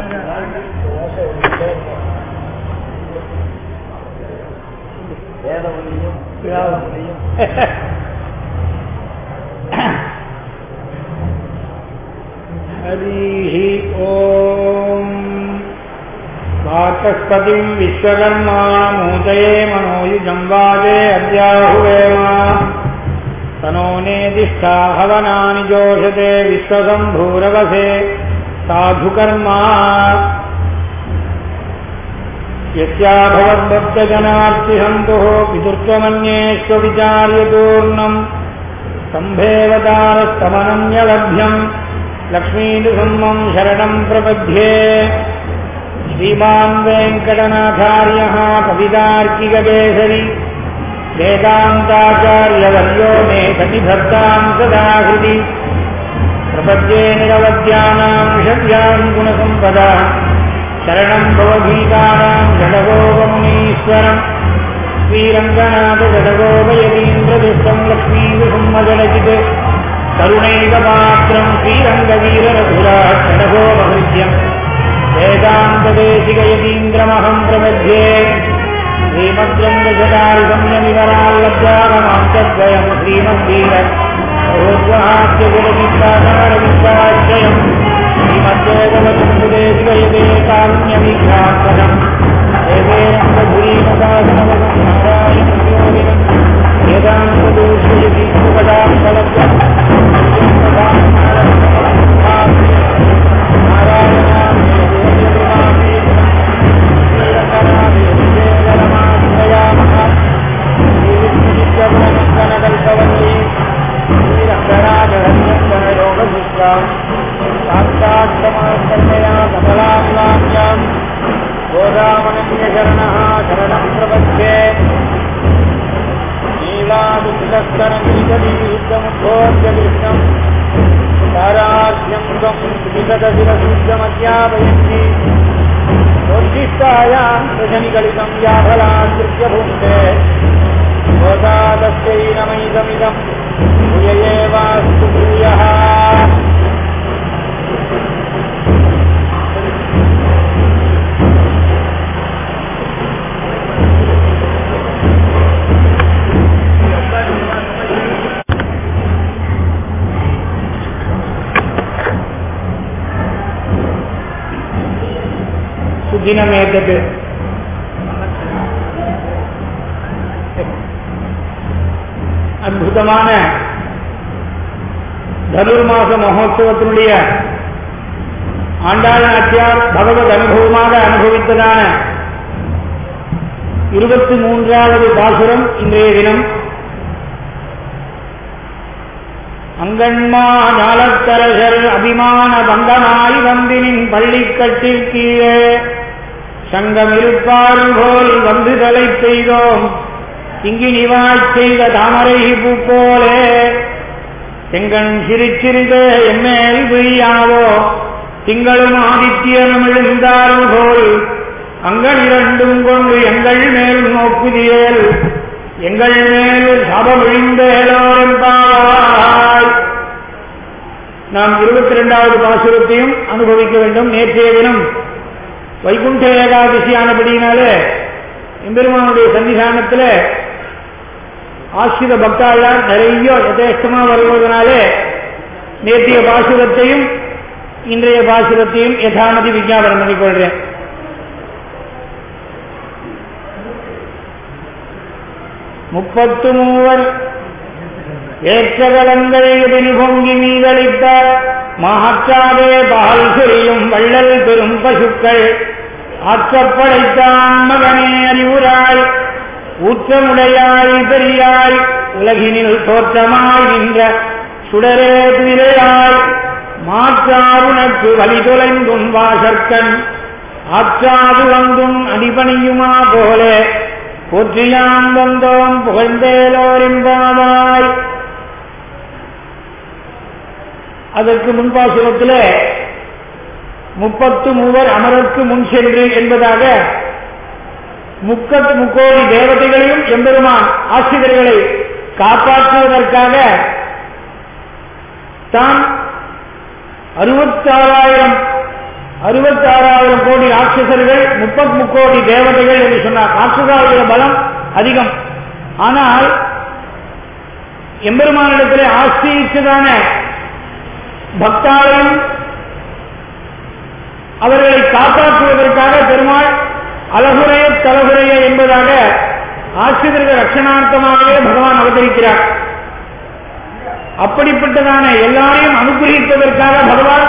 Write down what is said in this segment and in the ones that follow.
வேத ஒளியும் வேத ஒளியும். हरिः ॐ वाचस्पतिम् विश्वकर्माणमूतये मनोयुजम् वाजे अद्याहुवेम तनो नेदिष्ठा हवनानि जोषते विश्वसम्भूरवसे साधुकर्मा यस्याभवद्भक्तजनार्तिहन्तुः पितृत्वमन्येष्वविचार्यपूर्णम् सम्भेवतारस्तमनन्यलभ्यम् लक्ष्मीनृसिंहम् शरणम् प्रपद्ये श्रीमान् वेङ्कटनाथार्यः कवितार्किककेसरी वेदान्ताचार्यवर्यो मे सतिभक्ताम् सदा हृदि प्रपद्ये निरवद्यानाम् षड्याम् गुणसम्पदा शरणम् भवगीतानाम् जडगोपमुनीश्वरम् श्रीरङ्गनाथजडगोपयतीन्द्रदुष्टम् लक्ष्मीनृसिंहजडजित् करुणैकपात्रम् श्रीरङ्गवीररघुरात् जडगोपहृद्यम् वेदान्तदेशिकयतीन्द्रमहम् प्रपद्ये श्रीमद्रङ्गजटारिसंयमिवराल्लब्धानमान्तद्वयम् श्रीमद्वीर भगवद्वहास्यजलविद्यासारविद्याश्रयम् श्रीमद्वेदवसुदेशिकयते कारुण्यविघ्नात्मकम् देवेरङ्गधुरीमसाधनवसम् नारायणयोगिनम् वेदान्तदोषयति सुपदान्तलब्धम् गोदामनन्यशरणः शरणं प्रपद्ये नीलादुस्तरनीतदीयुद्धमुद्भोद्य कृष्णम् ताराख्यं त्वं विगतशिरशुद्धमध्यापयन्ति प्रोत्थिष्टायां प्रशनिगलितं याफलाकृत्य भुङ्क्ते गोदादस्यै नमैदमिदं भूय एवास्तु भूयः சுதினமேதது அற்புதமான தனுர்மாச மகோத்சவத்தினுடைய ஆண்டாள் நாச்சியார் பகவத் அனுபவமாக அனுபவித்ததான இருபத்தி மூன்றாவது பாசுரம் இன்றைய தினம் அங்கன்மா ஞாலத்தரசர் அபிமான பங்கனாய் வந்தினின் பள்ளிக்கட்டில் கீழே சங்கம் இருப்பார் போல் வந்து தலை செய்தோம் இங்கு நிவாய் செய்த தாமரை பூ போலே செங்கன் சிரிச்சிறித எம்மேல் விழியாவோ திங்களும் ஆதித்யனும் எழுந்தார் போல் அங்கன் இரண்டும் கொண்டு எங்கள் மேல் நோக்குதியேல் எங்கள் மேல் சபம் விழிந்தேலோரெம்பாவாய் நாம் இருபத்தி இரண்டாவது பாசுரத்தையும் அனுபவிக்க வேண்டும் நேற்றைய தினம் வைகுண்ட ஏகாதசி ஆனபடியினாலே எம்பெருமானுடைய சன்னிதானத்தில் ஆசிரித பக்தாளார் நிறைய யதேஷ்டமாக வருவதனாலே நேற்றைய பாசுரத்தையும் இன்றைய பாசுரத்தையும் யதாமதி விஞ்ஞாபனம் பண்ணிக்கொள்கிறேன் முப்பத்து மூவர் ஏற்றகலங்கள் பொங்கி மீதளித்த மாற்றாதே பால் சொரியும் வள்ளல் பெரும் பசுக்கள் ஆற்றப்படைத்தான் மகனே அறிவுராய் ஊற்றமுடையாய் பெரியாய் உலகினில் தோற்றமாய் நின்ற சுடரே துயிலாய் மாற்றாருனக்கு வழி தொலைந்தும் வாசற்கண் ஆற்றாது வந்தும் அடிபணியுமா போலே போற்றியாம் வந்தோம் புகழ்ந்தேலோரிம்பாவாய் அதற்கு முன்பாசுரத்தில் முப்பத்து மூவர் அமரருக்கு முன் சென்று என்பதாக முக்கத்து முக்கோடி தேவதைகளையும் எம்பெருமான் ஆசிரியர்களை காப்பாற்றுவதற்காக தான் அறுபத்தாறாயிரம் அறுபத்தாறாயிரம் ராட்சசர்கள் முப்பத் முக்கோடி தேவதைகள் என்று சொன்னார் ராட்சசாவுடைய பலம் அதிகம் ஆனால் எம்பெருமானிடத்திலே ஆஸ்திரிச்சதான பக்தாளையும் அவர்களை காப்பாற்றுவதற்காக பெருமாள் அழகுரைய தலகுரைய என்பதாக ஆசிரியர்கள் ரட்சணார்த்தமாகவே பகவான் அவதரிக்கிறார் அப்படிப்பட்டதான எல்லாரையும் அனுகிரகிப்பதற்காக பகவான்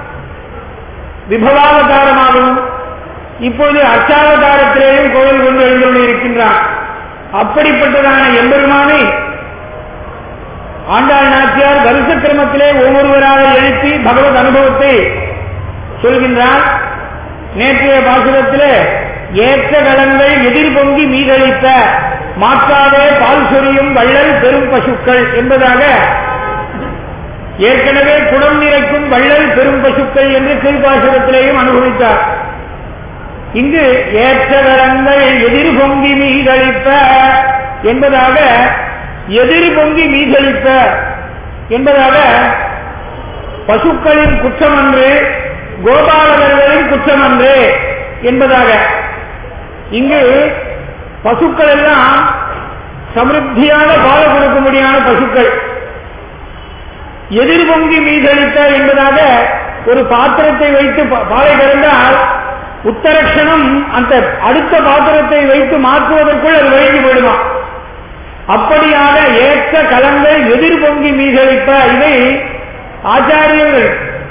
விபவாவதாரமாகவும் இப்பொழுது அச்சாவதாரத்திலேயும் கோவில் கொண்டு எழுந்துள்ள இருக்கின்றார் அப்படிப்பட்டதான எம்பெருமானை ஆண்டாள் நாச்சியார் வருஷ கிரமத்திலே ஒவ்வொருவராக எழுப்பி பகவத் அனுபவத்தை சொல்கின்றார் நேற்றைய பாசுரத்திலே ஏற்ற கடங்கள் எதிர்பொங்கி மீதளித்த மாற்றாதே பால் சொரியும் வள்ளல் பெரும் பசுக்கள் என்பதாக ஏற்கனவே குடம் நிறைக்கும் வள்ளல் பெரும் பசுக்கள் என்று திருப்பாசுரத்திலேயும் அனுபவித்தார் இங்கு ஏற்ற கடங்கள் எதிர்பொங்கி மீதளித்த என்பதாக எதிர்பொங்கி மீதளித்த என்பதாக பசுக்களின் குற்றம் அன்று கோபாலகர்களின் குற்றம் அன்று என்பதாக இங்கு பசுக்கள் எல்லாம் சமிருத்தியான பால கொடுக்கும்படியான பசுக்கள் எதிர்பொங்கி மீதளித்த என்பதாக ஒரு பாத்திரத்தை வைத்து பாலை கறந்தால் உத்தரக்ஷணம் அந்த அடுத்த பாத்திரத்தை வைத்து மாற்றுவதற்குள் அது வழங்கி போயிடுமா அப்படியாக ஏற்ற கலங்கள் எதிர்பொங்கி மீதளிப்ப இதை ஆச்சாரியர்கள்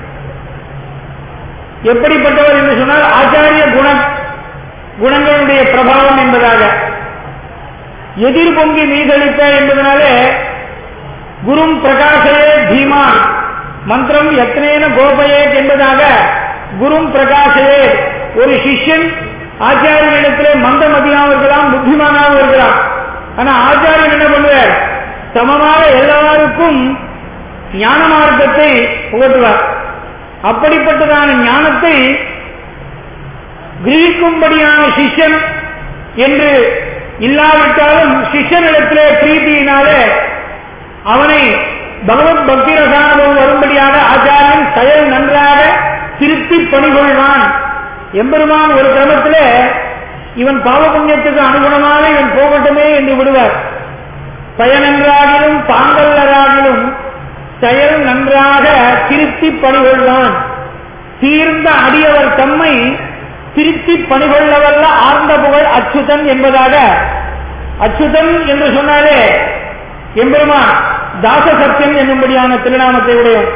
எப்படிப்பட்டவர் என்று சொன்னால் ஆச்சாரிய குண குணங்களுடைய பிரபாவம் என்பதாக எதிர்பொங்கி மீதளிப்ப என்பதனாலே குரும் பிரகாசயே தீமான் மந்திரம் எத்தனேன கோபயேத் என்பதாக குரும் பிரகாசயே ஒரு சிஷ்யன் ஆச்சாரியனிடத்திலே மந்தமதியாகவும் இருக்கலாம் புத்திமானாகவும் இருக்கலாம் ஆனா ஆச்சாரியன் என்ன பண்ணுவார் சமமாக எல்லாருக்கும் ஞான மார்க்கத்தை புகட்டுவார் அப்படிப்பட்டதான ஞானத்தை கிரகிக்கும்படியான சிஷ்யன் என்று இல்லாவிட்டாலும் சிஷ்யனிடத்திலே பிரீதியினாலே அவனை பகவத் பக்தி ரசானுபவம் வரும்படியாக ஆச்சாரியன் செயல் நன்றாக திருத்தி பணிகொள்வான் எம்பெருமான் ஒரு கிரமத்திலே இவன் பாவபுண்ணியத்துக்கு அனுகுணமாக இவன் போகட்டுமே என்று விடுவார் பயனன்றாகிலும் தாங்கல்லராகிலும் செயல் நன்றாக திருத்தி பணிகொள்வான் தீர்ந்த அடியவர் தம்மை திருத்தி பணிகொள்ளவல்ல ஆர்ந்த புகழ் அச்சுதன் என்பதாக அச்சுதன் என்று சொன்னாலே எம்பெருமான் தாச சத்தியம் என்னும்படியான திருநாமத்தை உடையவன்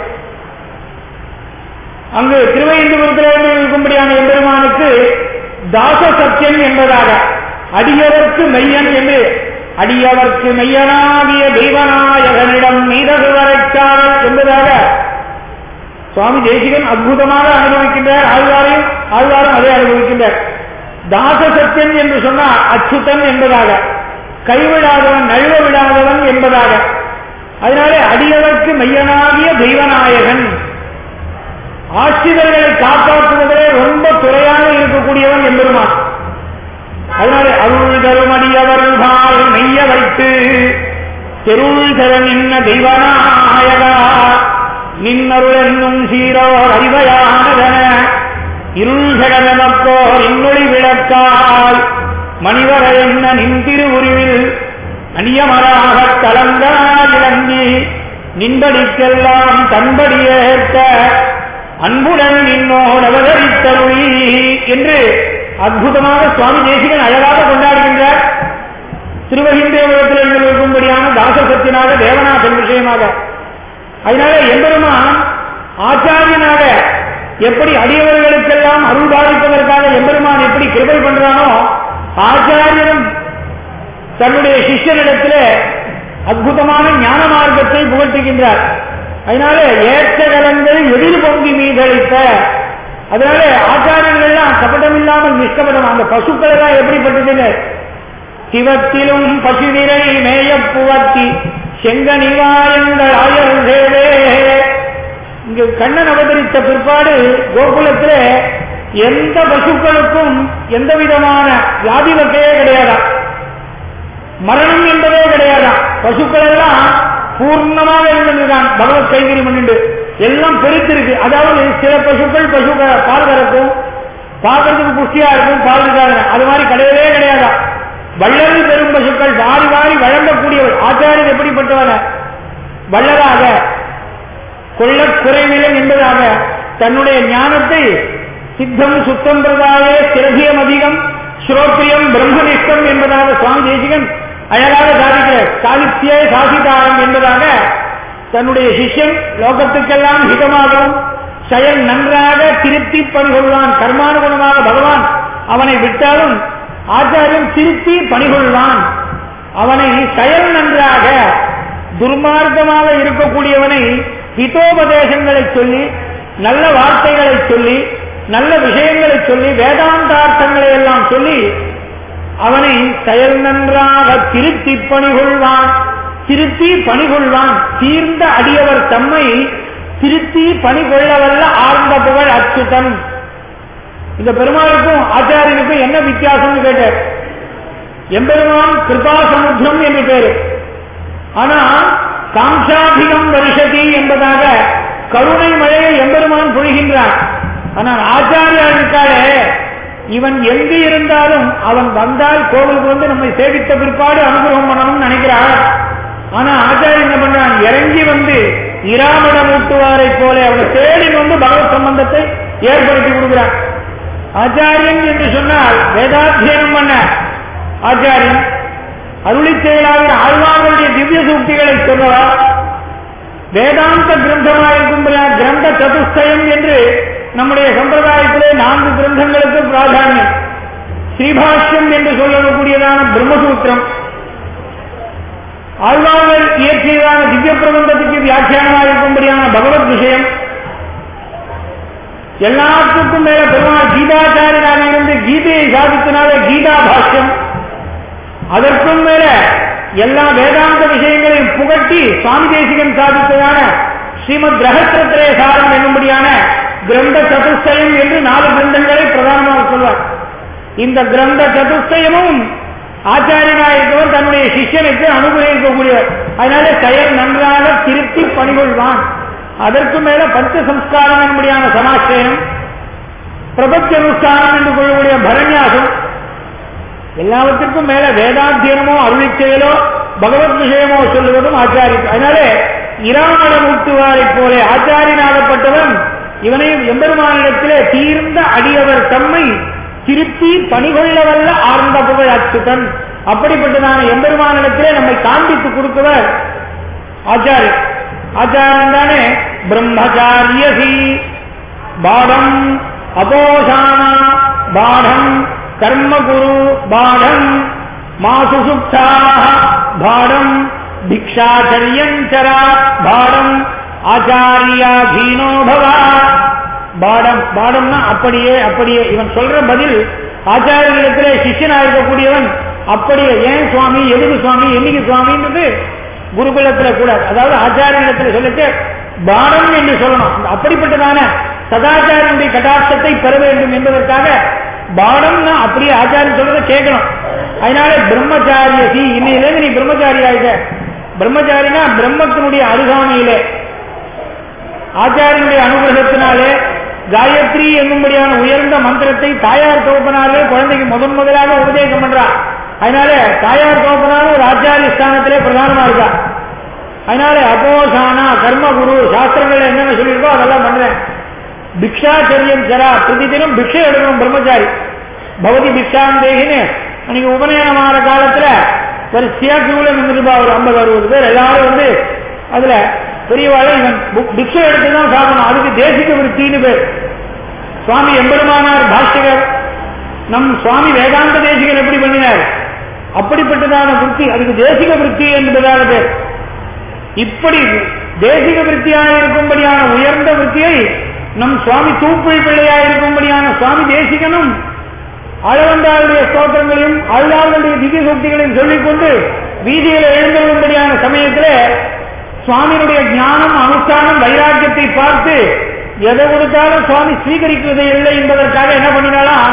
அங்கு திருவையந்தபுரத்தில் இருக்கும்படியான எம்பெருமானுக்கு தாச சத்தியம் என்பதாக அடியவர்க்கு மெய்யன் என்று அடியவர்க்கு மெய்யனாகிய தெய்வநாயகனிடம் மீதகுவரைச்சாரல் என்பதாக சுவாமி தேசிகன் அற்புதமாக அனுபவிக்கின்றார் ஆழ்வாரையும் ஆழ்வாரும் அதை அனுபவிக்கின்றார் தாச சத்தியன் என்று சொன்னால் அச்சுதன் என்பதாக கைவிடாதவன் நழுவ விடாதவன் என்பதாக அதனாலே அடியவர்க்கு மையனாகிய தெய்வநாயகன் ஆட்சிதர்களை காப்பாற்றுவதிலே ரொம்ப துறையாக இருக்கக்கூடியவன் எம்பெருமான் அதனாலே அருள் தரும் அடியவர்கள் மெய்ய வைத்து தெருள் தர நின்ன தெய்வநாயகா நின்னருள் என்னும் சீரோர் அறிவையானதன இருள் கடனப்போர் இன்னொளி விளக்கால் மணிவர என்ன நின் திருவுருவில் அந்நியமராக கலங்காயிலங்கி நின்படிக்கெல்லாம் தன்படியேற்க அன்புடன் நின்னோடு அவதரித்தருளி என்று அற்புதமாக சுவாமி தேசிகன் அழகாக கொண்டாடுகின்றார் திருவகிந்தேவரத்தில் இருக்கும்படியான தாசசத்தினாக தேவநாதன் விஷயமாக அதனால எம்பெருமான் ஆச்சாரியனாக எப்படி அடியவர்களுக்கெல்லாம் அருள் பாதிப்பதற்காக எம்பெருமான் எப்படி கிருபை பண்றானோ ஆச்சாரியனும் தன்னுடைய சிஷ்யனிடத்தில் அற்புதமான ஞான மார்க்கத்தை புகட்டுகின்றார் அதனால ஏற்ற கலங்கள் எதிர் பொங்கி மீதளித்த அதனால ஆச்சாரியர்கள்லாம் கபடம் இல்லாமல் நிஷ்கபடம் அந்த பசுக்கள் எல்லாம் எப்படிப்பட்டதுன்னு சிவத்திலும் பசுநிறை மேயப்புவத்தி செங்கனிவாயங்கள் ஆயர் சேவே இங்கு கண்ணன் அவதரித்த பிற்பாடு கோகுலத்தில் எந்த பசுக்களுக்கும் எந்த விதமான வியாதி வகையே கிடையாதா மரணம் என்பதே கிடையாதா பசுக்கள் எல்லாம் பூர்ணமாக இருந்ததுதான் பகவத் கைகறி பண்ணிட்டு எல்லாம் பெருத்திருக்கு அதாவது சில பசுக்கள் பசு பால் கறக்கும் பார்க்கறதுக்கு புஷ்டியா இருக்கும் பால் இருக்காது அது மாதிரி கிடையவே கிடையாதா வள்ளல் பெரும் பசுக்கள் வாரி வாரி வழங்கக்கூடியவர் ஆச்சாரியர் எப்படிப்பட்டவன வள்ளலாக கொள்ள குறைவில்லை என்பதாக தன்னுடைய ஞானத்தை சித்தம் சுத்தம் பிரதாய திரகியம் அதிகம் ஸ்ரோத்ரியம் பிரம்மனிஷ்டம் என்பதாக சுவாமி தேசிகன் அழகாக சாதிக்கிறார் சாகித்ய சாசிதாரம் என்பதாக தன்னுடைய சிஷ்யன் லோகத்துக்கெல்லாம் ஹிதமாகவும் செயல் நன்றாக திருத்தி பணிகொள்வான் கர்மானுகுணமாக பகவான் அவனை விட்டாலும் ஆச்சாரியன் திருத்தி பணிகொள்வான் அவனை செயல் நன்றாக துர்மார்க்கமாக இருக்கக்கூடியவனை ஹிதோபதேசங்களை சொல்லி நல்ல வார்த்தைகளை சொல்லி நல்ல விஷயங்களை சொல்லி வேதாந்தார்த்தங்களை எல்லாம் சொல்லி அவனை செயல் நன்றாக திருத்தி பணிகொள்வான் திருத்தி பணிகொள்வான் தீர்ந்த அடியவர் தம்மை திருத்தி பணிகொள்ளவல்ல ஆழ்ந்த புகழ் அச்சுதன் இந்த பெருமாளுக்கும் ஆச்சாரியனுக்கும் என்ன வித்தியாசம்னு கேட்டார் எம்பெருமான் கிருபா சமுத்திரம் என்று பேரு ஆனா காம்சாபிகம் வருஷதி என்பதாக கருணை மழையை எம்பெருமான் பொழிகின்றான் ஆனால் ஆச்சாரியாருக்காலே இவன் எங்கு இருந்தாலும் அவன் வந்தால் கோவிலுக்கு வந்து நம்மை சேவித்த பிற்பாடு அனுகிரகம் பண்ணணும்னு நினைக்கிறான் ஆனா ஆச்சாரியன் என்ன பண்றான் இறங்கி வந்து இராமடம் ஊட்டுவாரை போல அவனை தேடி வந்து பகவத் சம்பந்தத்தை ஏற்படுத்தி கொடுக்கிறான் ஆச்சாரியன் என்று சொன்னால் வேதாத்தியனம் பண்ண ஆச்சாரியன் அருளி செயலாக ஆழ்வார்களுடைய திவ்ய சூக்திகளை சொன்னவர் வேதாந்த கிரந்தமாயிருக்கும் கிரந்த சதுஷ்டயம் என்று நம்முடைய சம்பிரதாயத்திலே நான்கு கிரந்தங்களுக்கு பிராதானியம் ஸ்ரீபாஷ்யம் என்று சொல்லக்கூடியதான பிரம்மசூத்திரம் ஆழ்வார்கள் இயற்றியதான திவ்ய பிரபந்தத்துக்கு வியாக்கியானமாக இருக்கும்படியான பகவத் விஷயம் எல்லாத்துக்கும் மேல பெருமாள் கீதாச்சாரியனாக இருந்து கீதையை சாதித்தனால கீதா பாஷ்யம் அதற்கும் மேல எல்லா வேதாந்த விஷயங்களையும் புகட்டி சுவாமி தேசிகன் சாதித்ததான ஸ்ரீமத் ரகசிரத்திரே சாரம் என்னும்படியான கிரந்த சதுஷ்டயம் என்று நாலு கிரந்தங்களை பிரதானமாக சொல்வார் இந்த கிரந்த சதுஷ்டயமும் ஆச்சாரியனாயிருக்கவர் தன்னுடைய சிஷ்யனுக்கு அனுகிரகிக்கக்கூடியவர் அதனால செயல் நன்றாக திருத்தி பணிகொள்வான் அதற்கு மேல பஞ்ச சம்ஸ்காரம் என்படியான சமாச்சயம் பிரபத்தி அனுஷ்டானம் என்று கொள்ளக்கூடிய பரநியாசம் எல்லாவற்றிற்கும் மேல வேதாத்தியனமோ அருளி செயலோ பகவத் விஷயமோ சொல்லுவதும் ஆச்சாரியம் அதனாலே இராமடம் ஊட்டுவாரை போல ஆச்சாரியனாகப்பட்டவன் இவனை எம்பெருமானிடத்திலே தீர்ந்த அடியவர் தம்மை திருப்பி பணிகொள்ளவல்ல ஆர்ந்த புகழ் அச்சுதன் அப்படிப்பட்டதான எம்பெருமானிடத்திலே நம்மை காண்பித்து கொடுத்தவர் ஆச்சாரியர் ஆச்சாரியன் தானே பிரம்மச்சாரியசி பாடம் அபோஷானா பாடம் கர்மகுரு பாடம் மாசு சுப்தாக பாடம் பிக்ஷாச்சரியஞ்சரா பாடம் ஆச்சாரியாதீனோ பவா பாடம் பாடம்னா அப்படியே அப்படியே இவன் சொல்ற பதில் ஆச்சாரியர்களிடத்திலே சிஷ்யனா இருக்கக்கூடியவன் அப்படியே ஏன் சுவாமி எதுக்கு சுவாமி என்னைக்கு சுவாமின்றது குருகுலத்துல கூட அதாவது ஆச்சாரியனிடத்தில் சொல்லிட்டு பாடம் என்று சொல்லணும் அப்படிப்பட்டதான சதாச்சாரியனுடைய கட்டாட்சத்தை பெற வேண்டும் என்பதற்காக பாடம்னா அப்படியே ஆச்சாரியன் சொல்றதை கேட்கணும் அதனால பிரம்மச்சாரியசி இன்னையிலேருந்து நீ பிரம்மச்சாரி ஆயிட்ட பிரம்மச்சாரினா பிரம்மத்தினுடைய அருகாமையிலே ஆச்சாரியனுடைய அனுகிரகத்தினாலே காயத்ரி என்னும்படியான உயர்ந்த மந்திரத்தை தாயார் தோப்பனாலே குழந்தைக்கு முதன் முதலாக உபதேசம் பண்றார் அதனால தாயார் தோப்பனாலும் ஒரு ஆச்சாரிய ஸ்தானத்திலே பிரதானமா இருக்கா அதனால அப்போசானா கர்மகுரு சாஸ்திரங்கள் என்னென்ன சொல்லியிருக்கோ அதெல்லாம் பண்றேன் பிக்ஷாச்சரியம் சரா பிரதி தினம் பிக்ஷை எடுக்கணும் பிரம்மச்சாரி பகவதி பிக்ஷாந்தேகின்னு அன்னைக்கு உபநயனமான காலத்துல வரிசையா கியூல நின்றுப்பா ஒரு ஐம்பது அறுபது பேர் எல்லாரும் வந்து அதுல பெரியவாழ இவன் பிக்ஷை எடுத்து தான் சாப்பிடணும் அதுக்கு தேசிக விருத்தின்னு பேர் சுவாமி எம்பெருமானார் பாஷ்யகர் நம் சுவாமி வேதாந்த தேசிகர் எப்படி பண்ணினார் அப்படிப்பட்டதான விருத்தி அதுக்கு தேசிக விருத்தி என்பதான பேர் இப்படி தேசிக விருத்தியாக இருக்கும்படியான உயர்ந்த விருத்தியை நம் சுவாமி தூப்புள் பிள்ளையாக இருக்கும்படியான சுவாமி தேசிகனும் ஆழவந்தாருடைய ஸ்தோத்திரங்களையும் ஆழ்வார்களுடைய திவ்ய சக்திகளையும் சொல்லிக்கொண்டு வீதியில் எழுந்துள்ளபடியான சமயத்தில் சுவாமியினுடைய ஞானம் அனுஷ்டானம் வைராக்கியத்தை பார்த்து எதை கொடுத்தாலும் சுவாமி ஸ்வீகரிக்கிறது இல்லை என்பதற்காக என்ன பண்ணினாலாம்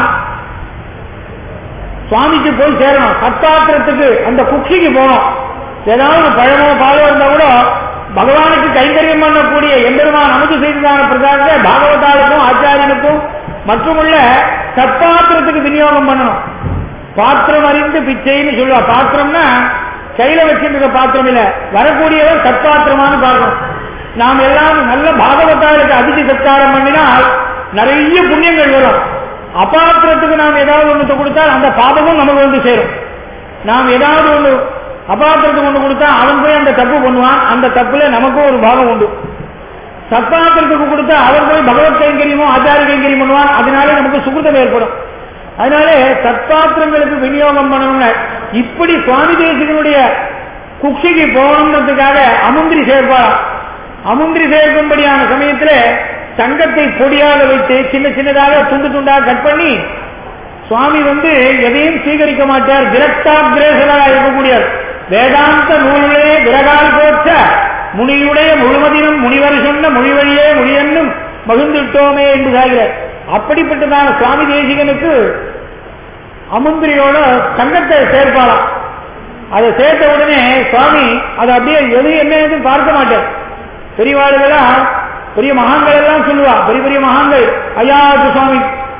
சுவாமிக்கு போய் சேரணும் சத்தாத்திரத்துக்கு அந்த குக்ஷிக்கு போனோம் ஏதாவது பழமோ பாலோ இருந்தா கூட பகவானுக்கு கைங்கரியம் பண்ணக்கூடிய எம்பெருமான் அமுது செய்ததான பிரதானத்தை பாகவதாளுக்கும் ஆச்சாரியனுக்கும் மற்றும் உள்ள சத்பாத்திரத்துக்கு விநியோகம் பண்ணணும் பாத்திரம் அறிந்து பிச்சைன்னு சொல்லுவா பாத்திரம்னா கையில வச்சிருக்க பாத்திரம் இல்ல வரக்கூடியவர் சத்பாத்திரமானு பார்க்கணும் நாம் எல்லாம் நல்ல பாகவத்தாளுக்கு அதிதி சத்காரம் பண்ணினால் நிறைய புண்ணியங்கள் வரும் அபாத்திரத்துக்கு நாம் ஏதாவது ஒன்று கொடுத்தால் அந்த பாபமும் நமக்கு வந்து சேரும் நாம் ஏதாவது ஒன்று அபாத்திரத்துக்கு ஒன்று கொடுத்தா அவன் போய் அந்த தப்பு பண்ணுவான் அந்த தப்புல நமக்கும் ஒரு பாகம் உண்டு சத்பாத்திரத்துக்கு கொடுத்தா அவர் போய் பகவத் கைங்கரியமோ ஆச்சார கைங்கரியம் பண்ணுவான் அதனாலே நமக்கு சுகிருதம் ஏற்படும் அதனால சத்பாத்திரங்களுக்கு விநியோகம் பண்ணணும்னு இப்படி சுவாமி தேசிகனுடைய குக்ஷிக்கு போகணுன்றதுக்காக அமுந்திரி சேர்ப்பாராம் அமுந்திரி சேர்க்கும்படியான சமயத்துல தங்கத்தை பொடியாக வைத்து சின்ன சின்னதாக துண்டு துண்டாக கட் பண்ணி சுவாமி வந்து எதையும் சீகரிக்க மாட்டார் விரக்தாகிரேசனாக இருக்கக்கூடியவர் வேதாந்த நூலே விரகால் போற்ற முனியுடைய முழுமதினும் முனிவர் சொன்ன மொழிவழியே மொழியென்னும் மகிழ்ந்துட்டோமே என்று சாகிறார் அப்படிப்பட்டதான சுவாமி தேசிகனுக்கு அமுந்திரியோட தங்கத்தை சேர்ப்பாளாம் அதை சேர்த்த உடனே சுவாமி அதை அப்படியே எது என்ன ஏதுன்னு பார்க்க மாட்டார் பெரியவாளுகளாம் பெரிய மகான்கள் எல்லாம் சொல்லுவா பெரிய பெரிய மகான்கள் ஐயாவது சுவாமி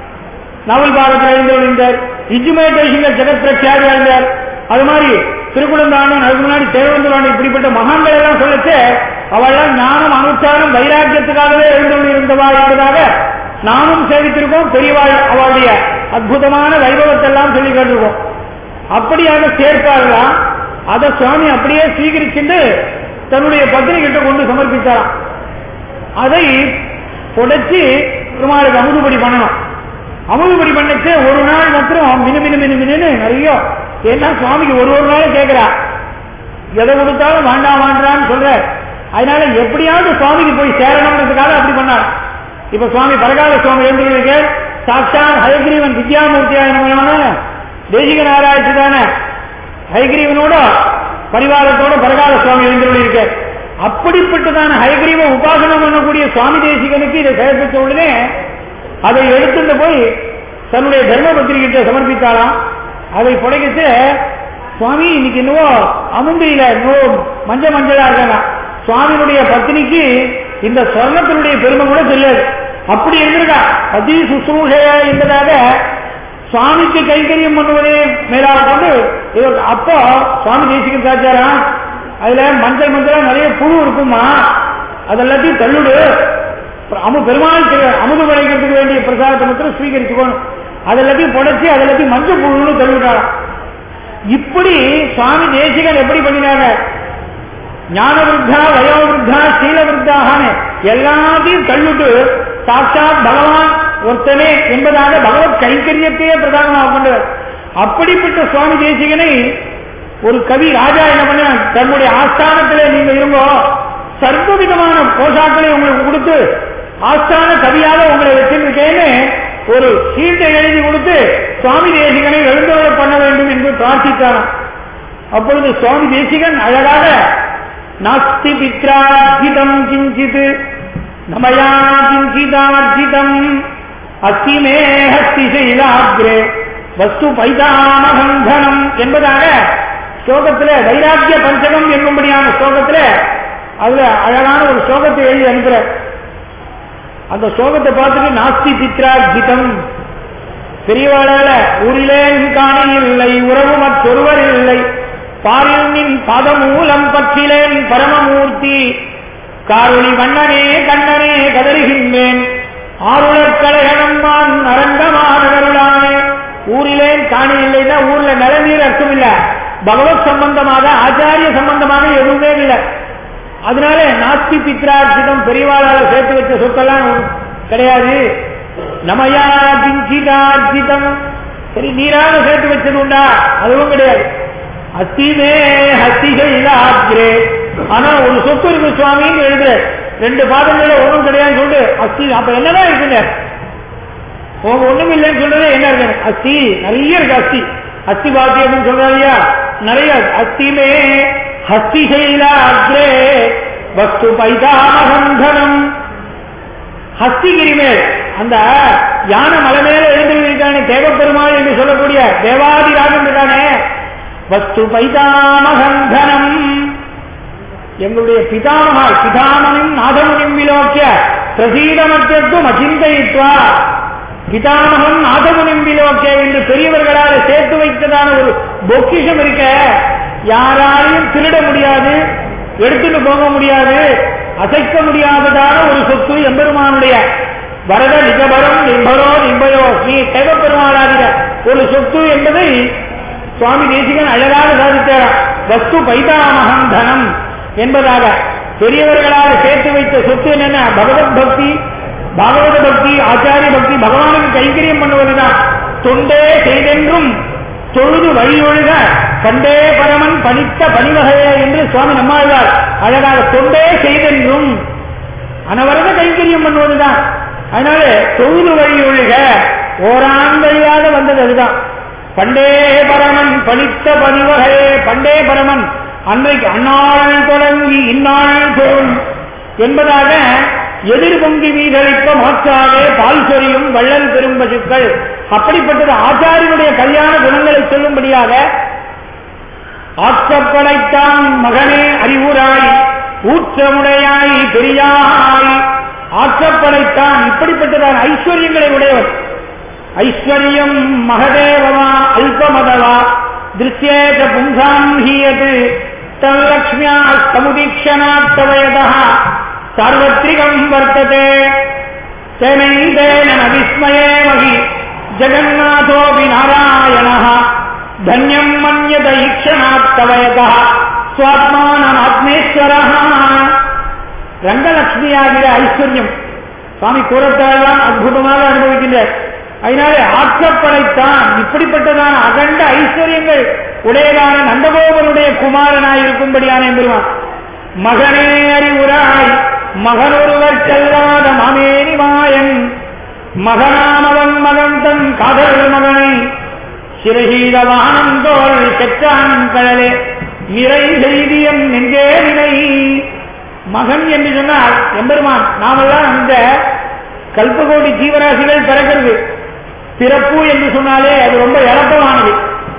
நவல் பாரத்தில் எழுந்தவர் இஜுமேட்டேஷன் ஜெகத் பிரக்யாதி இருந்தார் அது மாதிரி திருக்குழந்தாண்டன் அதுக்கு முன்னாடி தேவந்தராண்டி இப்படிப்பட்ட மகான்கள் எல்லாம் சொல்லிச்சு அவள்லாம் ஞானம் அனுஷ்டானம் வைராக்கியத்துக்காகவே எழுந்தவள் இருந்தவா என்பதாக நாமும் சேவித்திருக்கோம் பெரியவாள் அவளுடைய அற்புதமான வைபவத்தை எல்லாம் சொல்லி கேட்டிருக்கோம் அப்படியாக சேர்ப்பார்களாம் அதை சுவாமி அப்படியே சீகரிச்சுட்டு தன்னுடைய பத்தினி கிட்ட கொண்டு சமர்ப்பித்தாராம் அதை புடைச்சு பெருமாளுக்கு அமுதுபடி பண்ணணும் அமுதுபடி பண்ணிச்சு ஒரு நாள் மாத்திரம் மினு மினு மினு மினுன்னு நிறைய ஏன்னா சுவாமிக்கு ஒரு ஒரு நாளும் கேட்கிறா எதை கொடுத்தாலும் வேண்டாம் வேண்டான்னு சொல்ற அதனால எப்படியாவது சுவாமிக்கு போய் சேரணும்ன்றதுக்காக அப்படி பண்ணார் இப்ப சுவாமி பரகால சுவாமி எழுந்திருக்கு சாட்சாத் ஹயகிரீவன் வித்யாமூர்த்தியான தேசிக நாராயணத்து தானே ஹயகிரீவனோட பரிவாரத்தோட பரகால சுவாமி எழுந்திருக்க இருக்கு அப்படிப்பட்டதான ஹயகிரீவ உபாசனம் பண்ணக்கூடிய சுவாமி தேசிகனுக்கு இதை செயல்பட்ட உடனே அதை எடுத்துட்டு போய் தன்னுடைய தர்மபத்திரி கிட்ட சமர்ப்பித்தாலாம் அதை புடைக்கிட்டு சுவாமி இன்னைக்கு என்னவோ அமுந்தியில என்னவோ மஞ்சள் மஞ்சளா இருக்காங்க சுவாமியினுடைய பத்தினிக்கு இந்த சொர்ணத்தினுடைய பெருமை கூட தெரியாது அப்படி இருந்திருக்கா அதி சுசுரூஷையா என்பதாக சுவாமிக்கு கைங்கரியம் பண்ணுவதே மேலாக கொண்டு இவர் அப்போ சுவாமி தேசிகன் சாச்சாரா அதுல மஞ்சள் மஞ்சளா நிறைய புழு இருக்குமா அதெல்லாத்தையும் தள்ளுடு அமு பெருமாள் அமுது படைக்கிறதுக்கு வேண்டிய பிரசாதத்தை மட்டும் ஸ்வீகரிச்சுக்கணும் அதெல்லாத்தையும் புடைச்சி அதெல்லாத்தையும் மஞ்சள் புழுன்னு தள்ளிவிட்டாராம் இப்படி சுவாமி தேசிகன் எப்படி பண்ணினாங்க ஞான விருத்தா வயோ விருத்தா சீல விருத்தாகனு எல்லாத்தையும் தள்ளிட்டு சாட்சாத் பகவான் ஒருத்தனே என்பதாக பகவத் கைங்கரியத்தையே பிரதானமாக கொண்டவர் அப்படிப்பட்ட சுவாமி தேசிகனை ஒரு கவி ராஜா என்ன பண்ண தன்னுடைய ஆஸ்தானத்திலே நீங்க இருங்கோ சர்வ விதமான போஷாக்களை உங்களுக்கு கொடுத்து ஆஸ்தான கவியாக உங்களை வச்சிருக்கேன்னு ஒரு சீட்டை எழுதி கொடுத்து சுவாமி தேசிகனை எழுந்தவரை பண்ண வேண்டும் என்று பிரார்த்தித்தாராம் அப்பொழுது சுவாமி தேசிகன் அழகாக நாஸ்தி பித்ரார்ஜிதம் கிஞ்சித் நமயா கிஞ்சிதார்ஜிதம் அஸ்தி மே ஹஸ்தி சைலாகிரே வஸ்து பைதாமகந்தனம் என்பதாக ஸ்லோகத்தில் வைராக்கிய பஞ்சகம் என்னும்படியான ஸ்லோகத்தில் அதுல அழகான ஒரு ஸ்லோகத்தை எழுதி அனுப்புற அந்த ஸ்லோகத்தை பார்த்துட்டு நாஸ்தி பித்ரார்ஜிதம் பெரியவாளால ஊரிலே காணி இல்லை உறவு மற்றொருவர் இல்லை பாரில் நின் பதமூலம் பற்றிலேன் பரமமூர்த்தி காரொளி வண்ணனே கண்ணனே கதறுகின்றேன் ஆருளர் கலைகணம்மான் அரங்கமானவருளானே ஊரிலேன் காணி இல்லைன்னா ஊர்ல நிலநீர் அர்த்தம் இல்ல பகவத் சம்பந்தமாக ஆச்சாரிய சம்பந்தமாக எதுவுமே இல்லை அதனால நாஸ்தி பித்ரார்ஜிதம் பெரியவாளால சேர்த்து வச்ச சொத்தெல்லாம் கிடையாது நமயா கிஞ்சிதார்ஜிதம் சரி நீராக சேர்த்து வச்சது உண்டா அதுவும் கிடையாது அத்திமே ஹஸ்திகே ஆனா ஒரு சொத்து இருக்கு சுவாமின்னு எழுதுற ரெண்டு பாதங்கள்ல ஒண்ணும் கிடையாதுன்னு சொல்லிட்டு அஸ்தி அப்ப என்னதான் இருக்குங்க உங்க ஒண்ணும் இல்லைன்னு சொல்றது என்ன இருக்கு அஸ்தி நிறைய இருக்கு அஸ்தி அஸ்தி பாத்தியம் சொல்றாங்க நிறைய அஸ்திமே ஹஸ்திசைலாக்ரே வஸ்து பைதாமகந்தனம் ஹஸ்திகிரி மேல் அந்த யானை மலை மேல எழுந்திருக்கானே தேவப்பெருமாள் என்று சொல்லக்கூடிய தேவாதிராஜன் இருக்கானே வஸ்து பைதாமகந்தனம் எங்களுடைய பிதாமகால் பிதாமனும் நாதமுனிம் விலோக்கிய பிரசீதமத்திற்கும் அச்சிந்தையித்வா பிதாமகன் நாதமுனிம்பிலோக்கே என்று பெரியவர்களால் சேர்த்து வைத்ததான ஒரு பொக்கிஷம் இருக்க யாராலையும் திருட முடியாது எடுத்துட்டு போக முடியாது அசைக்க முடியாததான ஒரு சொத்து எம்பெருமானுடைய வரத நிஜபரம் நிம்பரோ நிம்பயோ ஸ்ரீ தேவப்பெருமாளாகிற ஒரு சொத்து என்பதை சுவாமி தேசிகன் அழகாக சாதித்தாராம் வஸ்து பைதாமகம் தனம் என்பதாக பெரியவர்களால் சேர்த்து வைத்த சொத்து என்னென்ன பகவத் பக்தி பாகவத பக்தி ஆச்சாரிய பக்தி பகவானுக்கு கைங்கரியம் பண்ணுவதுதான் தொண்டே செய்தென்றும் தொழுது வழியொழுக கண்டே பரமன் பணித்த பணிவகையே என்று சுவாமி நம்மாழ்வார் அழகாக தொண்டே செய்தென்றும் அனவரத கைங்கரியம் பண்ணுவதுதான் அதனால தொழுது வழியொழுக ஓராண்டையாக வந்தது அதுதான் பண்டே பரமன் பணித்த பணிவகையே பண்டே பரமன் அன்றைக்கு அந்நாள் தொடங்கி இந்நாள் தோறும் என்பதாக எதிர் பொங்கி மீதளிக்க மாற்றாதே பால் சொரியும் வள்ளல் பெரும் பசுக்கள் அப்படிப்பட்டது ஆச்சாரியனுடைய கல்யாண குணங்களை சொல்லும்படியாக ஆற்றப்படைத்தான் மகனே அறிவுராய் ஊற்றமுடையாய் பெரியாய் ஆற்றப்படைத்தான் இப்படிப்பட்டதான் ஐஸ்வர்யங்களை உடையவர் ஐஸ்வர்யம் மகதேவமா அல்பமதவா திருஷ்யேத பும்சாம் ஹீயது தல்லக்ஷ்மியா சமுதீக்ஷணாத்தவயதா சார்வத்ரிகம் வர்த்ததே तेनैतेन विस्मये महि जगन्नाथोऽपि नारायणः धन्यम् मन्यत ஈக்ஷணாத்தவயதः சுவாத்மானமாத்மேஸ்வரः ரங்கலட்சுமியாகிற ஐஸ்வர்யம் சுவாமி கூறத்தாழ்தான் அற்புதமாக அனுபவிக்கின்றார் அதனாலே ஆற்றப்படைத்தான் இப்படிப்பட்டதான அகண்ட ஐஸ்வர்யங்கள் உடையதான நந்தகோபனுடைய குமாரனாய் இருக்கும்படியான பெருமான் மகனே அறிவுராய் மகனொருவர் செல்லாத மாமேனி மாயன் மகனாமவன் மகன் தன் காதல் மகனை சிறகீத வானம் தோல் செற்றான் கடலே நிறை செய்தியன் நெஞ்சே நினை மகன் என்று சொன்னால் எம்பெருமான் நாமெல்லாம் அந்த கல்பகோடி ஜீவராசிகள் பிறக்கிறது பிறப்பு என்று சொன்னாலே அது ரொம்ப இழப்பமானது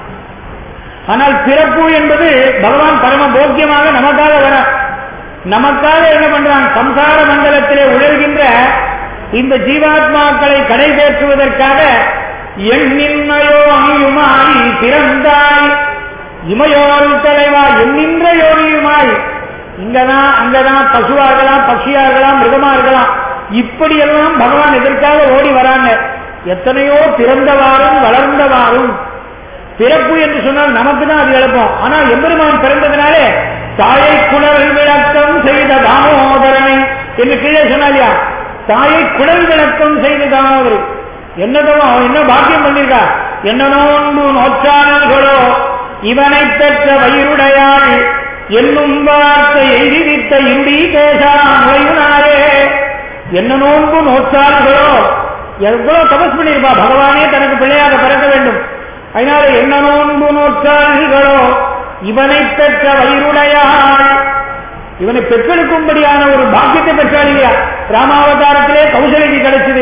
ஆனால் பிறப்பு என்பது பகவான் பரம போக்கியமாக நமக்காக வர நமக்காக என்ன பண்றான் சம்சார மண்டலத்திலே உழல்கின்ற இந்த ஜீவாத்மாக்களை கடைபேற்றுவதற்காக எண்ணின்மையோ அணியுமாய் பிறந்தாய் இமையோர் தலைவா எண்ணின்ற யோகியுமாய் இங்கதான் அங்கதான் பசுவா இருக்கலாம் பட்சியா இருக்கலாம் மிருகமா இருக்கலாம் இப்படியெல்லாம் பகவான் எதற்காக ஓடி வராங்க எத்தனையோ பிறந்தவாறும் வளர்ந்தவாறும் பிறப்பு என்று சொன்னால் நமக்கு தான் அது இழப்போம் ஆனா எம்பெருமான் பிறந்ததுனாலே தாயை குழல் விளக்கம் செய்த தாமோதரனை என்று கீழே சொன்னாலியா தாயை குழல் விளக்கம் செய்த தாமோதரன் என்னதோ அவன் என்ன பாக்கியம் பண்ணிருக்கா என்ன நோன்பு நோச்சானல்களோ இவனை பெற்ற வயிறுடையாள் என்னும் வார்த்தை எய்திவித்த இந்தி கேசா நுழையுனாரே என்ன நோன்பு நோச்சால்களோ எவ்வளவு தபஸ் பண்ணியிருப்பா பகவானே தனக்கு பிள்ளையாக பிறக்க வேண்டும் அதனால என்ன நோன்பு நோச்சால்களோ இவனை பெற்ற வயிறுடையாள் இவனை பெற்றெடுக்கும்படியான ஒரு பாக்கியத்தை பெற்றாள் இல்லையா ராமாவதாரத்திலே கௌசலைக்கு கிடைச்சது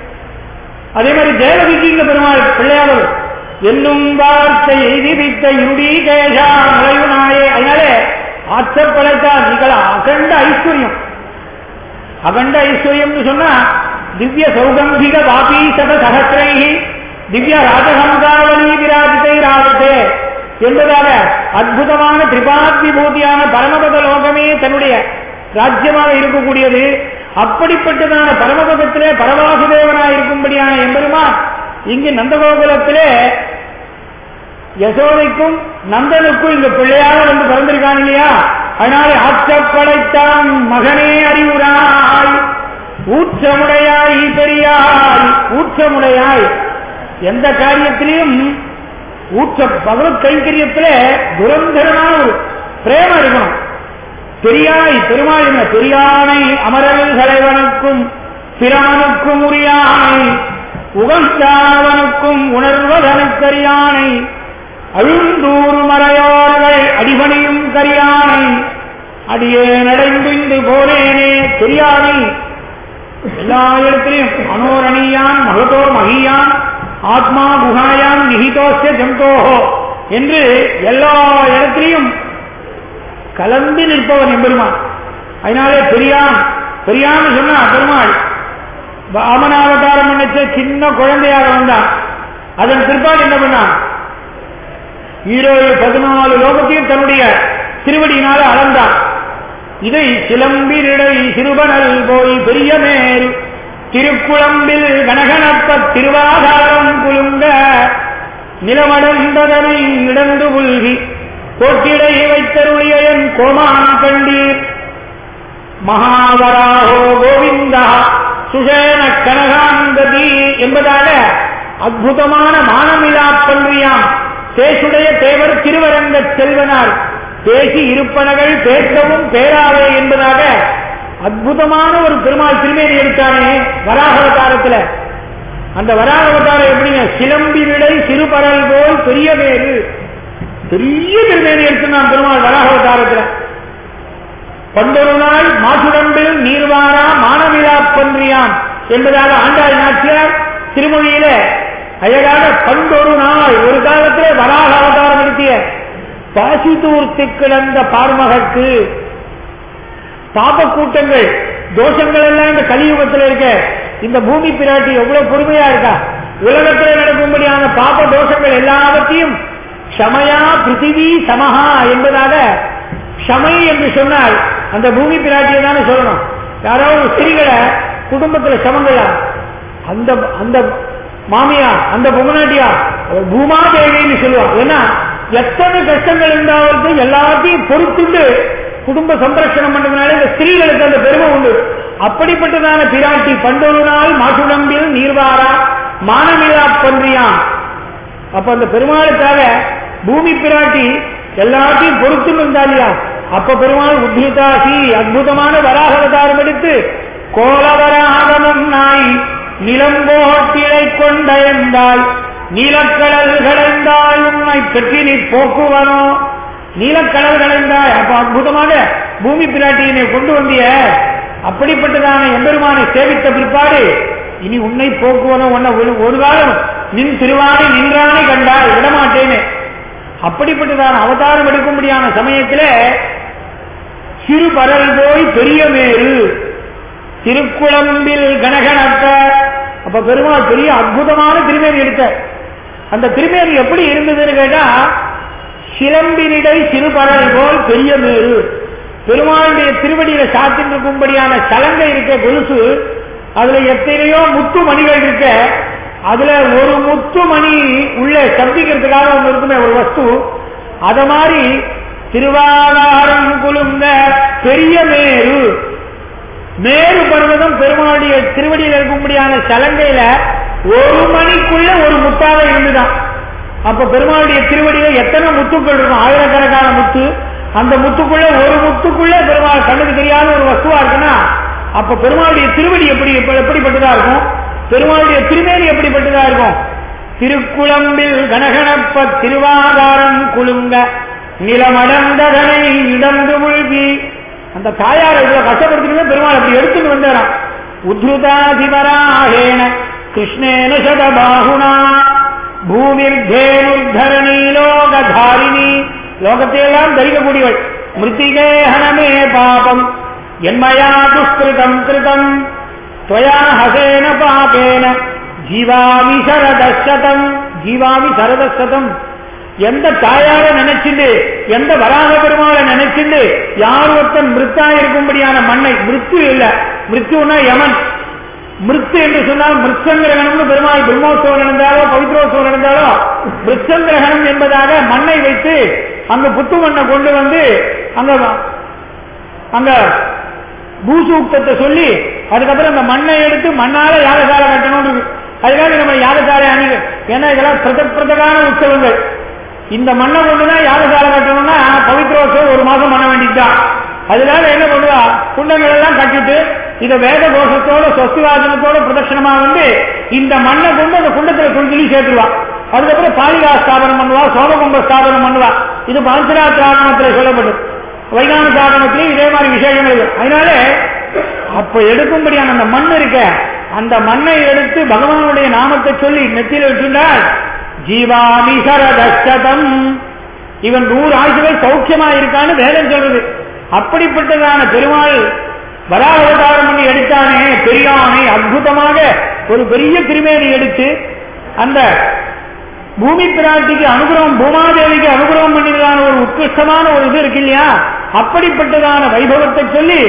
அதே மாதிரி தேவகிக்கு இங்க பெருமாள் பிள்ளையாளர் என்னும் வார்த்தை எய்திவித்த இருடி கேஷா நுழைவு நாயே அதனால ஆற்றப்படைத்தா நீங்கள் அகண்ட ஐஸ்வர்யம் அகண்ட ஐஸ்வர்யம்னு சொன்னா திவ்ய சௌகம்பிக வாபீசத சகசிரைகி திவ்ய ராஜஹம்சாவளி விராஜிதை ராஜதே என்பதாக அற்புதமான திரிபாத்விபூதியான பரமபத லோகமே தன்னுடைய ராஜ்யமாக இருக்கக்கூடியது அப்படிப்பட்டதான பரமபதத்திலே பரவாசுதேவனாக இருக்கும்படியான எம்பெருமான் இங்கு நந்தகோகுலத்திலே யசோதைக்கும் நந்தனுக்கும் இங்க பிள்ளையாக வந்து பிறந்திருக்கான் இல்லையா அதனால ஆற்றப்படைத்தான் மகனே அறிவுராய் ஊற்றமுடையாய் பெரியாய் ஊற்றமுடையாய் எந்த காரியத்திலையும் ஊற்ற பகவத் கைங்கரியத்துல துரந்தரமான ஒரு பிரேமம் இருக்கணும் பெரியாய் பெருமாள் என்ன பெரியானை அமரல் தலைவனுக்கும் பிரமனுக்கும் உரியானை உகந்தாவனுக்கும் உணர்வதனுக்கரியானை அழுந்தூறு மறையோர்கள் அடிபணியும் கரியானை அடியே நடைந்து போனேனே பெரியானை எல்லா இடத்திலையும் மனோரணியான் மகதோர் மகியான் ஆத்மா குஹாயான் நிகிதோசிய ஜந்தோஹோ என்று எல்லா இடத்திலையும் கலந்து நிற்பவன் எம்பெருமான் அதனாலே பெரியான் பெரியான்னு சொன்னா பெருமாள் வாமனாவதாரம் பண்ணிச்ச சின்ன குழந்தையாக வந்தான் அதன் பிற்பாடு என்ன பண்ணான் ஈரோடு பதினாலு லோகத்தையும் தன்னுடைய திருவடியினால அளந்தான் இதை சிலம்பினிடை சிறுவனல் போய் பெரிய மேல் திருக்குழம்பில் கனகனப்ப திருவாதாரம் குலுங்க நிலமடைந்ததனை இடந்து புல்கி கோட்டிடை வைத்தருளியன் கோமான் கண்டீர் மகாவராஹோ கோவிந்தா சுஷேன கனகாந்ததி என்பதாக அற்புதமான மானமிலா பன்றியாம் தேசுடைய தேவர் திருவரங்க செல்வனார் பேசி இருப்பனகள் பேசவும் பேராவே என்பதாக அற்புதமான ஒரு பெருமாள் திருமேனி எடுத்தானே வராக அவதாரத்துல அந்த வராக அவதாரம் எப்படிங்க சிலம்பி விடை சிறுபரல் போல் பெரிய வேறு பெரிய திருமேனி எடுத்துனான் பெருமாள் வராக அவதாரத்துல பண்டொரு நாள் மாசுடம்பில் நீர்வாரா மானவிழா பன்றியாம் என்பதாக ஆண்டாள் நாச்சியார் திருமொழியில அழகாக பண்டொரு நாள் ஒரு காலத்திலே வராக அவதாரம் எடுத்திய பாசி தூர்த்து கிடந்த பார்மகற்கு பாப கூட்டங்கள் தோஷங்கள் எல்லாம் இந்த கலியுகத்தில் இருக்க இந்த பூமி பிராட்டி எவ்வளவு பொறுமையா இருக்கா உலகத்தில் நடக்கும்படியான பாப தோஷங்கள் எல்லாவற்றையும் க்ஷமையா பிருத்திவி சமஹா என்பதாக க்ஷமை என்று சொன்னால் அந்த பூமி பிராட்டியை தானே சொல்லணும் யாராவது ஸ்திரீகளை குடும்பத்துல சமங்களா அந்த அந்த மாமியா அந்த பொம்மநாட்டியா பூமா தேவின்னு சொல்லுவான் ஏன்னா எத்தனை கஷ்டங்கள் இருந்தாலும் எல்லாத்தையும் பொறுத்துண்டு குடும்ப சம்ரட்சணம் பண்றதுனால இந்த ஸ்திரீகளுக்கு அந்த பெருமை உண்டு அப்படிப்பட்டதான பிராட்டி பண்டொரு நாள் மாசுடம்பில் நீர்வாரா மானமில்லா பன்றியான் அப்ப அந்த பெருமாளுக்காக பூமி பிராட்டி எல்லாத்தையும் பொறுத்து இருந்தாலியா அப்ப பெருமாள் உத்திதாசி அற்புதமான வராக அவதாரம் எடுத்து கோலவராகமும் நாய் நிலம்போட்டிலை கொண்டயந்தாய் நீலக்கடல் கடைந்தாய் உண்மை பெற்றி நீ போக்குவனோ நீலக்கடல் கடைந்தாய் அப்ப அற்புதமாக பூமி பிராட்டியினை கொண்டு வந்திய அப்படிப்பட்டதான எம்பெருமானை சேவித்த பிற்பாடு இனி உன்னை போக்குவனோ உன்னை ஒரு காலம் நின் திருவாணி நின்றானே கண்டாய் விடமாட்டேனே அப்படிப்பட்டதான அவதாரம் எடுக்கும்படியான சமயத்தில் சிறு பரல் போய் பெரிய மேரு திருக்குழம்பில் கனகனத்த அப்ப பெருமாள் பெரிய அற்புதமான திருமேனி எடுத்த அந்த திருமேனி எப்படி இருந்ததுன்னு கேட்டா சிலம்பினிடை சிறுபரல் போல் பெரிய மேரு பெருமாளுடைய திருவடியில சாத்தின் இருக்கும்படியான சலங்கை இருக்க கொலுசு அதுல எத்தனையோ முத்து மணிகள் இருக்க அதுல ஒரு முத்து மணி உள்ள சப்திக்கிறதுக்காக ஒன்று இருக்குமே ஒரு வஸ்து அத மாதிரி திருவாதாரம் குலுங்க பெரிய மேரு மேரு பர்வதம் பெருமாளுடைய திருவடியில் இருக்கும்படியான சலங்கையில ஒரு மணிக்குள்ள ஒரு முத்தாக இருந்துதான் அப்ப பெருமாளுடைய திருவடியில எத்தனை முத்துக்கள் இருக்கும் ஆயிரக்கணக்கான முத்து அந்த முத்துக்குள்ள ஒரு முத்துக்குள்ள பெருமாள் கண்ணுக்கு தெரியாத ஒரு வஸ்துவா இருக்குன்னா அப்ப பெருமாளுடைய திருவடி எப்படி எப்படிப்பட்டதா இருக்கும் பெருமாளுடைய திருமேனி எப்படிப்பட்டதா இருக்கும் திருக்குழம்பில் கனகனப்ப திருவாதாரம் குலுங்க நிலமடந்ததனை இடந்து முழுகி அந்த தாயார் இவ்வளவு கஷ்டப்படுத்திட்டு பெருமாள் அப்படி எடுத்துட்டு வந்தாராம் உத்ருதாதிபராகேன கிருஷ்ணேன சதபாகுனா பூமிர்தேனுர்தரணி லோகதாரிணி லோகத்தையெல்லாம் தரிக்கக்கூடியவள் மிருத்திகே ஹனமே பாபம் என்மயா துஷ்கிருதம் கிருதம் त्वया हसेन पापेन ஜீவாமி சரதசதம் ஜீவாமி சரதசதம் எந்த தாயார நினைச்சுண்டு எந்த வராக பெருமாளை நினைச்சுண்டு யார் ஒருத்தன் மிருத்தா இருக்கும்படியான மண்ணை மிருத்து இல்ல மிருத்துனா யமன் மிருத்து என்று சொன்னால் மிருத்தங்கிரகணம்னு பெருமாள் பிரம்மோத்சவம் நடந்தாலோ பவித்ரோத்சவம் நடந்தாலோ மிருத்தங்கிரகணம் என்பதாக மண்ணை வைத்து அங்க புத்து மண்ணை கொண்டு வந்து அங்க அங்க பூசூக்தத்தை சொல்லி அதுக்கப்புறம் அந்த மண்ணை எடுத்து மண்ணால யாகசாலை கட்டணும் அதுக்காக நம்ம யாகசாலை அணி ஏன்னா இதெல்லாம் பிரதக் பிரதகான உற்சவங்கள் இந்த மண்ணை கொண்டுதான் யாகசாலை கட்டணும்னா பவித்ரோத்சவம் ஒரு மாசம் பண்ண வேண்டியதுதான் அதனால என்ன பண்ணுவா குண்டங்கள் எல்லாம் கட்டிட்டு இத வேத கோஷத்தோட சொஸ்திவாதனத்தோட பிரதட்சணமா வந்து இந்த மண்ணை கொண்டு அந்த குண்டத்துல துணிஞ்சலி சேர்த்துருவா அதுக்கப்புறம் பாலிகா ஸ்தாபனம் பண்ணுவா சோமகும்ப ஸ்தாபனம் பண்ணுவா இது பாஞ்சரா திராகணத்துல சொல்லப்பட்டது வைகான சாதனத்திலையும் இதே மாதிரி விசேஷங்கள் அதனால அப்ப எடுக்கும்படியான அந்த மண் இருக்க அந்த மண்ணை எடுத்து பகவானுடைய நாமத்தை சொல்லி நெத்தியில் விட்டுண்டால் ஜீவாமி சரதம் இவன் நூறு ஆயுசுகள் சௌக்கியமா இருக்கான்னு வேதம் சொல்றது அப்படிப்பட்டதான பெருமாள் வராக அவதாரம் பண்ணி எடுத்தானே பெரியானை அற்புதமாக ஒரு பெரிய திருமேனி எடுத்து அந்த பூமி பிராட்டிக்கு அனுகிரகம் பூமாதேவிக்கு அனுகிரகம் பண்ணினதான ஒரு உத்கிருஷ்டமான ஒரு இது இருக்கு இல்லையா அப்படிப்பட்டதான வைபவத்தை சொல்லி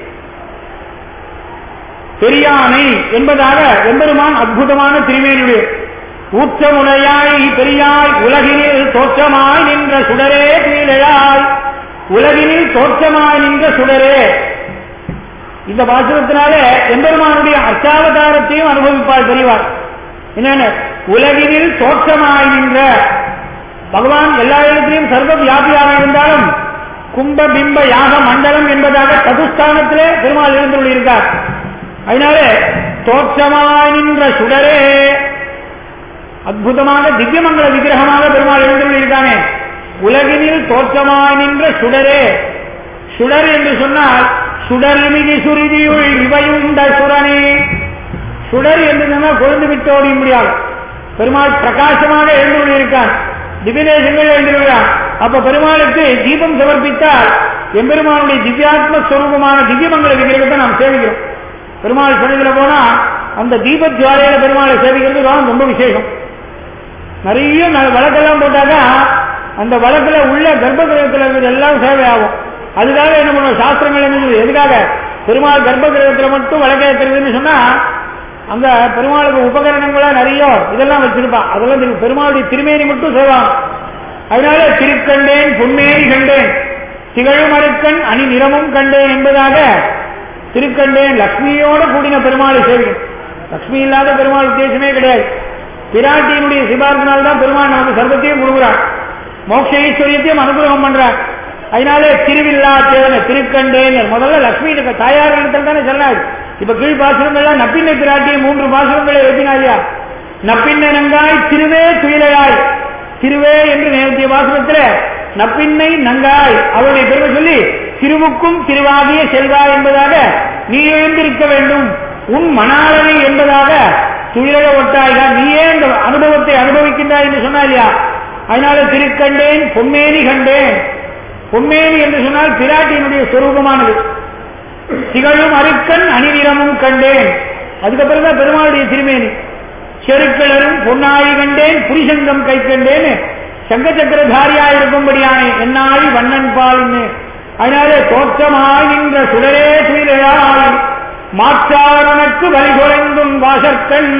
பெரியானை என்பதாக எம்பெருமான் அற்புதமான திருமேனியுடைய ஊற்றமுனையாய் பெரியாய் உலகினில் தோற்றமாய் நின்ற சுடரே கீழையாய் உலகினில் தோற்றமாய் நின்ற சுடரே இந்த வாசகத்தினால எம்பெருமானுடைய அர்ச்சாவதாரத்தையும் அனுபவிப்பாள் பெரியவாள் என்னன்னு உலகினில் தோற்றமாய் நின்ற பகவான் எல்லா இடத்திலையும் சர்வ வியாபியாக இருந்தாலும் கும்ப பிம்ப யாக மண்டலம் என்பதாக சதுஸ்தானத்திலே பெருமாள் இருந்துள்ளிருக்கார் அதனால தோற்றமாய் நின்ற சுடரே அற்புதமாக திவ்யமங்கல விக்கிரகமாக பெருமாள் எழுந்துள்ளிருக்கானே உலகினில் தோற்றமாய் நின்ற சுடரே சுடர் என்று சொன்னால் சுடர்மிகு சுருதியுள் இவையுண்ட சுரனே சுடர் என்று சொன்னால் கொழுந்து விட்டு ஓடி முடியாது பெருமாள் பிரகாசமாக எழுந்துள்ளிருக்கான் திவ்யதேசங்கள் எழுந்துள்ளான் அப்ப பெருமாளுக்கு தீபம் சமர்ப்பித்தால் எம்பெருமானுடைய திவ்யாத்ம ஸ்வரூபமான திவ்யமங்கல விக்கிரகத்தை நாம் சேவிக்கிறோம் பெருமாள் சன்னிதில போனா அந்த தீப ஜுவாலையில பெருமாளை சேவிக்கிறது தான் ரொம்ப விசேஷம் நிறைய ந- விளக்கெல்லாம் போட்டாக்கா அந்த விளக்குல உள்ள கர்ப்ப கிரகத்தில் இருக்கிறது எல்லாம் சேவை ஆகும் அதுக்காக என்ன பண்ணுவோம் சாஸ்திரங்கள் என்ன சொல்லுது? எதுக்காக பெருமாள் கர்ப்ப கிரகத்தில் மட்டும் விளக்கேற்றுறதுன்னு சொன்னா அங்க பெருமாளுக்கு உபகரணங்களா நிறைய இதெல்லாம் வச்சிருப்பா அதெல்லாம் திரு- பெருமாளுடைய திருமேனி மட்டும் செய்வாங்க அதனால திருக்கண்டேன் பொன்மேனி கண்டேன் திகழும் அருக்கன் அணி நிறமும் கண்டேன் என்பதாக திருக்கண்டேன் லக்ஷ்மியோட கூடின பெருமாளை சேவிக்கும் லக்ஷ்மி இல்லாத பெருமாள் உத்தேசமே கிடையாது பிராட்டியினுடைய சிபார்த்தினால் தான் பெருமாள் நமக்கு சர்வத்தையும் கொடுக்குறார் மோட்ச ஈஸ்வரியத்தையும் அனுகிரகம் பண்றார் அதனாலே திருவில்லா தேவன திருக்கண்டேன் முதல்ல லக்ஷ்மி தாயார் இடத்துல தானே சொன்னார் இப்ப கீழ் பாசுரங்கள்லாம் நப்பின்னை பிராட்டியை மூன்று பாசுரங்களை எழுப்பினாரியா நப்பின்னை நங்காய் திருவே துயிலையாய் திருவே என்று நேர்த்திய பாசுரத்தில் நப்பின்னை நங்காய் அவருடைய பெருமை சொல்லி திருவுக்கும் திருவாகிய செல்வா என்பதாக நீ எழுந்திருக்க வேண்டும் உன் மணாளனை என்பதாக துயிலக ஒட்டாய்கா நீயே இந்த அனுபவத்தை அனுபவிக்கின்றாய் என்று சொன்னாரியா அதனால திருக்கண்டேன் பொன்மேனி கண்டேன் பொன்மேனி என்று சொன்னால் பிராட்டியினுடைய சொரூபமானது திகழும் அருக்கன் அணிநிறமும் கண்டேன் அதுக்கப்புறம் தான் பெருமாளுடைய திருமேனி செருக்கிளரும் பொன்னாழி கண்டேன் புரிசங்கம் கை கண்டேன் சங்க சக்கரதாரியா இருக்கும்படியானே என்னாழி வண்ணன் பாலின்னு அதனாலே தோற்றமாய் நின்ற சுடரே துயிலாய் மாற்றார் உனக்கு வழி குறைந்தும் வாசற்கண்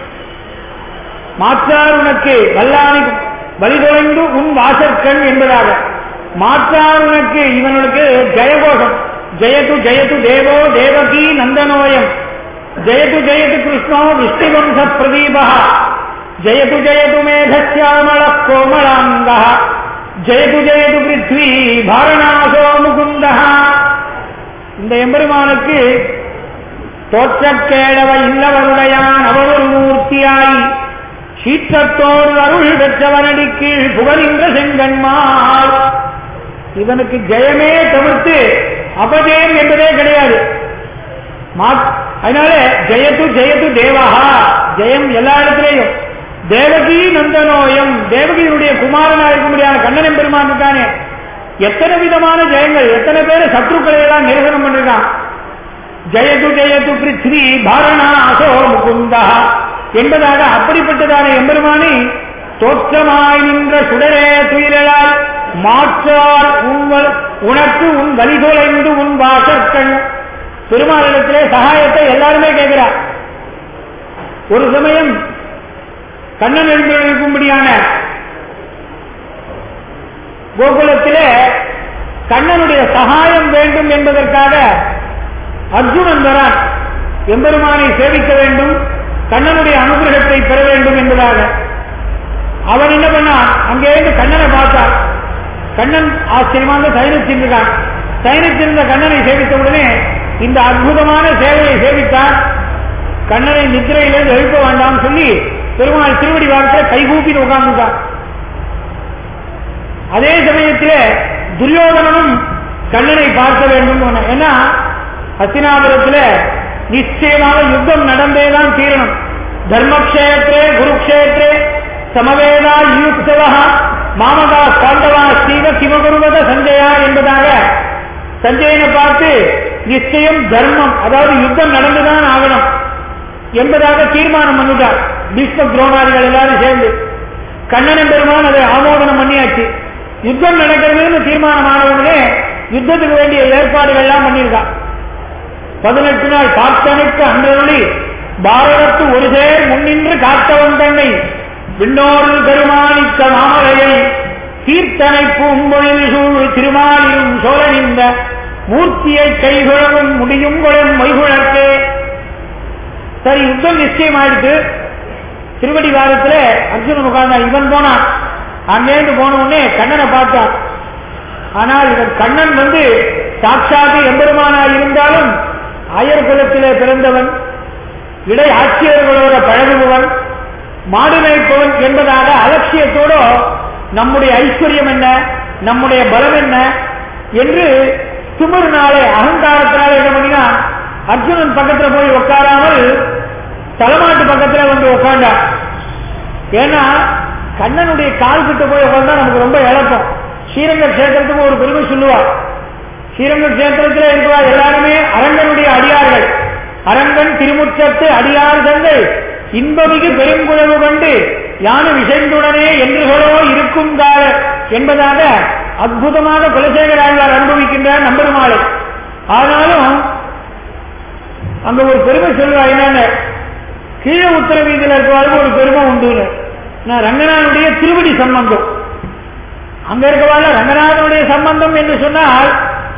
மாற்றார் உனக்கு வல்லானி வழி குறைந்து உன் வாசற்கண் என்பதாக மாற்றார் உனக்கு இவனுக்கு ஜெயகோஷம் ஜெயது ஜெயது தேவோ தேவகி நந்தனோயம் ஜெயது ஜெயது கிருஷ்ணோ விஷ்ணுவம்ச பிரதீபா ஜெயது ஜெயது மேகசியாமள கோமளாங்க ஜெயது ஜெயது பிருத்வி பாரணாசோ முகுந்த இந்த எம்பெருமானுக்கு தோற்றக்கேடவ இல்லவருடையான் அவரொரு மூர்த்தியாய் சீற்றத்தோடு அருள் பெற்றவனடி கீழ் புகழின்ற செங்கன்மாள் இவனுக்கு ஜெயமே தவிர்த்து அபஜயம் என்பதே கிடையாது மா- அதனால ஜெயத்து ஜெயத்து தேவஹா ஜெயம் எல்லா இடத்திலேயும் தேவகி நந்தனோயம் தேவகியினுடைய குமாரனா இருக்க முடியாத கண்ணன் பெருமான் இருக்கானே எத்தனை விதமான ஜெயங்கள் எத்தனை பேர் சத்ருக்களை எல்லாம் நிரசனம் பண்ணிருக்கான் ஜெயது ஜெயது பிருத்வி பாரணா அசோ முகுந்தா என்பதாக அப்படிப்பட்டதான எம்பெருமானி தோற்றமாய் நின்ற சுடரே துயிலால் மாற்றார் உங்கள் உனக்கு உன் வழிதொலைந்து உன் வாசற்கண் பெருமாளிடத்திலே சகாயத்தை எல்லாருமே கேட்கிறார் ஒரு சமயம் கண்ணன் எழுந்திருக்கும்படியான கோகுலத்திலே கண்ணனுடைய சகாயம் வேண்டும் என்பதற்காக அர்ஜுனன் வரான் எம்பெருமானை சேவிக்க வேண்டும் கண்ணனுடைய அனுகிரகத்தை பெற வேண்டும் என்பதாக அவன் என்ன பண்ணான் அங்கே இருந்து கண்ணனை பார்த்தான் கண்ணன் ஆச்சரியமாக சயனிச்சிருந்தான் சயனிச்சிருந்த கண்ணனை சேவித்த உடனே இந்த அற்புதமான சேவையை சேவித்தான் கண்ணனை நித்திரையிலிருந்து எழுப்ப வேண்டாம் சொல்லி பெருமாள் திருவடி வாரத்தில் கைகூப்பிட்டு உட்கார்ந்துட்டான் அதே சமயத்திலே துரியோதனனும் கண்ணனை பார்க்க வேண்டும் சொன்னான். ஏன்னா ஹஸ்தினாபுரத்தில் நிச்சயமாக யுத்தம் நடந்தேதான் தீரணும் தர்மக்ஷேத்திரே குருக்ஷேத்திரே சமவேதா யுக்தவா மாமகா பாண்டவா ஸ்ரீவ கிமகுருவத சஞ்சயா என்பதாக சஞ்சயனை பார்த்து நிச்சயம் தர்மம் அதாவது யுத்தம் நடந்துதான் ஆகணும் என்பதாக தீர்மானம் பண்ணிட்டார் பீஷ்ம துரோணாதிகள் எல்லாரும் சேர்ந்து கண்ணன் பெருமான் அதை ஆமோதனம் பண்ணியாச்சு யுத்தம் நடக்கிறதுன்னு தீர்மானம் ஆனவுடனே யுத்தத்துக்கு வேண்டிய ஏற்பாடுகள் எல்லாம் பண்ணியிருக்கான் பதினெட்டு நாள் பார்த்தனுக்கு அன்றொழி பாரதத்து ஒரு சேர் முன்னின்று காத்தவன் தன்னை விண்ணோடு பெருமானித்த மாமலையை தீர்த்தனை பூம்பொழில் சூழ் திருமாலிலும் சோழனிந்த மூர்த்தியை கைகுழவும் முடியும் குழம் மைகுழக்கே சரி யுத்தம் நிச்சயம் ஆயிடுச்சு திருவடி வாரத்துல அர்ஜுனன் உட்கார்ந்தான் இவன் போனான் அங்கேருந்து போன உடனே கண்ணனை பார்த்தான் ஆனால் இவன் கண்ணன் வந்து சாட்சாத்து எம்பெருமானாய் இருந்தாலும் ஆயர் குலத்திலே பிறந்தவன் இடை ஆட்சியர்களோட பழகுபவன் மாடு மேய்ப்பவன் என்பதாக அலட்சியத்தோட நம்முடைய ஐஸ்வர்யம் என்ன நம்முடைய பலம் என்ன என்று திமிர்னாலே அகங்காரத்தினால என்ன பண்ணினா அர்ஜுனன் பக்கத்துல போய் உட்காராமல் தலைமாட்டு பக்கத்துல வந்து உட்காண்டான் ஏன்னா கண்ணனுடைய கால் கிட்ட போய் உட்கார்ந்தா நமக்கு ரொம்ப இழப்பம் ஸ்ரீரங்க கஷேத்திரத்துக்கு ஒரு பெருமை சொல்லுவார் ஸ்ரீரங்க கஷேத்திரத்தில் இருக்கிறார் எல்லாருமே அரங்கனுடைய அடியார்கள் அரங்கன் திருமுற்றத்து அடியார் தந்தை இன்பமிகு பெருங்குழவு கண்டு யானு விஷயத்துடனே என்றுகளோ இருக்கும் கால என்பதாக அற்புதமாக குலசேகர ஆழ்வார் அனுபவிக்கின்றார் நம்பெருமாளை ஆனாலும் அங்க ஒரு பெருமை சொல்லுவா என்னன்னு கீழே உத்தர வீதியில் இருக்கிறவருக்கு ஒரு பெருமை உண்டு நான் ரங்கநாதனுடைய திருவடி சம்பந்தம் அங்க இருக்கவால ரங்கநாதனுடைய சம்பந்தம் என்று சொன்னால்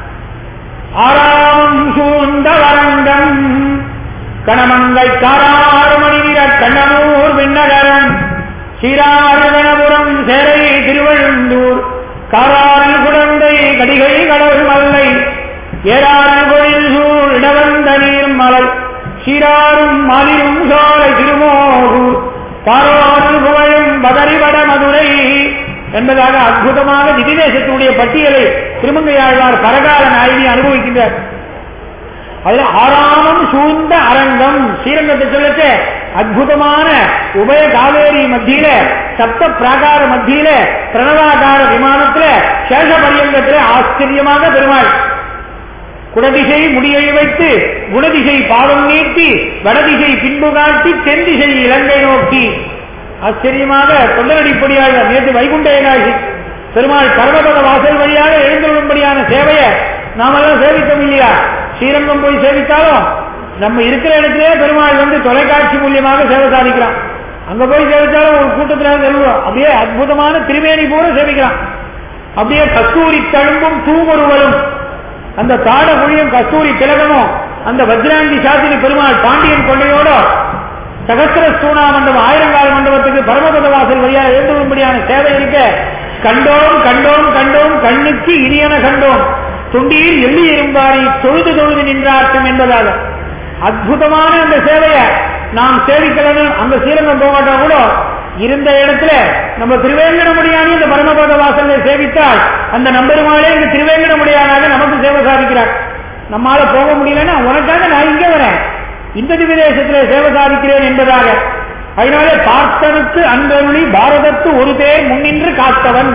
ஆறாம் சூழ்ந்த வரங்கம் கணமங்கை காராறு மணிவிர கண்ணனூர் விண்ணகரன் சீராறுகணபுரம் சேரை திருவழுந்தூர் காராரில் குழந்தை கடிகை கடவுள் மல்லை ஏறாறு கோயில் சூழ் இடவந்த நீர் மலை சீராரும் மாலிரும் சோலை திருமோகூர் பாரோரில் புகழும் பதறிவட மதுரை என்பதாக அற்புதமாக திதிதேசத்தினுடைய பட்டியலை திருமங்கையாழ்வார் பரகால நாயினி அனுபவிக்கின்றார் அதுல ஆறாமம் சூழ்ந்த அரங்கம் ஸ்ரீரங்கத்தை சொல்லச்ச அற்புதமான உபய காவேரி மத்தியில சப்த பிராகார மத்தியில பிரணவாகார விமானத்துல சேஷ பரியங்கத்துல ஆச்சரியமாக பெருமாள் குடதிசை முடியை வைத்து குணதிசை பாதம் நீட்டி வடதிசை பின்பு காட்டி தென்திசை இலங்கை நோக்கி ஆச்சரியமாக தொண்டரடிப்படியாக நேற்று வைகுண்ட ஏகாசி பெருமாள் பரமபத வாசல் வழியாக எழுந்துள்ளபடியான சேவையை நாமெல்லாம் சேவித்தோம் இல்லையா ஸ்ரீரங்கம் போய் சேவித்தாலும் நம்ம இருக்கிற இடத்திலே பெருமாள் வந்து தொலைக்காட்சி மூலியமாக சேவை சாதிக்கிறான் அங்க போய் சேவித்தாலும் ஒரு கூட்டத்தில் செல்வோம் அப்படியே அற்புதமான திருவேணி பூரா சேவிக்கிறான் அப்படியே கஸ்தூரி தழும்பும் தூமொருவரும் அந்த தாட குழியும் கஸ்தூரி திலகமும் அந்த வஜ்ராங்கி சாத்திரி பெருமாள் பாண்டியன் கொள்ளையோட சகசிர ஸ்தூணா மண்டபம் ஆயிரங்கால மண்டபத்துக்கு பரமபத வாசல் வழியா எழுந்தும்படியான சேவை இருக்க கண்டோம் கண்டோம் கண்டோம் கண்ணுக்கு இனியன கண்டோம் துண்டியில் எள்ளி எறும்பாரி தொழுது தொழுது நின்றாட்டும் என்பதாக அற்புதமான அந்த சேவையை நாம் சேவிக்கலன்னு அந்த ஸ்ரீரங்கம் போகாட்டா கூட இருந்த இடத்துல நம்ம திருவேங்கடமுடியானி இந்த பரமபத வாசல்ல சேவித்தால் அந்த நம்பெருமாளே இந்த திருவேங்கடமுடியானாக நமக்கு சேவை சாதிக்கிறார் நம்மால போக முடியலன்னா உனக்காக நான் இங்கே வரேன் இந்த திவிதேசத்திலே சேவை சாதிக்கிறேன் என்பதாக அதனாலே பார்த்தனுக்கு அன்றொழி பாரதத்து ஒரு பேர் முன்னின்று காத்தவன்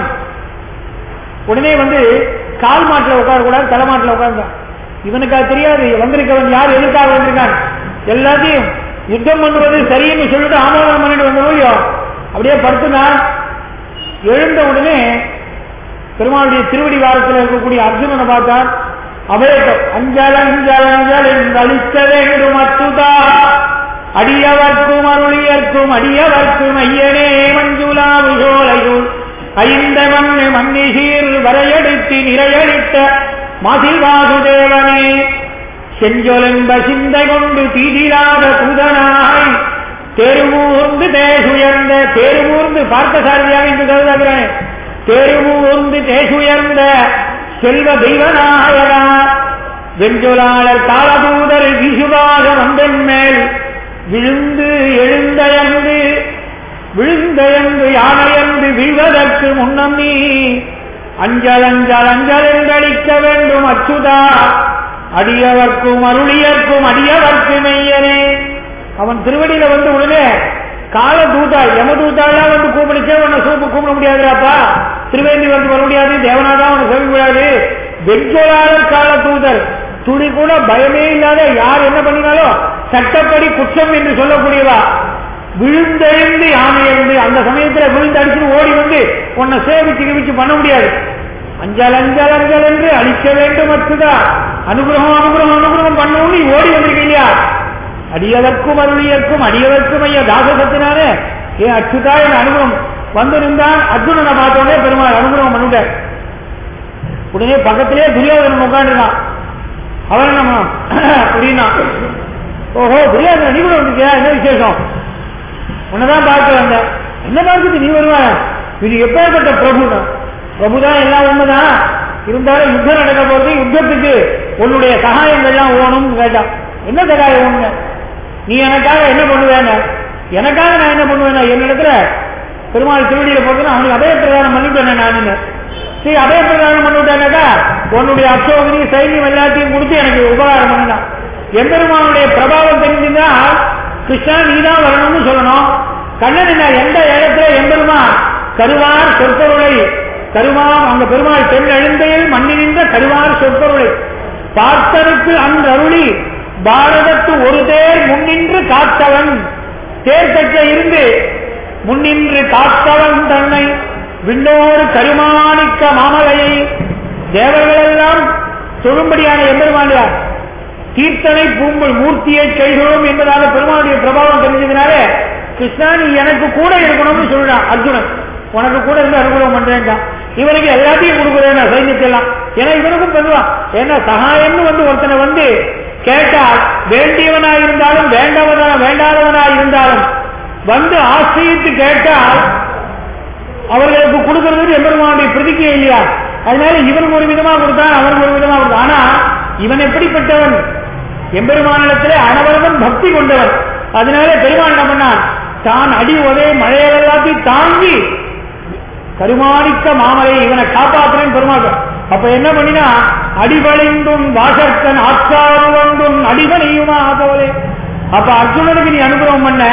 உடனே வந்து கால் மாட்டில் உட்கார கூடாது தலைமாட்டில் உட்கார்ந்தான் இவனுக்கு அது தெரியாது வந்திருக்கவன் யார் எதுக்காக வந்திருக்கான் எல்லாத்தையும் யுத்தம் பண்ணுவது சரின்னு சொல்லிட்டு ஆமோதனம் பண்ணிட்டு வந்தோம் அப்படியே படுத்துனான் எழுந்த உடனே பெருமாளுடைய திருவடி வாரத்தில் இருக்கக்கூடிய அர்ஜுனனை பார்த்தான் அபயக்கம் அஞ்சல் அஞ்சல் அஞ்சல் என்று அளிக்க வேண்டும் அத்துதா அடியவர்க்கும் அருளியர்க்கும் அடியவர்க்கும் ஐயனே மஞ்சுளா விசோலையுள் ஐந்த மண்ணு மன்னிசீர் வரையடித்து நிறையடித்த மதில் வாசுதேவனே செஞ்சொலென்ப சிந்தை கொண்டு தீதிராத புதனாய் தெருவூர்ந்து தேசுயர்ந்த தேருவூர்ந்து பார்த்த சாரதியாக இங்கு கருதுகிறேன் தெருவூர்ந்து தேசுயர்ந்த செல்வ தெய்வநாயகா வெஞ்சொலாளர் காலதூதர் விசுவாக வந்தன் மேல் விழுந்து எழுந்தயர்ந்து விழுந்தயர்ந்து யானையர்ந்து வீழ்வதற்கு முன்னம் நீ அஞ்சல் அஞ்சல் அஞ்சல் என்றளிக்க வேண்டும் அச்சுதா அடியவர்க்கும் அருளியர்க்கும் அடியவர்க்கு மெய்யனே அவன் திருவடியில வந்து உடனே கால தூதா யம தூதாலாம் வந்து கூப்பிடுச்சே உன்னை சூப்பு கூப்பிட முடியாதுடாப்பா திருவேண்டி வந்து வர முடியாது தேவனாதான் உனக்கு சொல்ல முடியாது வெஞ்சொலாளர் கால தூதர் துளி கூட பயமே இல்லாத யார் என்ன பண்ணினாலும் சட்டப்படி குற்றம் என்று சொல்லக்கூடியவா விழுந்தெழுந்து யானை எழுந்து அந்த சமயத்துல விழுந்து அடிச்சு ஓடி வந்து உன்னை சேவிச்சு கிவிச்சு பண்ண முடியாது அஞ்சல் அஞ்சல் அஞ்சல் என்று அழிக்க வேண்டும் அச்சுதா அனுகிரகம் அனுகிரகம் அனுகிரகம் பண்ணவும் நீ ஓடி வந்திருக்க இல்லையா அடியவர்க்கும் அருளியர்க்கும் அடியவர்க்கும் ஐயா தாசகத்தினாலே ஏன் அச்சுதா என் அனுகிரகம் வந்திருந்தான் அர்ஜுனனை பார்த்தோடனே பெருமாள் அனுகிரகம் பண்ணிட்டார் உடனே பக்கத்திலே துரியோதனன் உட்காந்துருக்கான் அவன் நம்ம அப்படின்னா ஓஹோ துரியோதனன் நீ கூட வந்திருக்கியா என்ன விசேஷம் உன்னதான் பார்க்க வந்தேன் என்ன பார்த்துட்டு நீ வருவாய இது எப்பேற்பட்ட பிரபுனா பிரபுதான் எல்லாம் உண்மைதான் இருந்தாலும் யுத்தம் நடக்க போது யுத்தத்துக்கு உன்னுடைய சகாயங்கள்லாம் ஓணும்னு கேட்டான் என்ன சகாயம் ஒண்ணு நீ எனக்காக என்ன பண்ணுவேன எனக்காக நான் என்ன பண்ணுவேன் என்னிடத்துல பெருமாள் திருவடியில போட்டு அவனுக்கு அபய பிரதானம் பண்ணிவிட்டேன் நான் சரி அபய பிரதானம் பண்ணிவிட்டேனாக்கா உன்னுடைய அசோகனி சைன்யம் எல்லாத்தையும் கொடுத்து எனக்கு உபகாரம் பண்ணினான் எம்பெருமானுடைய பிரபாவம் தெரிஞ்சுன்னா கிருஷ்ணா நீதான் வரணும்னு சொல்லணும் கண்ணன் என்ன எந்த இடத்துல எம்பெருமா கருவார் சொற்பொருளை கருமாம் அந்த பெருமாள் தென் எழுந்தையில் மண்ணினின்ற கருவார் சொற்பொருளை பார்த்தருக்கு அன்று அருளி பாரதத்து ஒரு தேர் முன்னின்று காத்தவன் தேர் கற்ற இருந்து முன்னின்று காத்தவன் தன்னை விண்ணோடு கருமாணிக்க மாமலையை தேவர்களெல்லாம் சொல்லும்படியான எம்பெருமானியார் கீர்த்தனை பூம்பல் மூர்த்தியை கைகொள்ளும் என்பதாக பெருமாளுடைய பிரபாவம் தெரிஞ்சதுனால கிருஷ்ணா நீ எனக்கு கூட இருக்கணும்னு சொல்றான் அர்ஜுனன் உனக்கு கூட இருந்து அனுகூலம் பண்றேன் இவனுக்கு எல்லாத்தையும் கொடுக்குறேன் சைன்யத்தெல்லாம் ஏன்னா இவனுக்கும் பண்ணுவான் ஏன்னா சகாயம்னு வந்து ஒருத்தனை வந்து கேட்டால் வேண்டியவனா இருந்தாலும் வேண்டவனா வேண்டாதவனா இருந்தாலும் வந்து ஆசிரியித்து கேட்டால் அவர்களுக்கு கொடுக்கிறது எம்பெருமானுடைய பிரதிக்கை இல்லையா அதனால இவனுக்கு ஒரு விதமா கொடுத்தான் அவனுக்கு ஒரு விதமா கொடுத்தான் ஆனா இவன் எப்படிப்பட்டவன் எம்பெருமானிடத்திலே அனவரதம் பக்தி கொண்டவன் அதனால பெருமான் என்ன பண்ணான் தான் அடி உதய மழையெல்லாத்தையும் தாங்கி கருமாணிக்க மாமலை இவனை காப்பாற்றுறேன் பெருமாள் அப்ப என்ன பண்ணினா அடிவழிந்தும் வாசற்கன் ஆச்சாருவந்தும் அடிவனையுமா ஆகவலே அப்ப அர்ஜுனனுக்கு நீ அனுகிரகம் பண்ண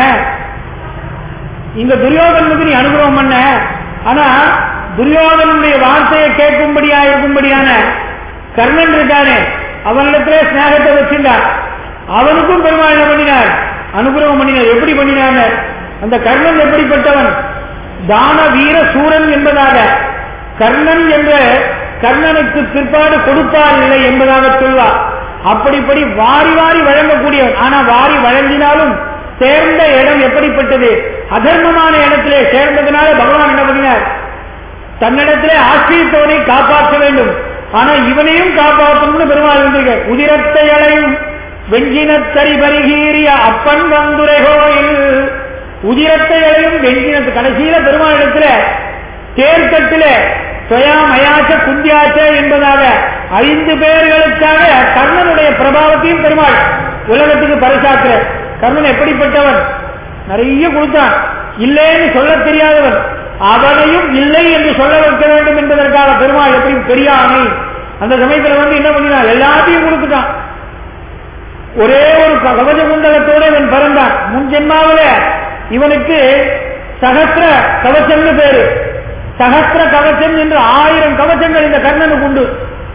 இந்த துரியோதனுக்கு நீ அனுகிரகம் பண்ண ஆனா துரியோதனுடைய வார்த்தையை கேட்கும்படியா இருக்கும்படியான கர்ணன் இருக்கானே அவனிடத்திலே ஸ்நேகத்தை வச்சிருந்தார் அவனுக்கும் பெருமாள் என்ன பண்ணினார் அனுகிரகம் பண்ணினார் எப்படி பண்ணினார் அந்த கர்ணன் எப்படிப்பட்டவன் தான வீர சூரன் என்பதாக கர்ணன் என்ற கர்ணனுக்கு பிற்பாடு கொடுப்பார் இல்லை என்பதாக சொல்வார் அப்படிப்படி வாரி வாரி வழங்கக்கூடியவன் ஆனா வாரி வழங்கினாலும் சேர்ந்த இடம் எப்படிப்பட்டது அதர்மமான இடத்திலே சேர்ந்ததுனால பகவான் என்ன பண்ணினார் தன்னிடத்திலே ஆசிரியத்தவனை காப்பாற்ற வேண்டும் ஆனா இவனையும் காப்பாற்றணும்னு பெருமாள் இருந்திருக்க உதிரத்தை அலையும் வெஞ்சினத்தறி பரிகீறிய அப்பன் வந்துரை கோயில் உதிரத்தை அலையும் வெஞ்சினத்து கடைசியில பெருமாள் இடத்துல தேர்தட்டில சொயா மயாச்ச குந்தியாச்ச என்பதாக ஐந்து பேர்களுக்காக கர்ணனுடைய பிரபாவத்தையும் பெருமாள் உலகத்துக்கு பரிசாக்குற கர்ணன் எப்படிப்பட்டவன் நிறைய கொடுத்தான் இல்லைன்னு சொல்ல தெரியாதவன் அவனையும் இல்லை என்று சொல்ல வைக்க வேண்டும் என்பதற்காக பெருமாள் எப்படி பெரிய ஆணை அந்த சமயத்தில் வந்து என்ன பண்ணினான் எல்லாத்தையும் கொடுத்துட்டான் ஒரே ஒரு கவச குண்டலத்தோடு இவன் பிறந்தான் முன் ஜென்மாவில இவனுக்கு சகசிர கவச்சம்னு பேரு சகசிர கவச்சம் என்று ஆயிரம் கவச்சங்கள் இந்த கர்ணனுக்கு உண்டு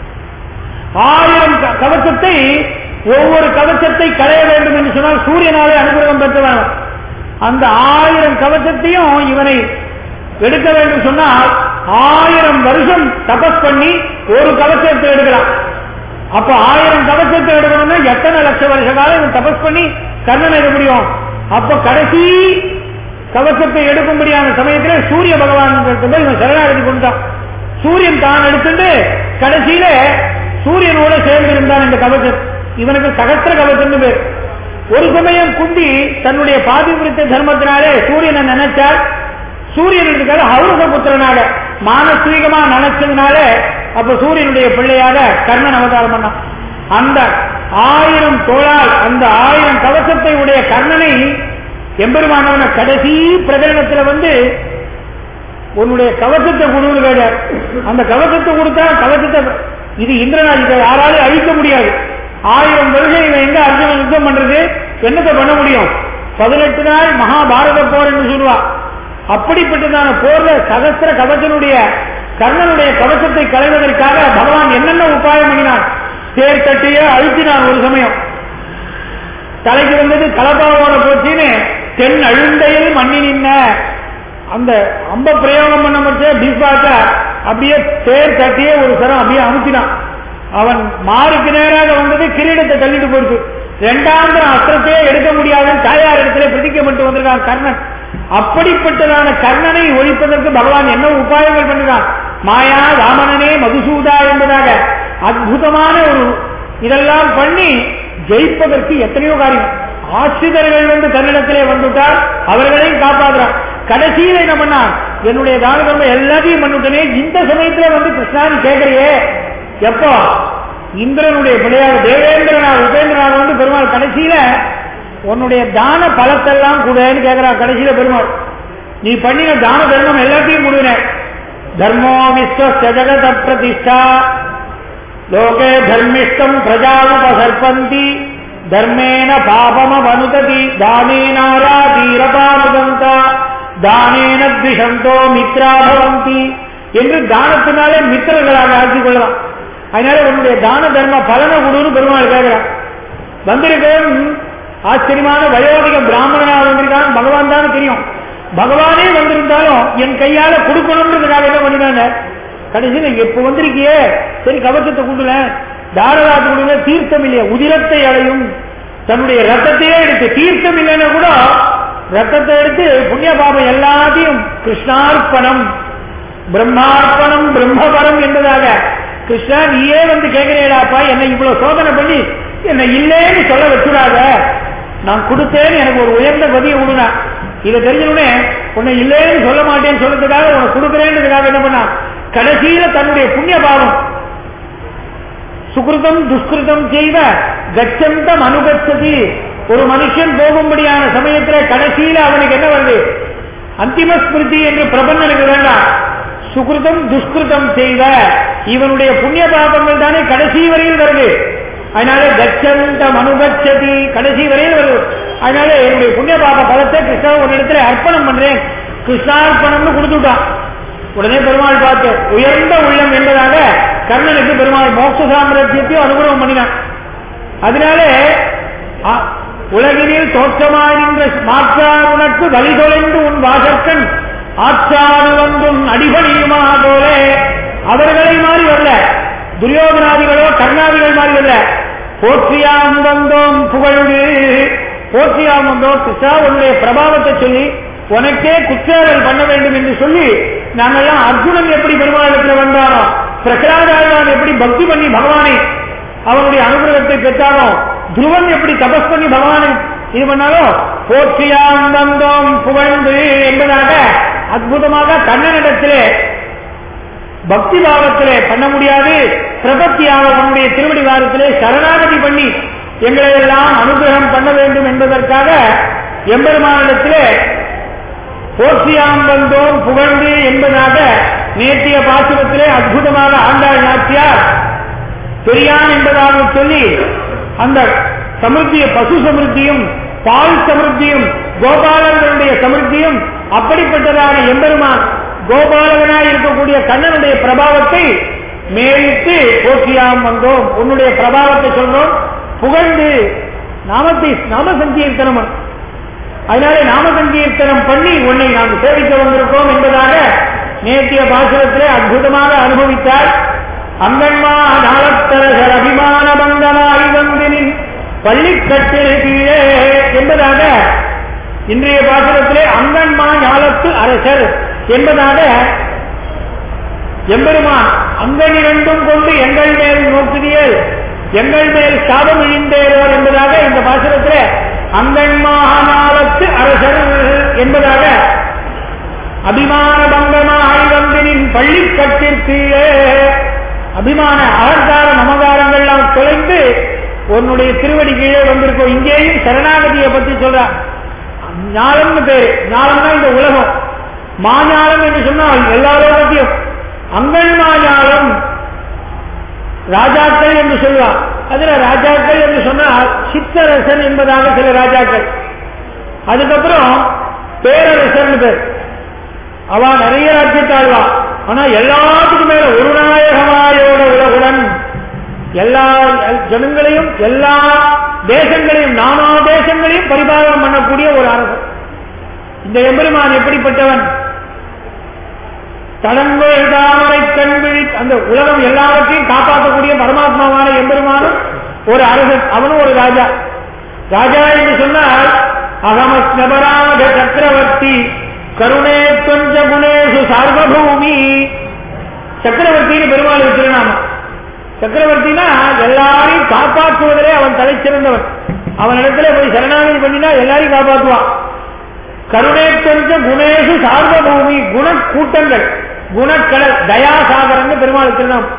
ஆயிரம் கவச்சத்தை ஒவ்வொரு கவச்சத்தை களைய வேண்டும் என்று சொன்னால் சூரியனாலே அனுகிரகம் பெற்றவன் அந்த ஆயிரம் கவச்சத்தையும் இவனை எடுக்க வேண்டும் சொன்னால் ஆயிரம் வருஷம் தபஸ் பண்ணி ஒரு கவச்சத்தை எடுக்கலாம் அப்ப ஆயிரம் கவச்சத்தை எடுக்கணும்னா எத்தனை லட்சம் வருஷ காலம் இவன் தபஸ் பண்ணி கர்ணன் எடுக்க முடியும் அப்ப கடைசி கவச்சத்தை எடுக்கும்படியான சமயத்தில் சூரிய பகவான் இவன் சரணாகதி கொண்டான் சூரியன் தான் எடுத்துட்டு கடைசியில சூரியனோட சேர்ந்து இருந்தான் இந்த கவச்சம் இவனுக்கு சகத்திர கவச்சம் பேர் ஒரு சமயம் குந்தி தன்னுடைய பாதிபுரித்த தர்மத்தினாலே சூரியனை நினைச்சால் சூரியன் இருக்காரு ஹவுரச புத்திரனாக மானசீகமா நினைச்சதுனால அப்ப சூரியனுடைய பிள்ளையாக கர்ணன் அவதாரம் பண்ணான் அந்த ஆயிரம் தோளால் அந்த ஆயிரம் கவசத்தை உடைய கர்ணனை எம்பெருமானவன கடைசி பிரகடனத்துல வந்து உன்னுடைய கவசத்தை கொடுன்னு கேட்டார் அந்த கவசத்தை கொடுத்தா கவசத்தை இது இந்திரனாஜ் இதை யாராலும் அழிக்க முடியாது ஆயிரம் வருஷம் இவன் எங்க அர்ஜுனன் யுத்தம் பண்றது என்னத்தை பண்ண முடியும் பதினெட்டு நாள் மகாபாரத போர் என்று சொல்லுவா அப்படிப்பட்டதான போர்ல சகசிர கவசனுடைய கர்ணனுடைய கவசத்தை களைவதற்காக பகவான் என்னென்ன உபாயம் பண்ணினான் தேர் தட்டியே அழுத்தினான் ஒரு சமயம் தலைக்கு வந்தது கலப்பாவோட போச்சுன்னு தென் அழுந்தையில் மண்ணி நின்ன அந்த அம்ப பிரயோகம் பண்ண மட்டும் பீஸ்பாக்க அப்படியே தேர் தட்டியே ஒரு சரம் அப்படியே அமுத்தினான் அவன் மாருக்கு நேராக வந்தது கிரீடத்தை தள்ளிட்டு போயிருக்கு இரண்டாவது அஸ்திரத்தையே எடுக்க முடியாத தாயார் இடத்துல பிரதிக்கப்பட்டு வந்திருக்கான் கர்ணன் அப்படிப்பட்டதான கர்ணனை ஒழிப்பதற்கு பகவான் என்ன உபாயங்கள் பண்ணுறான் மாயா ராமனனே மதுசூதா என்பதாக அற்புதமான ஒரு இதெல்லாம் பண்ணி ஜெயிப்பதற்கு எத்தனையோ காரியம் ஆசிரியர்கள் வந்து தன்னிடத்திலே வந்துட்டால் அவர்களையும் காப்பாற்றுறான் கடைசியில் என்ன பண்ணான் என்னுடைய தான எல்லாத்தையும் பண்ணிட்டனே இந்த சமயத்துல வந்து கிருஷ்ணானி கேட்கறியே எப்போ இந்திரனுடைய பிள்ளையாக தேவேந்திரனாக உபேந்திரனாக வந்து பெருமாள் கடைசியில உன்னுடைய தான பலத்தெல்லாம் கூடன்னு கேட்கிறான் கடைசியில பெருமாள் நீ பண்ணின தான தர்மம் எல்லாத்தையும் கொடுன தர்மோ விஸ்வ ஜகத பிரதிஷ்டா லோகே தர்மிஷ்டம் பிரஜாவுபசர்பந்தி தர்மேன பாபமனுததி தானேனாராதீரபானுதந்த தானேன திஷந்தோ மித்ரா பவந்தி என்று தானத்தினாலே மித்திரர்களாக ஆக்கிக் கொள்ளலாம் அதனால உன்னுடைய தான தர்ம பலனை கொடுன்னு பெருமாள் கேட்கிறான் வந்திருக்கவன் ஆச்சரியமான வயோதிக பிராமணனாக வந்திருக்கான் பகவான் தான் தெரியும் பகவானே வந்திருந்தாலும் என் கையால கொடுக்கணும்ன்றதுக்காக என்ன பண்ணினாங்க கடைசியில் எப்ப வந்திருக்கியே சரி கவச்சத்தை கொடுல தாரதாத்து கொடுங்க தீர்த்தம் இல்லையா உதிரத்தை அடையும் தன்னுடைய ரத்தத்தையே எடுத்து தீர்த்தம் இல்லைன்னா கூட ரத்தத்தை எடுத்து புண்ணிய பாபம் எல்லாத்தையும் கிருஷ்ணார்ப்பணம் பிரம்மார்ப்பணம் பிரம்மபரம் என்பதாக கிருஷ்ணா நீயே வந்து கேட்கிறேடாப்பா என்னை இவ்வளவு சோதனை பண்ணி என்னை இல்லேன்னு சொல்ல வச்சுடாத நான் கொடுத்தேன்னு எனக்கு ஒரு உயர்ந்த பதியை விடுனா இதை தெரிஞ்சவுடனே உன்னை இல்லேன்னு சொல்ல மாட்டேன்னு சொல்றதுக்காக உனக்கு கொடுக்குறேன்றதுக்காக என்ன பண்ணா கடைசியில தன்னுடைய புண்ணிய பாவம் சுகிருதம் துஷ்கிருதம் செய்வ கச்சந்தம் அனுகச்சதி ஒரு மனுஷன் போகும்படியான சமயத்துல கடைசியில அவனுக்கு என்ன வருது அந்திம ஸ்மிருதி என்று பிரபந்தனுக்கு வேண்டாம் சுகிருதம் துஷ்கிருதம் செய்வ இவனுடைய புண்ணிய பாபங்கள் தானே கடைசி வரையில் வருது அதனால கச்சந்தம் அனுகச்சதி கடைசி வரையில் வருது அதனால என்னுடைய புண்ணிய பாப பலத்தை கிருஷ்ணா ஒரு இடத்துல அர்ப்பணம் பண்றேன் கிருஷ்ணார்ப்பணம்னு கொடுத்துட்டான் உடனே பெருமாள் பார்த்து உயர்ந்த உள்ளம் என்பதாக கர்ணனுக்கு பெருமாள் மோட்ச சாம்ராஜ்யத்தையும் அனுகிரகம் பண்ணினான் அதனால உலகினில் தோற்றமாய் நின்ற மாற்றார் உனக்கு வழி தொலைந்து உன் வாசற்கண் ஆற்றாடு வந்தும் அடிபணியுமா போல அவர்களை மாறி வரல துரியோகனாதிகளோ கர்ணாதிகள் மாறி வரல போற்றியாம் வந்தோம் புகழ்ந்து போற்றியாம் வந்தோம் கிருஷ்ணா உன்னுடைய பிரபாவத்தை சொல்லி உனக்கே குற்றங்கள் பண்ண வேண்டும் என்று சொல்லி நாங்கெல்லாம் அர்ஜுனன் எப்படி பெருமாளத்தில் வந்தானோ பிரகலாதாழ்வான் எப்படி பக்தி பண்ணி பகவானை அவனுடைய அனுகிரகத்தை பெற்றானோ துருவன் எப்படி தபஸ் பண்ணி பகவானை இது பண்ணாலோ போற்றியாம் வந்தோம் புகழ்ந்து என்பதாக அற்புதமாக கண்ணனிடத்திலே பக்தி பாவத்திலே பண்ண முடியாது பிரபத்தியாக உன்னுடைய திருவடி வாரத்திலே சரணாகதி பண்ணி எங்களை எல்லாம் அனுகிரகம் பண்ண வேண்டும் என்பதற்காக எம்பெருமானிடத்திலே போற்றியாம் வந்தோம் புகழ்ந்து என்பதாக நேற்றைய பாசுரத்திலே அற்புதமாக ஆண்டாள் நாச்சியார் பெரியான் என்பதாக சொல்லி அந்த சமிருத்திய பசு சமிருத்தியும் பால் சமிருத்தியும் கோபாலர்களுடைய சமிருத்தியும் அப்படிப்பட்டதான எம்பெருமான் கோபாலகனாய் இருக்கக்கூடிய கண்ணனுடைய பிரபாவத்தை மேலிட்டு போற்றியாம் வந்தோம் உன்னுடைய பிரபாவத்தை சொல்றோம் புகழ்ந்து நாமத்தை நாம சங்கீர்த்தனம் அதனாலே நாம சங்கீர்த்தனம் பண்ணி உன்னை நாம் சேவிக்க வந்திருக்கோம் என்பதாக நேற்றைய பாசுரத்திலே அற்புதமாக அனுபவித்தார் அங்கன்மா நாளத்தரசர் அபிமான பங்கமாய் வந்தினின் பள்ளிக்கட்டில் கீழே என்பதாக இன்றைய பாசுரத்திலே அங்கன்மா ஞாலத்து அரசர் என்பதாக எம்பெருமான் அங்கனிரண்டும் கொண்டு எங்கள் மேல் நோக்குதியல் எங்கள் மேல் சாபம் இழிந்தேரோர் என்பதாக இந்த பாசுரத்திலே அங்கன்மாகாலத்து அரசர் என்பதாக அபிமான பங்கமாய் வந்தினின் பள்ளிக்கட்டிற்கு அபிமான அகங்கார மமகாரங்கள்லாம் தொலைந்து உன்னுடைய திருவடி கீழே வந்திருக்கோம் இங்கேயும் சரணாகதியை பத்தி சொல்ற ஞானம்னு பேரு ஞானம்னா இந்த உலகம் மாஞானம் என்று சொன்னால் எல்லா லோகத்தையும் அங்கள் மாஞானம் ராஜாக்கள் என்று சொல்லுவார் அதுல ராஜாக்கள் என்று சொன்னால் சித்தரசன் என்பதாக சில ராஜாக்கள் அதுக்கப்புறம் பேரரசன் பேர் அவ நிறைய ராஜ்யத்தை ஆழ்வா ஆனா எல்லாத்துக்கும் மேல ஒரு நாயகமாயோட உலகுடன் எல்லா ஜனங்களையும் எல்லா தேசங்களையும் நானா தேசங்களையும் பரிபாலனம் பண்ணக்கூடிய ஒரு அரசன் இந்த எம்பெருமான் எப்படிப்பட்டவன் தடங்கள் தாமரை கண்விழி அந்த உலகம் எல்லாவற்றையும் காப்பாற்றக்கூடிய பரமாத்மாவான எம்பெருமானும் ஒரு அரசன் அவனும் ஒரு ராஜா ராஜா என்று சொன்னால் அகமஸ்னபராக சக்கரவர்த்தி கருணே கொஞ்ச குணேசு சார்வபூமி சக்கரவர்த்தின்னு பெருமாள் திருநாமம் சக்கரவர்த்தினா எல்லாரையும் காப்பாற்றுவதிலே அவன் தலை சிறந்தவன் அவனிடத்துல போய் சரணாகதி பண்ணினா எல்லாரையும் காப்பாற்றுவான் கருணை கொஞ்ச குணேசு சார்வபூமி குண கூட்டங்கள் குணக்கடல் தயாசாகரன் பெருமாள் திருநாமம்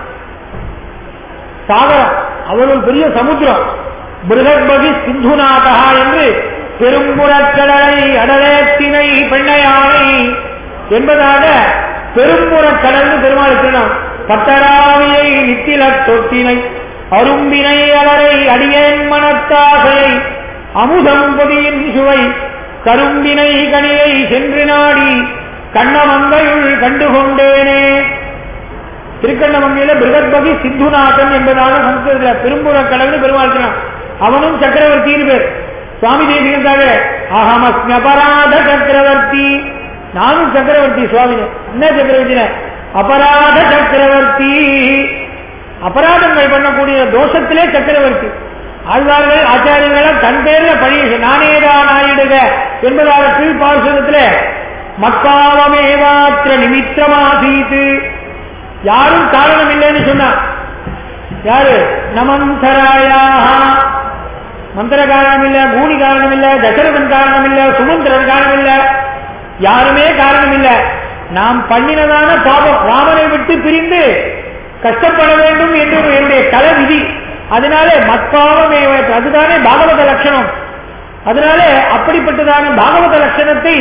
சாகரம் அவர்கள் பெரிய சமுத்திரம் பிருகத்பதி சிந்துநாதா என்று பெரும்புறக்கடலை அடலேத்தினை பெண்ணையானை என்பதாக பெரும்புறக்கடல் பெருமாள் திருநாம் பட்டராவியை நித்தில தொட்டினை அரும்பினை அலரை அடியேன் மனத்தாசையை அமுதம் பொதியின் சுவை கரும்பினை கனியை சென்று நாடி கண்ணமங்கையுள் கண்டுகொண்டேனே திருக்கண்ணமங்கையில பிருகத்பதி சித்துநாதன் என்பதான சம்ஸ்கிருதத்துல பெரும்புற கடவுள் பெருமாள் அவனும் சக்கரவர்த்தின்னு பேர் சுவாமி தேசிகத்தாக அகமஸ்மபராத சக்கரவர்த்தி நானும் சக்கரவர்த்தி சுவாமி என்ன சக்கரவர்த்தின அபராத சக்கரவர்த்தி அபராதங்கள் பண்ணக்கூடிய தோஷத்திலே சக்கரவர்த்தி ஆழ்வார்கள் ஆச்சாரியர்களை தன் பேர்ல பழி நானேதான் ஆயிடுக என்பதாக கீழ்பாசுரத்தில் மக்காவமேவாத்திர நிமித்தமாசீத்து யாரும் காரணம் இல்லைன்னு சொன்னார் யாரு நமந்தராயாக மந்திர காரணம் இல்ல பூனி காரணம் இல்ல தசரதன் காரணம் இல்ல சுமந்திரன் காரணம் இல்ல யாருமே காரணம் இல்ல நாம் பண்ணினதான பாவம் ராமனை விட்டு பிரிந்து கஷ்டப்பட வேண்டும் என்று என்னுடைய தலை விதி அதனாலே மத்பாவமே அதுதானே பாகவத லட்சணம் அதனாலே அப்படிப்பட்டதான பாகவத லட்சணத்தை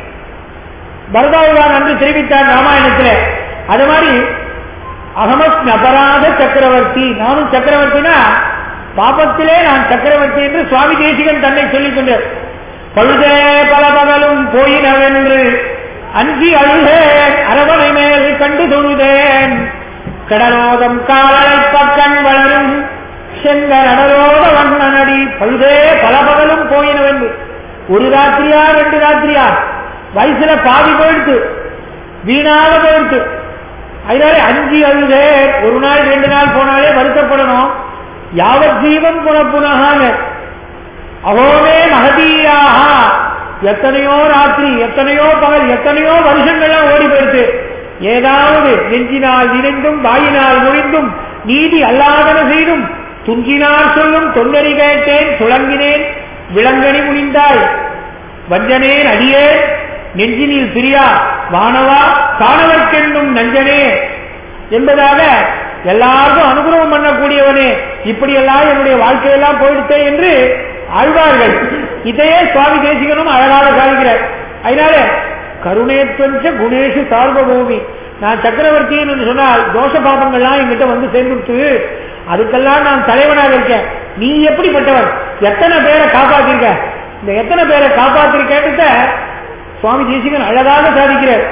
பரதாயுதான் அன்று தெரிவித்தார் ராமாயணத்தில் அது மாதிரி அகமஸ் அபராத சக்கரவர்த்தி நானும் சக்கரவர்த்தினா பாபத்திலே நான் சக்கரவர்த்தி என்று சுவாமி தேசிகன் தன்னை சொல்லிக் கொண்டார் பழுதே பல பகலும் போயினவென்று அஞ்சி அழுதேன் அரவணை மேல் கண்டு தொழுதேன் கடலோதம் காலலை பக்கண் வளரும் செங்க நடலோத வண்ணனடி பழுதே பல பகலும் போயினவென்று ஒரு ராத்திரியா ரெண்டு ராத்திரியா வயசுல பாதி போயிடுத்து வீணாக போயிடுத்து அதனால அஞ்சு அழுதே ஒரு நாள் ரெண்டு நாள் போனாலே வருத்தப்படணும் யாவத் ஜீவன் புனப்புனகான அகோமே மகதீயாக எத்தனையோ ராத்திரி எத்தனையோ பகல் எத்தனையோ வருஷங்கள்லாம் ஓடி போயிடுச்சு ஏதாவது நெஞ்சினால் நினைந்தும் வாயினால் மொழிந்தும் நீதி அல்லாதன செய்தும் துஞ்சினால் சொல்லும் தொண்டறி கேட்டேன் சுழங்கினேன் விளங்கனி முடிந்தாய் வஞ்சனேன் அடியேன் நெஞ்சினில் பிரியா வானவா காணவர்க்கென்னும் நஞ்சனே என்பதாக எல்லாருக்கும் அனுகிரகம் பண்ணக்கூடியவனே இப்படி எல்லாம் என்னுடைய வாழ்க்கையெல்லாம் போயிடுத்தே என்று ஆழ்வார்கள் இதையே சுவாமி தேசிகனும் அழகாக சாதிக்கிறார் அதனால கருணேத்வஞ்ச குணேஷு சார்வபூமி நான் சக்கரவர்த்தி என்று சொன்னால் தோஷ பாபங்கள்லாம் என்கிட்ட வந்து சேர்ந்துட்டு அதுக்கெல்லாம் நான் தலைவனாக இருக்கேன் நீ எப்படிப்பட்டவன் எத்தனை பேரை காப்பாத்திருக்க இந்த எத்தனை பேரை காப்பாத்திருக்கேன்னு சுவாமி தேசிகன் அழகாக சாதிக்கிறார்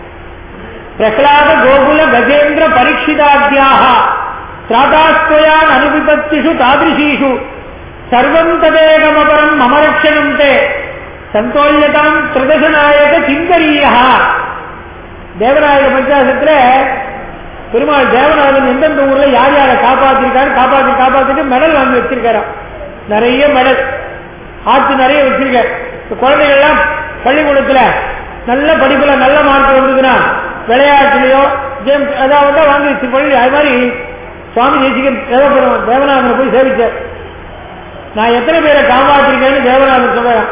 பிரகலாத கோகுல கஜேந்திர பரீட்சிதாத்தியாக திராதாஸ்வயான் அனுபிபத்திஷு தாதிருஷீஷு சர்வம் ததேகமபரம் மமரட்சணம் தே சந்தோல்யதாம் திரதசநாயக சிங்கரீயா தேவநாயக பஞ்சாசத்துல பெருமாள் தேவநாதன் எந்தெந்த ஊர்ல யார் யாரை காப்பாத்திருக்காரு காப்பாத்தி காப்பாத்திட்டு மெடல் வாங்கி வச்சிருக்காராம் நிறைய மெடல் ஆத்து நிறைய வச்சிருக்காரு குழந்தைகள்லாம் பள்ளிக்கூடத்துல நல்ல படிப்புல நல்ல மார்க் வந்ததுன்னா விளையாட்டுலயோ கேம் ஏதாவது வாங்கி வச்சு பள்ளி அது மாதிரி சுவாமி தேசிகன் தேவபுரம் தேவநாதனை போய் சேவிச்சார் நான் எத்தனை பேரை காப்பாத்திருக்கேன்னு தேவநாதன் சொல்றேன்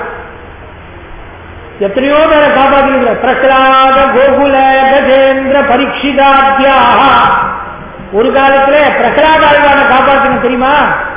எத்தனையோ பேரை காப்பாத்திருக்கிறேன் பிரகலாத கோகுல கஜேந்திர பரீட்சிதாத்தியாக ஒரு காலத்துல பிரகலாத ஆழ்வான காப்பாற்றணும் தெரியுமா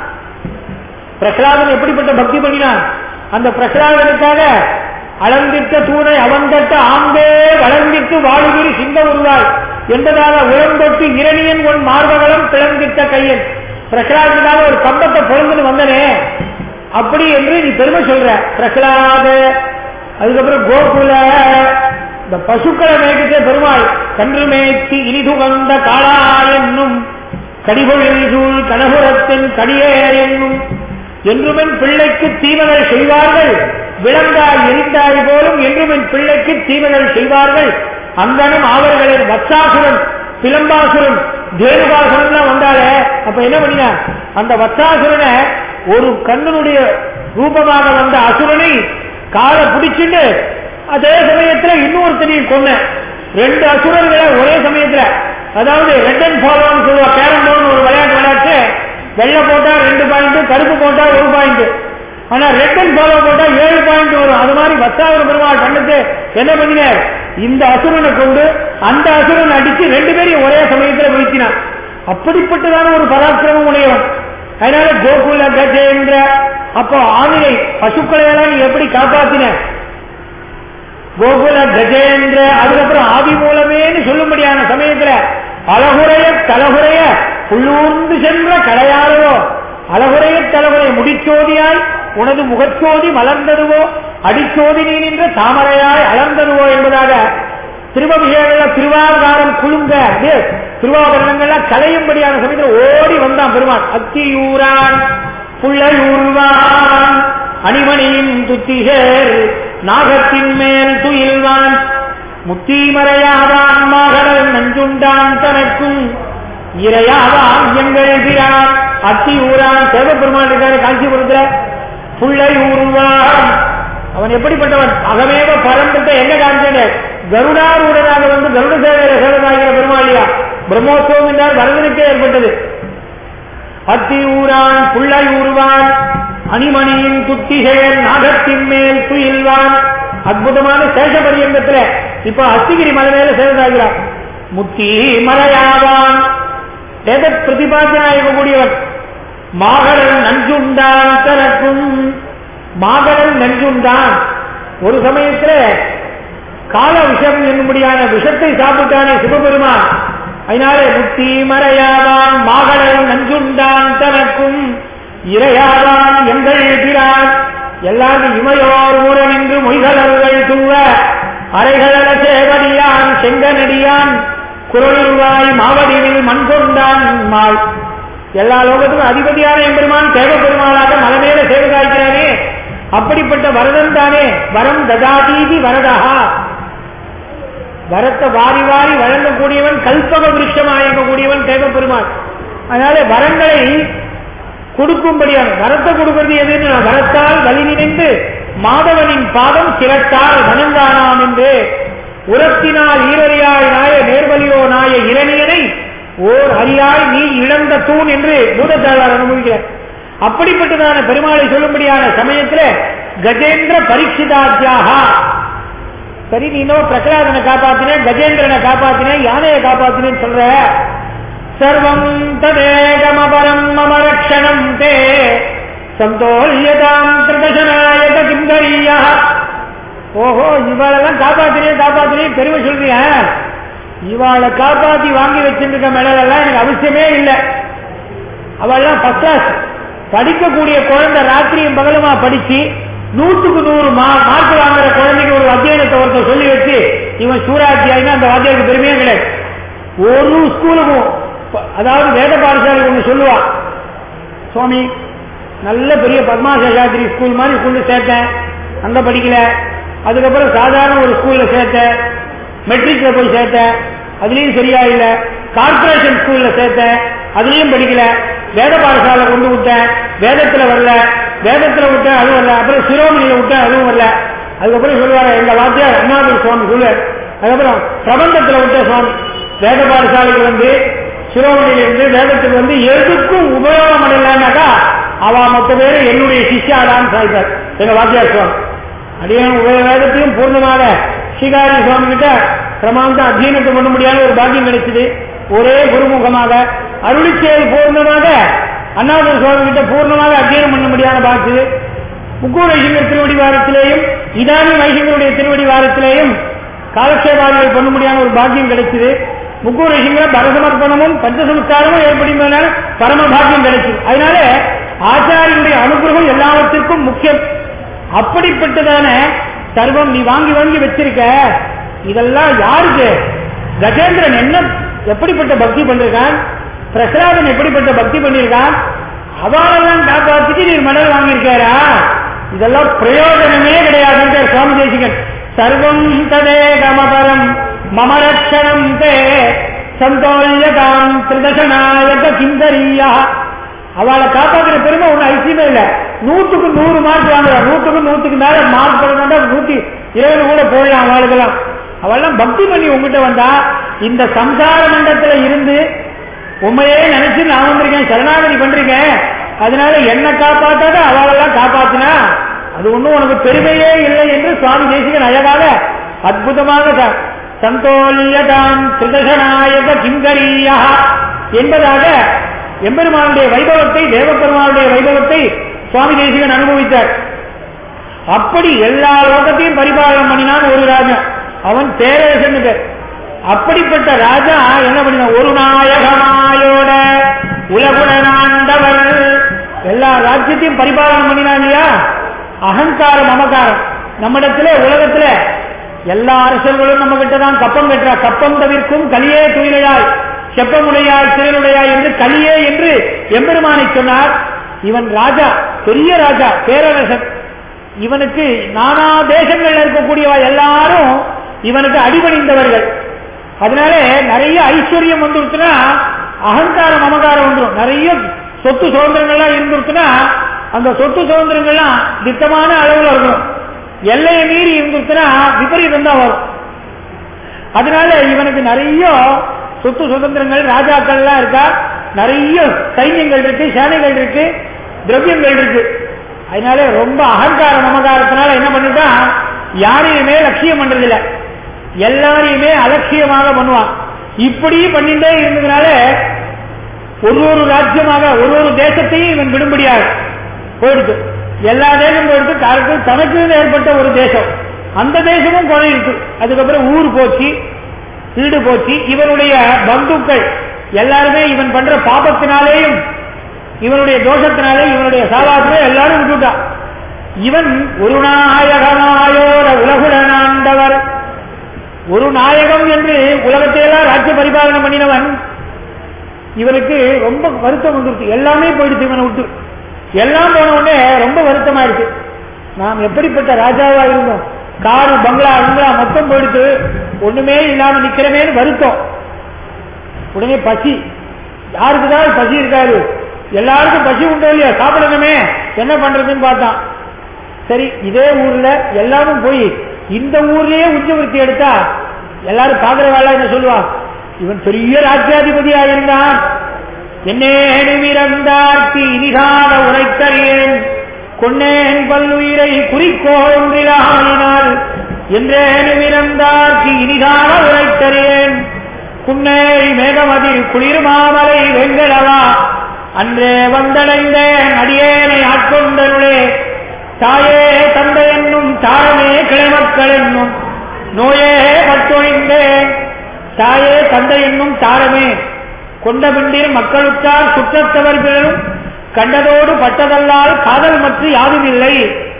பிரகலாதன் எப்படிப்பட்ட பக்தி பண்ணினான் அந்த பிரகலாதனுக்காக அளந்திட்ட தூணை அவந்தட்ட ஆம்பே வளர்ந்திட்டு வாழுகிறு சிங்க உருவாய் என்பதாக உழந்தொட்டு இரணியன் உன் மார்பகலம் பிளந்திட்ட கையன் பிரகலாதனுக்காக ஒரு கம்பத்தை பொழுதுன்னு வந்தனே அப்படி என்று நீ பெருமை சொல்ற பிரகலாத அதுக்கப்புறம் கோகுல இந்த பசுக்களை மேய்க்கிட்டே பெருமாள் கன்று மேய்ச்சி இனிது வந்த காளா என்னும் கடிபொழில் சூழ் கனகுரத்தின் கடியே என்னும் என்றுமென் பிள்ளைக்கு தீமைகள் செய்வார்கள் விளங்காய் எரிந்தாய் போலும் என்றுமென் பிள்ளைக்கு தீமைகள் செய்வார்கள் அங்கனும் அவர்களின் வத்சாசுரன் பிலம்பாசுரன் தேனுபாசுரன் வந்தாலே அப்ப என்ன பண்ணினா அந்த வத்சாசுரனை ஒரு கண்ணனுடைய ரூபமாக வந்த அசுரனை காலை பிடிச்சிட்டு அதே சமயத்துல இன்னொருத்தனையும் கொன்ன ரெண்டு அசுரர்களை ஒரே சமயத்துல அதாவது ரெட் அண்ட் ஃபாலோன்னு சொல்லுவா கேரம் போர்டு ஒரு விளையாட்டு விளையாட்டு வெள்ளை போட்டா ரெண்டு பாயிண்ட் கருப்பு போட்டா ஒரு பாயிண்ட் ஆனா ரெட் அண்ட் ஃபாலோ போட்டா ஏழு பாயிண்ட் வரும் அது மாதிரி வத்தாவர பெருமாள் கண்ணுக்கு என்ன பண்ணினார் இந்த அசுரனை கொண்டு அந்த அசுரன் அடிச்சு ரெண்டு பேரையும் ஒரே சமயத்துல வீழ்த்தினான் அப்படிப்பட்டதான ஒரு பராக்கிரமம் உடையவன் அதனால கோகுல கஜேந்திர அப்போ ஆவிரை பசுக்களை எல்லாம் நீ எப்படி காப்பாத்தின கோகுல கஜேந்திர அதுக்கப்புறம் ஆதி மூலமேன்னு சொல்லும்படியான சமயத்துல அழகுறைய தலகுறைய புள்ளூர்ந்து சென்ற கடையாளவோ அழகுறைய தலகுறைய முடிச்சோதியாய் உனது முகச்சோதி மலர்ந்ததுவோ அடிச்சோதி நீ நின்ற தாமரையாய் அலர்ந்ததுவோ என்பதாக திருவபிஷேகங்கள திருவாதாரம் குழுங்க அது திருவாபரணங்கள்லாம் கலையும்படியான சமயத்தில் ஓடி வந்தான் பெருமான் அத்தியூரான் புள்ளையூர்வான் அணிமணியின் துத்திகேர் நாகத்தின் மேல் துயில்வான் முத்தீமறையாவான் மகளர் நஞ்சுண்டான் தனக்கும் இரையாவான் எங்கள் பிரான் அத்தி ஊரான் சேவப்பெருமான் இருக்காரு காஞ்சிபுரத்துல புள்ளை ஊருவான் அவன் எப்படிப்பட்டவன் அகமேவ பரம்பத்தை என்ன காமிச்சது கருடாரூடனாக வந்து கருட சேவையில சேவனாகிற பெருமாளியா பிரம்மோத்சவம் என்றால் வரதனுக்கே ஏற்பட்டது அத்தி ஊரான் புள்ளை ஊருவான் அணிமணியின் துத்திகேன் நாகத்தின் மேல் துயில்வான் அற்புதமான சேஷ பரியங்கத்துல இப்ப அஸ்திகிரி மலை மேல சேவனாகிறான் முத்தி மலையாவான் வேத பிரதிபாத்தியாயக்கூடியவன் மாகரன் நஞ்சுண்டான் தனக்கும் மாகரன் நஞ்சுண்டான் ஒரு சமயத்துல கால விஷம் என்னும்படியான விஷத்தை சாப்பிட்டானே சிவபெருமான் அதனாலே முத்தி மறையாவான் மாகடல் நஞ்சுண்டான் தனக்கும் இரையாவான் எங்கள் பிரான் எல்லாரும் இமையோர் ஊரன் என்று மொய்களர்கள் தூவ அரைகள சேவடியான் செங்கனடியான் குரலுருவாய் மாவடிவில் மண் கொண்டான் மாள் எல்லா லோகத்துக்கும் அதிபதியான எம்பெருமான் தேவ பெருமாளாக மலமேல சேவகாய்க்கிறானே அப்படிப்பட்ட வரதன் தானே வரம் ததாதீதி வரதா வரத்தை வாரி வாரி வழங்கக்கூடியவன் கல்பக விருஷமாக இயங்கக்கூடியவன் தேவ பெருமாள் அதனால வரங்களை கொடுக்கும்படியான வரத்தை கொடுக்கிறது எதுன்னு வரத்தால் வழி நினைந்து மாதவனின் பாதம் சிரத்தால் வணங்கானாம் என்று உரத்தினால் ஈரறியாய் நாய நேர்வலியோ நாய இரணியனை ஓர் அறியாய் நீ இழந்த தூண் என்று பூதத்தாழ்வார் அனுபவிக்கிறார் அப்படிப்பட்டதான பெருமாளை சொல்லும்படியான சமயத்துல கஜேந்திர பரீட்சிதாத்தியாகா சரி நீ இன்னும் பிரகலாதனை காப்பாத்தினேன் கஜேந்திரனை காப்பாத்தினேன் யானையை காப்பாத்தினேன்னு சொல்ற சர்வம் ததேகமபரம் மம ரக்ஷணம் தே சந்தோல்யதாம் பிரதசனாயத கிங்கரியா ஓஹோ இவாளெல்லாம் காப்பாத்தினேன் காப்பாத்தினேன் பெருமை சொல்றிய இவாளை காப்பாத்தி வாங்கி வச்சிருக்க மெடலெல்லாம் எனக்கு அவசியமே இல்லை அவள்லாம் ஃபர்ஸ்ட் கிளாஸ் படிக்கக்கூடிய குழந்தை ராத்திரியும் பகலுமா படிச்சு நூற்றுக்கு நூறு மார்க் வாங்குற குழந்தைக்கு ஒரு அத்தியாயத்தை ஒருத்தர் சொல்லி வச்சு இவன் சூராத்தியாயினா அந்த வாத்தியாருக்கு பெருமையே கிடையாது ஒரு ஸ்கூலுக்கும் அதாவது வேத பாடசாலை ஒன்று சொல்லுவான் சுவாமி நல்ல பெரிய பத்மாசேஷாத்திரி ஸ்கூல் மாதிரி ஸ்கூல்ல சேர்த்தேன் அங்க படிக்கல அதுக்கப்புறம் சாதாரண ஒரு ஸ்கூல்ல சேர்த்தேன் மெட்ரிக்ல போய் சேர்த்தேன் அதுலயும் சரியா இல்ல கார்பரேஷன் ஸ்கூல்ல சேர்த்தேன் அதுலயும் படிக்கல வேத பாடசாலை கொண்டு விட்டேன் வேதத்துல வரல வேதத்துல விட்டேன் அதுவும் வரல அப்புறம் சிரோமணியில விட்டேன் அதுவும் வரல அதுக்கப்புறம் சொல்லுவாரு எங்க வாத்தியார் அண்ணாதுர் சுவாமி சொல்லு அதுக்கப்புறம் பிரபந்தத்துல விட்ட சுவாமி வேத பாடசாலைக்கு வந்து சிரோமணியில இருந்து வேதத்துக்கு வந்து எதுக்கும் உபயோகம் பண்ணலன்னாக்கா அவ மொத்த பேரு என்னுடைய சிஷ்யாடான்னு சாய்ப்பார் எங்க வாத்தியார் சுவாமி அடியும் வேதத்தையும் பூர்ணமாக ஸ்ரீகாரி சுவாமி கிட்ட பிரமாந்த அத்தியனத்தை பண்ண முடியாத ஒரு பாக்கியம் கிடைச்சது ஒரே குருமுகமாக அருளிச்செயல் பூர்ணமாக அண்ணாதுர சுவாமி கிட்ட பூர்ணமாக அத்தியனம் பண்ண முடியாத பாக்கியது முக்கூர் வைசிங்கர் திருவடி வாரத்திலேயும் இதானி வைசிங்கருடைய திருவடி வாரத்திலேயும் காலக்ஷேபாதிகள் பண்ண முடியாத ஒரு பாக்கியம் கிடைச்சது முக்கூர் வைசிங்கர் பரசமர்ப்பணமும் பஞ்சசம்ஸ்காரமும் ஏற்படுத்தினால பரம பாக்கியம் கிடைச்சது அதனால ஆச்சாரியனுடைய அனுகிரகம் எல்லாவற்றிற்கும் முக்கியம் அப்படிப்பட்டதான சர்வம் நீ வாங்கி வாங்கி வச்சிருக்க இதெல்லாம் யாருக்கு கஜேந்திரன் என்ன எப்படிப்பட்ட பக்தி பண்ணிருக்கான் பிரகலாதன் எப்படிப்பட்ட பக்தி பண்ணியிருக்கான் அவளெல்லாம் காப்பாத்திட்டு நீர் மெடல் வாங்கியிருக்காரா இதெல்லாம் பிரயோஜனமே கிடையாது சுவாமி தேசிகன் சர்வம் ததே கமபரம் மம ரட்சணம் தே சந்தோல்யதாம் திருதசனாயக கிந்தரியா அவளை காப்பாற்றுற பெருமை ஒண்ணு ஐசியமே இல்ல நூத்துக்கு நூறு மார்க் வாங்குறா நூத்துக்கு நூத்துக்கு மேல மார்க் போடுறதா நூத்தி இருபது கூட போடலாம் அவளுக்கெல்லாம் அவெல்லாம் பக்தி பண்ணி உங்ககிட்ட வந்தா இந்த சம்சார மண்டத்துல இருந்து உண்மையே நினைச்சு நான் வந்திருக்கேன் சரணாகதி பண்றீங்க அதனால என்ன காப்பாத்தாத அவளெல்லாம் காப்பாத்தினா அது ஒண்ணும் உனக்கு பெருமையே இல்லை என்று சுவாமி தேசிகன் அழகாக அற்புதமாக சந்தோல்யதாம் திருதசநாயக கிங்கரியா என்பதாக எம்பெருமானுடைய வைபவத்தை தேவபெருமானுடைய வைபவத்தை சுவாமி தேசிகன் அனுபவித்தார் அப்படி எல்லா லோகத்தையும் பரிபாலனம் பண்ணினான் ஒரு ராஜா அவன் பேரரசன் அப்படிப்பட்ட ராஜா என்ன பண்ணினான் ஒரு நாயகமாயோட உலகுடனாண்டவர் எல்லா ராஜ்யத்தையும் பரிபாலனம் பண்ணினான் இல்லையா அகங்காரம் மமகாரம் நம்மிடத்துல உலகத்துல எல்லா அரசர்களும் நம்ம கிட்ட தான் கப்பம் கட்டுறா கப்பம் தவிர்க்கும் கலியே துயிலையாய் செப்பமுடையாய் திரளுடையாய் என்று கலியே என்று எம்பெருமானை சொன்னார் இவன் ராஜா பெரிய ராஜா பேரரசன் இவனுக்கு நானா தேசங்கள்ல இருக்கக்கூடியவா எல்லாரும் இவனுக்கு அடிபணிந்தவர்கள் அதனால நிறைய ஐஸ்வர்யம் வந்துருச்சுன்னா அகங்காரம் அமகாரம் வந்துடும் நிறைய சொத்து சுதந்திரங்கள்லாம் இருந்துருச்சுன்னா அந்த சொத்து சுதந்திரங்கள்லாம் திட்டமான அளவுல இருக்கும் எல்லையை மீறி இருந்துச்சுன்னா விபரீதம் தான் வரும் அதனால இவனுக்கு நிறைய சொத்து சுதந்திரங்கள் ராஜாக்கள்லாம் இருக்கா நிறைய சைன்யங்கள் இருக்கு சேனைகள் இருக்கு திரவியங்கள் இருக்கு அதனால ரொம்ப அகங்கார மமகாரத்தினால என்ன பண்ணிட்டான் யாரையுமே லட்சியம் பண்றதில்ல எல்லாரையுமே அலட்சியமாக பண்ணுவான் இப்படி பண்ணிட்டே இருந்ததுனால ஒரு ஒரு ராஜ்யமாக ஒரு ஒரு தேசத்தையும் இவன் விடும்படியாக போயிடுச்சு எல்லா தேசம் போயிடுச்சு தனக்கு தனக்கு ஏற்பட்ட ஒரு தேசம் அந்த தேசமும் குறையிருக்கு அதுக்கப்புறம் ஊர் போச்சு வீடு போச்சு இவனுடைய பந்துக்கள் எல்லாருமே இவன் பண்ற பாபத்தினாலேயும் இவனுடைய தோஷத்தினாலே இவனுடைய சாவாத்திலே எல்லாரும் விட்டுட்டான் இவன் ஒரு நாயகமாயோட உலகுடனாண்டவர் ஒரு நாயகம் என்று உலகத்தையெல்லாம் ராஜ்ய பரிபாலனம் பண்ணினவன் இவனுக்கு ரொம்ப வருத்தம் வந்துருச்சு எல்லாமே போயிடுச்சு இவனை விட்டு எல்லாம் போன உடனே ரொம்ப வருத்தமாயிடுச்சு நாம் எப்படிப்பட்ட ராஜாவா இருந்தோம் காரு பங்களா பங்களா மொத்தம் போயிடுச்சு ஒண்ணுமே இல்லாம நிக்கிறமேன்னு வருத்தம் உடனே பசி யாருக்குதான் பசி இருக்காரு எல்லாருக்கும் பசி உண்டோ இல்லையா சாப்பிடணுமே என்ன பண்றதுன்னு பார்த்தான் சரி இதே ஊர்ல எல்லாரும் போய் இந்த ஊர்லயே உச்சவருத்தி எடுத்தா எல்லாரும் பாக்குற வேலை என்ன சொல்லுவா இவன் பெரிய ராஜ்யாதிபதியா இருந்தான் என்னேனு விரந்தார்த்தி இனிகாத உரைத்தறியேன் கொன்னேன் பல்லுயிரை குறிக்கோன்றிலாயினால் என்றேனு விரந்தார்த்தி இனிகாத உரைத்தறியேன் குன்னேரி மேகமதில் குளிர் மாமலை வெங்கடவா அன்றே வந்தடைந்தேன் அடியேனை ஆட்கொண்டருளே தாயே தந்தை என்னும் தாரமே கிளைமக்கள் என்னும் நோயே பட்டொழிந்தேன் தாயே தந்தை என்னும் தாரமே கொண்ட பிண்டிர் மக்களுக்கார் சுற்றத்தவர்களும் கண்டதோடு பட்டதல்லால் காதல் மற்ற யாரும் இல்லை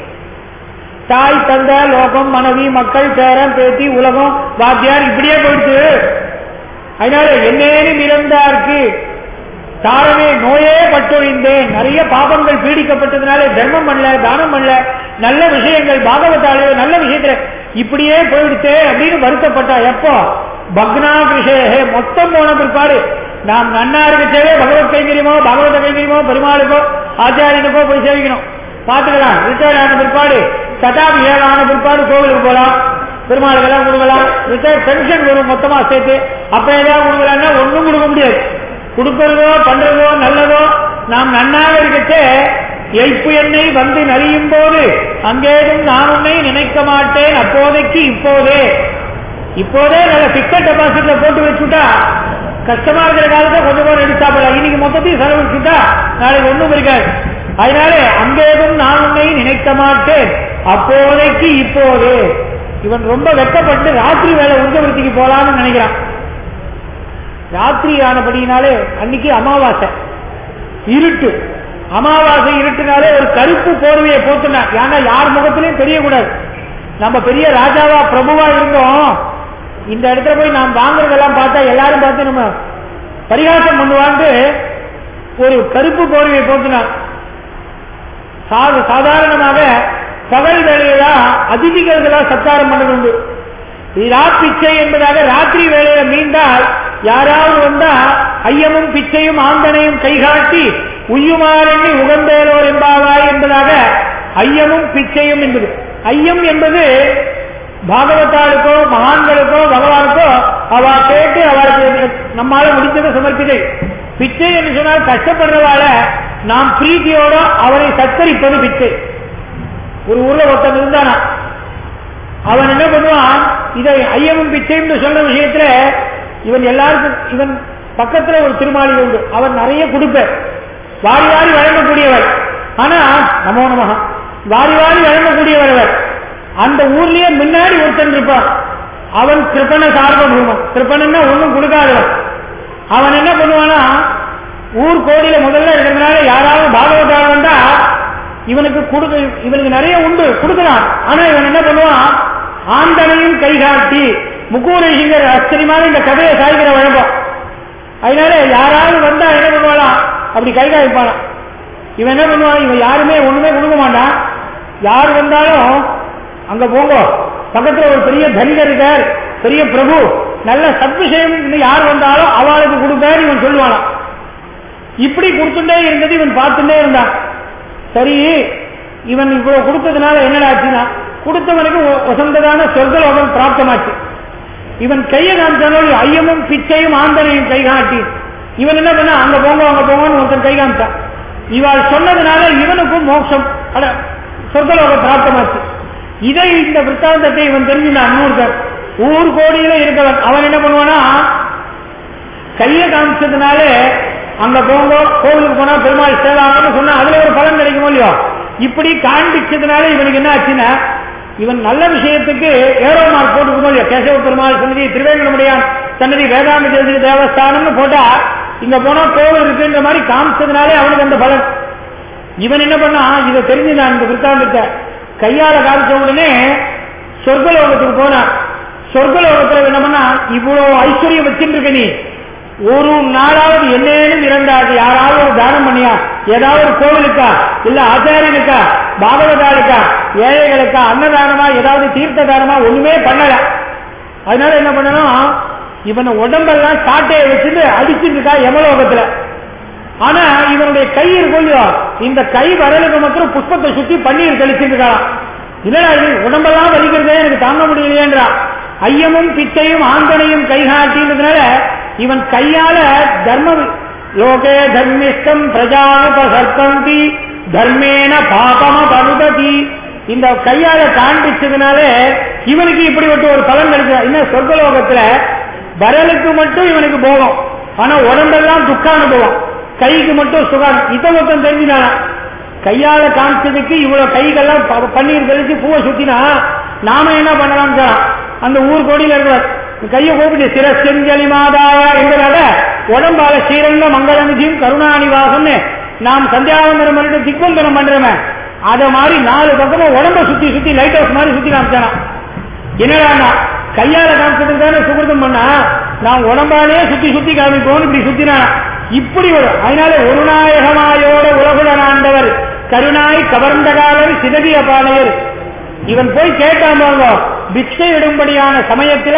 தாய் தந்த லோகம் மனைவி மக்கள் பேரன் பேத்தி உலகம் வாத்தியார் இப்படியே போயிடுச்சு அதனால என்னேனும் இறந்தார்க்கு தாரமே நோயே பட்டொழிந்தேன் நிறைய பாபங்கள் பீடிக்கப்பட்டதுனால தர்மம் பண்ணல தானம் பண்ணல நல்ல விஷயங்கள் பாகவதாலே நல்ல விஷயத்துல இப்படியே போயிடுச்சே அப்படின்னு வருத்தப்பட்டா எப்போ பக்னா கிருஷே மொத்தம் போன பிற்பாடு நாம் நன்னா இருக்கச்சவே பகவத் கைங்கரியமோ பகவத கைங்கரியமோ பெருமாளுக்கோ ஆச்சாரியனுக்கோ போய் சேவிக்கணும் பாத்துக்கலாம் ரிட்டையர்ட் ஆன பிற்பாடு சதாபிஷேகம் ஆன பிற்பாடு கோவிலுக்கு போலாம் பெருமாளுக்கெல்லாம் கொடுக்கலாம் ரிட்டையர் பென்ஷன் வரும் மொத்தமா சேர்த்து அப்ப ஏதாவது கொடுக்கலாம்னா ஒண்ணும் கொடுக்க முடியாது கொடுக்கறதோ பண்றதோ நல்லதோ நாம் நன்னாக இருக்கச்சே எய்ப்பு எண்ணெய் வந்து நலியும் போது அங்கேயும் நான் உன்னை நினைக்க மாட்டேன் அப்போதைக்கு இப்போதே இப்போதே நல்ல பிக்சட் டெபாசிட்ல போட்டு வச்சுட்டா கஷ்டமா இருக்கிற காலத்தை கொஞ்சம் கொஞ்சம் எடுத்து சாப்பிடலாம் இன்னைக்கு மொத்தத்தையும் செலவழிச்சுட்டா நாளைக்கு ஒண்ணும் இருக்காது அதனால அங்கேயும் நான் உன்னை நினைக்க மாட்டேன் அப்போதைக்கு இப்போது இவன் ரொம்ப வெட்டப்பட்டு ராத்திரி வேலை உஞ்சவருத்திக்கு போலாம்னு நினைக்கிறான் ராத்திரி ஆனபடினாலே அன்னைக்கு அமாவாசை இருட்டு அமாவாசை இருட்டுனாலே ஒரு கருப்பு போர்வையை போத்துனா ஏன்னா யார் முகத்திலையும் தெரியக்கூடாது நம்ம பெரிய ராஜாவா பிரபுவா இருந்தோம் இந்த இடத்துல போய் நாம் வாங்குறதெல்லாம் பார்த்தா எல்லாரும் பார்த்து நம்ம பரிகாசம் பண்ணுவான்ட்டு ஒரு கருப்பு போர்வையை போட்டுனான் சா- சாதாரணமாக பகல் வேலையில அதிதிகளுக்கெல்லாம் சத்தாரம் பண்ணது உண்டு இரா பிச்சை என்பதாக ராத்திரி வேலையில மீண்டால் யாராவது வந்தா ஐயமும் பிச்சையும் ஆந்தனையும் கைகாட்டி உய்யுமாறெண்ணி உகந்தேலோர் என்பாவாய் என்பதாக ஐயமும் பிச்சையும் என்பது ஐயம் என்பது பாகவதாளுக்கோ மகான்களுக்கோ பகவானுக்கோ அவ கேட்டு அவளுக்கு நம்மால முடிந்ததை சமர்ப்பிதை பிச்சை என்று சொன்னால் கஷ்டப்படுறவால நாம் பிரீத்தியோட அவரை சத்தரிப்பது பிச்சை ஒரு ஊர்ல ஒருத்தன் இருந்தானா அவன் என்ன பண்ணுவான் இதை ஐயமும் பிச்சையும் சொல்ற விஷயத்துல இவன் எல்லாருக்கும் இவன் பக்கத்துல ஒரு திருமாளிகை உண்டு அவன் நிறைய கொடுப்பார் வாரி வாரி வழங்கக்கூடியவர் ஆனா நமோ நமகா வாரி வாரி வழங்கக்கூடியவர் அவர் அந்த ஊர்லயே முன்னாடி ஒருத்தன் இருப்பான் அவன் கிருப்பண சார்பூமன் கிருப்பணன்னா ஒண்ணும் கொடுக்காதவன் அவன் என்ன பண்ணுவானா ஊர் கோடியில முதல்ல இருக்கிறதுனால யாராவது பாகவதாரம் வந்தா இவனுக்கு கொடுக்க இவனுக்கு நிறைய உண்டு கொடுக்கலாம் ஆனா இவன் என்ன பண்ணுவான் ஆந்தனையும் கைகாட்டி முக்கூரேஷிங்கர் ஆச்சரியமான இந்த கதையை சாய்கிற வழக்கம் அதனால யாராவது வந்தா என்ன பண்ணுவாளாம் அப்படி கை காய்ப்பானா இவன் என்ன பண்ணுவான் இவன் யாருமே ஒண்ணுமே கொடுக்க மாட்டான் யார் வந்தாலும் அங்க போங்க பக்கத்துல ஒரு பெரிய தனிகர் இருக்கார் பெரிய பிரபு நல்ல சத்விஷயம் இன்னும் யார் வந்தாலும் அவளுக்கு கொடுப்பார் இவன் சொல்லுவானாம் இப்படி கொடுத்துட்டே இருந்தது இவன் பார்த்துட்டே இருந்தான் சரி இவன் இவ்வளவு கொடுத்ததுனால என்னடா ஆச்சுன்னா கொடுத்தவனுக்கு ஒ- வசந்ததான சொர்க்கலோகம் பிராப்தமாச்சு இவன் கையை காமிச்சாலும் ஐயமும் பிச்சையும் ஆந்தனையும் கை காட்டி இவன் என்ன பண்ண அங்க போங்க அங்க போங்கன்னு ஒருத்தன் கை காமிச்சான் இவள் சொன்னதுனால இவனுக்கும் மோட்சம் அட சொர்க்கலோகம் பிராப்தமாச்சு இதை இந்த விற்த்தாந்தத்தை இவன் தெரிஞ்சுட்டான் இன்னொருத்தன் ஊர் கோடியில இருக்கவன் அவன் என்ன பண்ணுவானா கையை காமிச்சதுனால அங்க போங்க கோவிலுக்கு போனா பெருமாள் சேவாங்கன்னு சொன்னா அதுல ஒரு பலன் கிடைக்குமோ இல்லையோ இப்படி காண்பிச்சதுனால இவனுக்கு என்ன ஆச்சுன்னா இவன் நல்ல விஷயத்துக்கு ஏரோ மார்க் போட்டுக்கணும் இல்லையா கேசவ பெருமாள் சன்னதி திருவேங்கடமுடியான் சன்னதி வேதாந்த தேசிக தேவஸ்தானம்னு போட்டா இங்க போனா கோவில் இருக்குன்ற மாதிரி காமிச்சதுனாலே அவனுக்கு அந்த பலன் இவன் என்ன பண்ணா இதை தெரிஞ்சு நான் இந்த விற்த்தாந்தத்தை கையால காமிச்ச உடனே சொர்க்கலோகத்துக்கு போனான் சொர்க்கலோகத்துல என்ன பண்ணா இவ்வளவு ஐஸ்வர்யம் வச்சுட்டு இருக்க நீ ஒரு நாளாவது என்னேனும் இறந்தாது யாராவது ஒரு தானம் பண்ணியா ஏதாவது ஒரு கோவிலுக்கா இல்ல ஆச்சாரியனுக்கா பாகவதாளுக்கா ஏழைகளுக்கா அன்னதானமா ஏதாவது தீர்த்த தானமா ஒண்ணுமே பண்ணல அதனால என்ன பண்ணணும் இவனை உடம்பெல்லாம் சாட்டையை வச்சுட்டு அடிச்சுட்டு இருக்கா யமலோகத்துல ஆனா இவனுடைய கை இருக்கும் இல்லையோ இந்த கை வரலுக்கு மாத்திரம் புஷ்பத்தை சுத்தி பன்னீர் தெளிச்சுட்டு இருக்கான் இல்லடா இது உடம்பெல்லாம் வலிக்கிறதே எனக்கு தாங்க முடியலையேன்றா ஐயமும் பிச்சையும் ஆந்தனையும் கைகாட்டின்றதுனால இவன் கையால தர்ம லோகே தர்மிஷ்டம் பிரஜாபசர்பந்தி தர்மேன பாபம பருததி இந்த கையால காண்பிச்சதுனால இவனுக்கு இப்படிப்பட்ட ஒரு பலன் கிடைக்கும் இன்னும் சொர்க்கலோகத்துல வரலுக்கு மட்டும் இவனுக்கு போகும் ஆனா உடம்பெல்லாம் துக்க அனுபவம் கைக்கு மட்டும் சுகம் இதை மொத்தம் தெரிஞ்சுனானா கையால காமிச்சதுக்கு இவ்வளவு கைகள்லாம் ப- பன்னீர் தெளிச்சு பூவை சுத்தினா நாம என்ன பண்ணலாம் அந்த ஊர் கோடியில இருக்கிற கையை கூப்பிட்டு சிர செஞ்சலி மாதாயா என்கிறத உடம்பால ஸ்ரீரங்க மங்களநிதியும் கருணாநிவாசம்னு நாம் சந்தியாவந்தனம் பண்ணிட்டு திக்வந்தனம் பண்றோமே அத மாதிரி நாலு பக்கமா உடம்ப சுத்தி சுத்தி லைட் ஹவுஸ் மாதிரி சுத்தி காமிச்சானா என்னடா கையால காமிச்சதுக்கு தானே சுகிருதம் பண்ணா நான் உடம்பாலே சுத்தி சுத்தி காமிப்போம் இப்படி சுத்தினானா இப்படி வரும் அதனால ஒரு நாயகமாயோட உலகுடன் ஆண்டவர் கருணாய் கவர்ந்த காலர் சிதகிய பாளையர் இவன் போய் கேட்டான் பாருங்க பிக்ஷை இடும்படியான சமயத்துல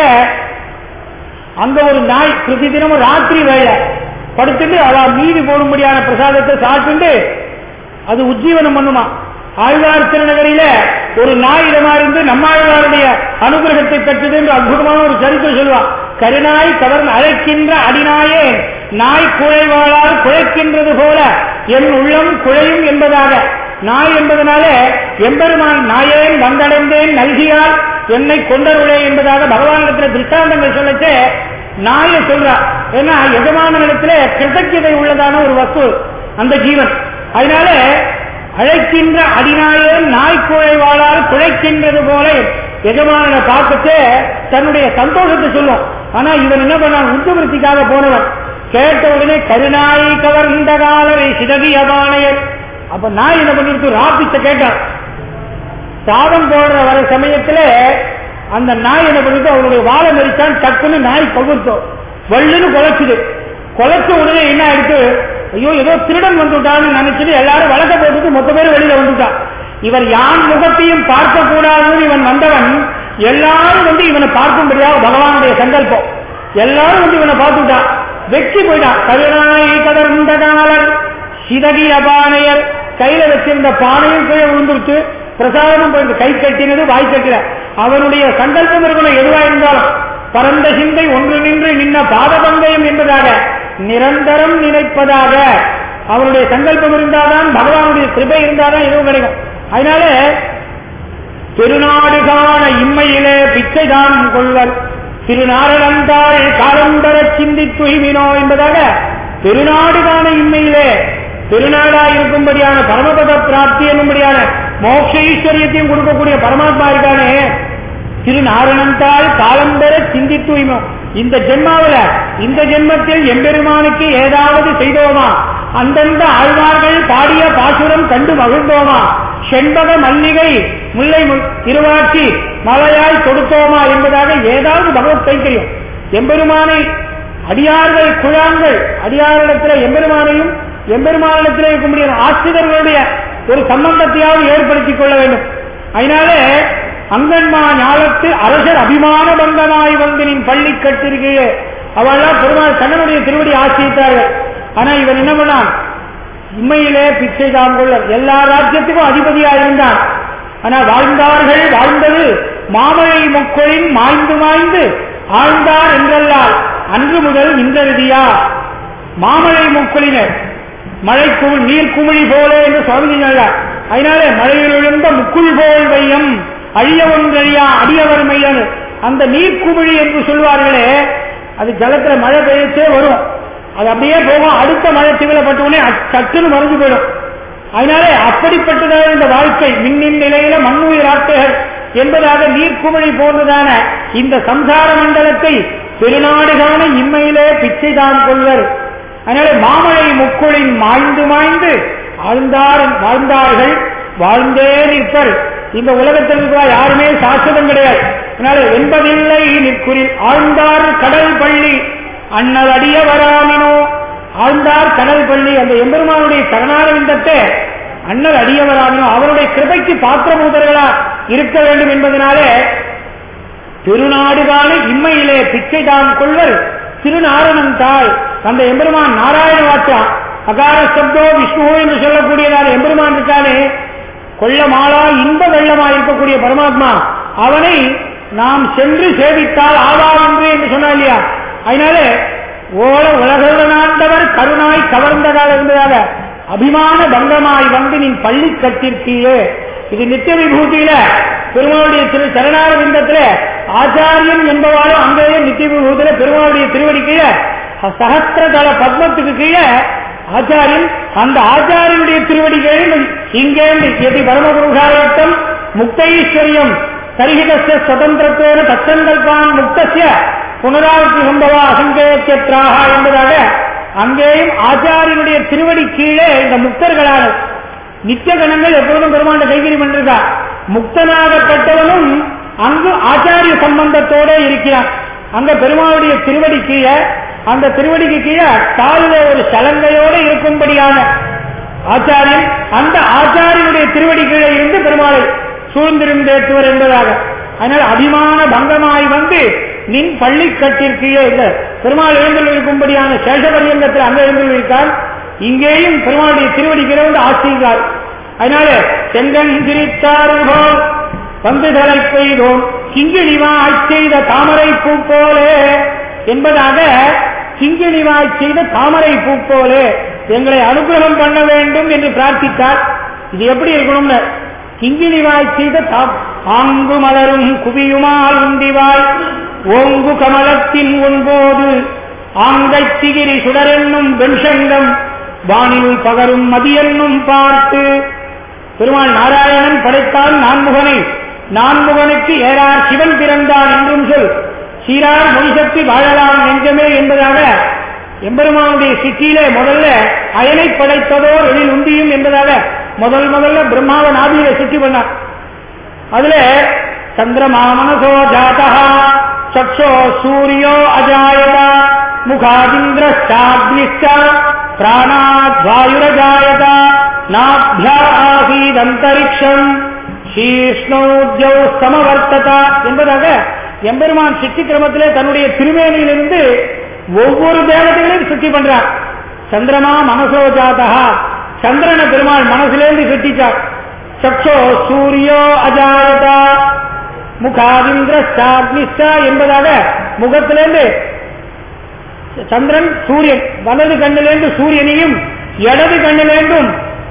அங்க ஒரு நாய் பிரதி தினமும் ராத்திரி வேலை படுத்துட்டு அவ மீதி போடும்படியான பிரசாதத்தை சாப்பிட்டு அது உஜ்ஜீவனம் பண்ணுமா ஆழ்வார் திருநகரில ஒரு நாய் இடமா இருந்து நம்மாழ்வாருடைய அனுகிரகத்தை பெற்றது என்று அற்புதமான ஒரு சரித்திரம் சொல்லுவான் கருநாய் கவர்ந்து அழைக்கின்ற அடிநாயே நாய் குழைவாளால் குழைக்கின்றது போல என் உள்ளம் குழையும் என்பதாக நாய் என்பதனால எம்பெருமான் நாயேன் வந்தடைந்தேன் நல்கியால் என்னை கொண்டருளே என்பதாக பகவானிடத்தில் திருஷ்டாந்தங்கள் சொல்லச்சே நாயை சொல்றார் ஏன்னா எஜமானனிடத்துல கிருத்தஜதை உள்ளதான ஒரு வஸ்து அந்த ஜீவன் அதனால அழைக்கின்ற அடிநாயே நாய் குழைவாளால் குழைக்கின்றது போல எஜமானனை பார்க்கச்சே தன்னுடைய சந்தோஷத்தை சொல்லும் ஆனா இவன் என்ன பண்ணான் உச்சவருத்திக்காக போனவன் கேட்ட உடனே கருநாய் கவர்ந்த காலரை சிதகிய பானையர் அப்ப நாய் என்ன பண்ணிருக்கு ராபிச்ச கேட்டான் சாதம் போடுற வர சமயத்துல அந்த நாய் என்ன பண்ணிட்டு அவனுடைய வாழை மறிச்சான் டக்குன்னு நாய் பகுத்தோம் வள்ளுன்னு குலைச்சுது கொலைச்ச உடனே என்ன ஆயிடுச்சு ஐயோ ஏதோ திருடன் வந்துட்டான்னு நினைச்சிட்டு எல்லாரும் வழக்க போட்டுட்டு மொத்த பேர் வெளியில வந்துட்டான் இவர் யான் முகத்தையும் பார்க்க கூடாதுன்னு இவன் வந்தவன் எல்லாரும் வந்து இவனை பார்க்கும்படியாக பகவானுடைய சங்கல்பம் எல்லாரும் வந்து இவனை பார்த்துட்டான் வெற்றி போயிட்டான் கருணாய் கதர்ந்த காலர் சிதகி அபானையர் கையில வச்சிருந்த பானையும் கீழே விழுந்துருச்சு பிரசாதமும் போயிருக்கு கை கட்டினது வாய் கட்டின அவனுடைய சங்கல்பம் இருக்கணும் எதுவா இருந்தாலும் பரந்த சிந்தை ஒன்று நின்று நின்ன பாதபந்தயம் என்பதாக நிரந்தரம் நினைப்பதாக அவனுடைய சங்கல்பம் இருந்தாதான் பகவானுடைய கிருபை இருந்தாதான் எதுவும் கிடைக்கும் அதனால திருநாடு காண இம்மையிலே பிச்சைதான் கொள்வர் திருநாரணந்தாள் காலந்தர சிந்தி துய்வினோ என்பதாக திருநாடு காண இம்மையிலே திருநாடா இருக்கும்படியான பரமபத பிராப்தி என்னும்படியான மோட்ச ஈஸ்வரியத்தையும் கொடுக்கக்கூடிய பரமாத்மா இருக்கானே திருநாரணந்தாள் காலந்தர சிந்தி தூய்மோ இந்த ஜென்மாவில இந்த ஜென்மத்தில் எம்பெருமானுக்கு ஏதாவது செய்தோமா அந்தந்த ஆழ்வார்கள் பாடிய பாசுரம் கண்டு மகிழ்ந்தோமா செண்பக மல்லிகை முல்லை திருவாட்சி மலையாய் கொடுத்தோமா என்பதாக ஏதாவது பகவத் கைங்கரியம் எம்பெருமானை அடியார்கள் குழாங்கள் அடியாரிடத்தில் எம்பெருமானையும் எம்பெருமானிடத்தில் இருக்கக்கூடிய ஆசிரியர்களுடைய ஒரு சம்பந்தத்தையாவது ஏற்படுத்திக் கொள்ள வேண்டும் அதனாலே அங்கன்மா ஞாலத்து அரசர் அபிமான பங்கனாய் வந்து நின் பள்ளி கட்டிருக்கையே அவெல்லாம் பெருமாள் கண்ணனுடைய திருவடி ஆசிரித்தார்கள் ஆனா இவன் என்ன பண்ணான் உண்மையிலே பிச்சை தான் கொள்ள எல்லா ராஜ்யத்துக்கும் அதிபதியா இருந்தான் ஆனா வாழ்ந்தார்கள் வாழ்ந்தது மாமழை முக்களின் மாய்ந்து மாய்ந்து ஆழ்ந்தார் என்றல்லால் அன்று முதல் இன்றெழுதியா மாமழை முக்களினர் மழை குமிழ் நீர் குமிழி போல என்று சுவாமி சொன்னார் அதனாலே மழையில் விழுந்த முக்குள் போல் வையம் அழிய ஒன்றழியா அடியவர் மையன் அந்த நீர்க்குமிழி என்று சொல்வார்களே அது ஜலத்துல மழை பெய்யச்சே வரும் அது அப்படியே போகும் அடுத்த மழை திவிலப்பட்ட உடனே சட்டுன்னு மறைஞ்சு போயிடும் அதனாலே அப்படிப்பட்டதாக இந்த வாழ்க்கை மின்னின் நிலையில மண்ணுயிர் ஆட்டைகள் என்பதாக நீர்க்குமிழி போன்றதான இந்த சம்சார மண்டலத்தை பெருநாடுகான இம்மையிலே பிச்சை தான் கொள்வர் அதனால மாமழை முக்குளின் மாய்ந்து மாய்ந்து ஆழ்ந்தார் வாழ்ந்தார்கள் வாழ்ந்தே நிற்பர் இந்த உலகத்தில் இருக்கிற யாருமே சாஸ்திரம் கிடையாது அதனால என்பதில்லை நிற்குறில் ஆழ்ந்தார் கடல் பள்ளி அண்ணல் அடிய வராமினோ ஆழ்ந்தார் கடல் பள்ளி அந்த எம்பெருமானுடைய சரணாரவிந்தத்தை அண்ணல் அடியவராமினோ அவருடைய கிருபைக்கு பாத்திரபூதர்களா இருக்க வேண்டும் என்பதனாலே திருநாடுகால இம்மையிலே பிச்சை தான் கொள்வர் திருநாரணன் தாய் அந்த எம்பெருமான் நாராயண வாச்சா அகார சப்தோ விஷ்ணு என்று சொல்லக்கூடியதான எம்பெருமான் இருக்கானே கொள்ளமாலா இன்ப வெள்ளமா இருக்கக்கூடிய பரமாத்மா அவனை நாம் சென்று சேவித்தால் ஆவாவென்று என்று சொன்னா இல்லையா அதனால ஓல உலகுடனாண்டவர் கருணாய் கவர்ந்ததால் இருந்ததாக அபிமான பங்கமாய் வந்து நீ பள்ளி கட்டிருக்கியே இது நித்திய விபூதியில பெருமாளுடைய திரு சரணார விந்தத்துல ஆச்சாரியன் என்பவாலும் அங்கேயே நித்திய விபூதியில பெருமாளுடைய திருவடி கீழே சகஸ்திரதள பத்மத்துக்கு கீழே ஆச்சாரியன் அந்த ஆச்சாரியனுடைய திருவடி கீழே இங்கே எதி பரமபுருஷாயத்தம் முக்தைஸ்வரியம் சரிகிதஸ்ய சுதந்திரத்தோடு தச்சங்கல்பான் முக்தசிய புனராவர்த்தி சம்பவா அசங்கேத்திராக என்பதாக அங்கேயும் ஆச்சாரியனுடைய திருவடி கீழே இந்த முக்தர்களான நித்திய கணங்கள் எப்பொழுதும் பெருமாண்ட கைகறி பண்ணிருக்கா முக்தனாகப்பட்டவனும் அங்கு ஆச்சாரிய சம்பந்தத்தோட இருக்கிறான் அங்க பெருமாளுடைய திருவடி கீழே அந்த திருவடிக்கு கீழே காலில ஒரு சலங்கையோடு இருக்கும்படியான ஆச்சாரியன் அந்த ஆச்சாரியனுடைய திருவடி கீழே இருந்து பெருமாளை சூழ்ந்திருந்தேற்றுவர் என்பதாக அதனால் அபிமான பங்கமாய் வந்து நின் பள்ளி கட்டிற்கீழே இல்ல பெருமாள் எழுந்தல் இருக்கும்படியான சேஷபரியங்கத்தில் அங்க எழுந்தல் இருக்கார் இங்கேயும் பெருமாளுடைய திருவடி கீழே வந்து ஆசிரியார் அதனால செங்கன் சிரித்தார்கள் வந்து தலை பெய்தோம் கிங்கிணிவாய் செய்த தாமரை பூ போலே என்பதாக கிங்கிணிவாய் செய்த தாமரை பூ போலே எங்களை அனுகிரகம் பண்ண வேண்டும் என்று பிரார்த்தித்தார் இது எப்படி இருக்கணும்னு கிங்கிணிவாய் செய்த ஆங்கு மலரும் குவியுமால் உந்திவாய் ஓங்கு கமலத்தின் ஒன்போது ஆங்கை திகிரி சுடரென்னும் வெண்சங்கம் வானில் பகரும் மதியென்னும் பார்த்து பெருமாள் நாராயணன் படைத்தான் நான்முகனை நான்முகனுக்கு ஏறார் சிவன் பிறந்தான் என்றும் சொல் சீரார் மொழிசக்தி வாழலாம் நெஞ்சமே என்பதாக எம்பெருமானுடைய சிட்டியிலே முதல்ல அயனை படைத்ததோர் எழில் உண்டியும் என்பதாக முதல் முதல்ல பிரம்மாவ நாபியில சிட்டி பண்ணார் அதுல சந்திரமா மனசோ ஜாதா சக்ஷோ சூரியோ அஜாயதா முக முகாதிந்திரஷ்டாக்னிஷ்ட பிராணாத்வாயுரஜாயத நாப்யா ஆசீதந்தரிக்ஷம் சீஷ்ணோத்யௌ சமவர்த்தத என்பதாக எம்பெருமான் சித்தி கிரமத்திலே தன்னுடைய திருமேனியிலிருந்து ஒவ்வொரு தேவதைகளையும் சுத்தி பண்றார் சந்திரமா மனசோ ஜாதா சந்திரன பெருமாள் மனசிலேருந்து சுத்திச்சார் சக்ஷோ சூரியோ அஜாயதா முகாதிந்திரஷ்டாக்னிஷ்டா என்பதாக முகத்திலிருந்து சந்திரன் சூரியன் வலது கண்ணிலிருந்து சூரியனையும் இடது கண்ணிலிருந்தும்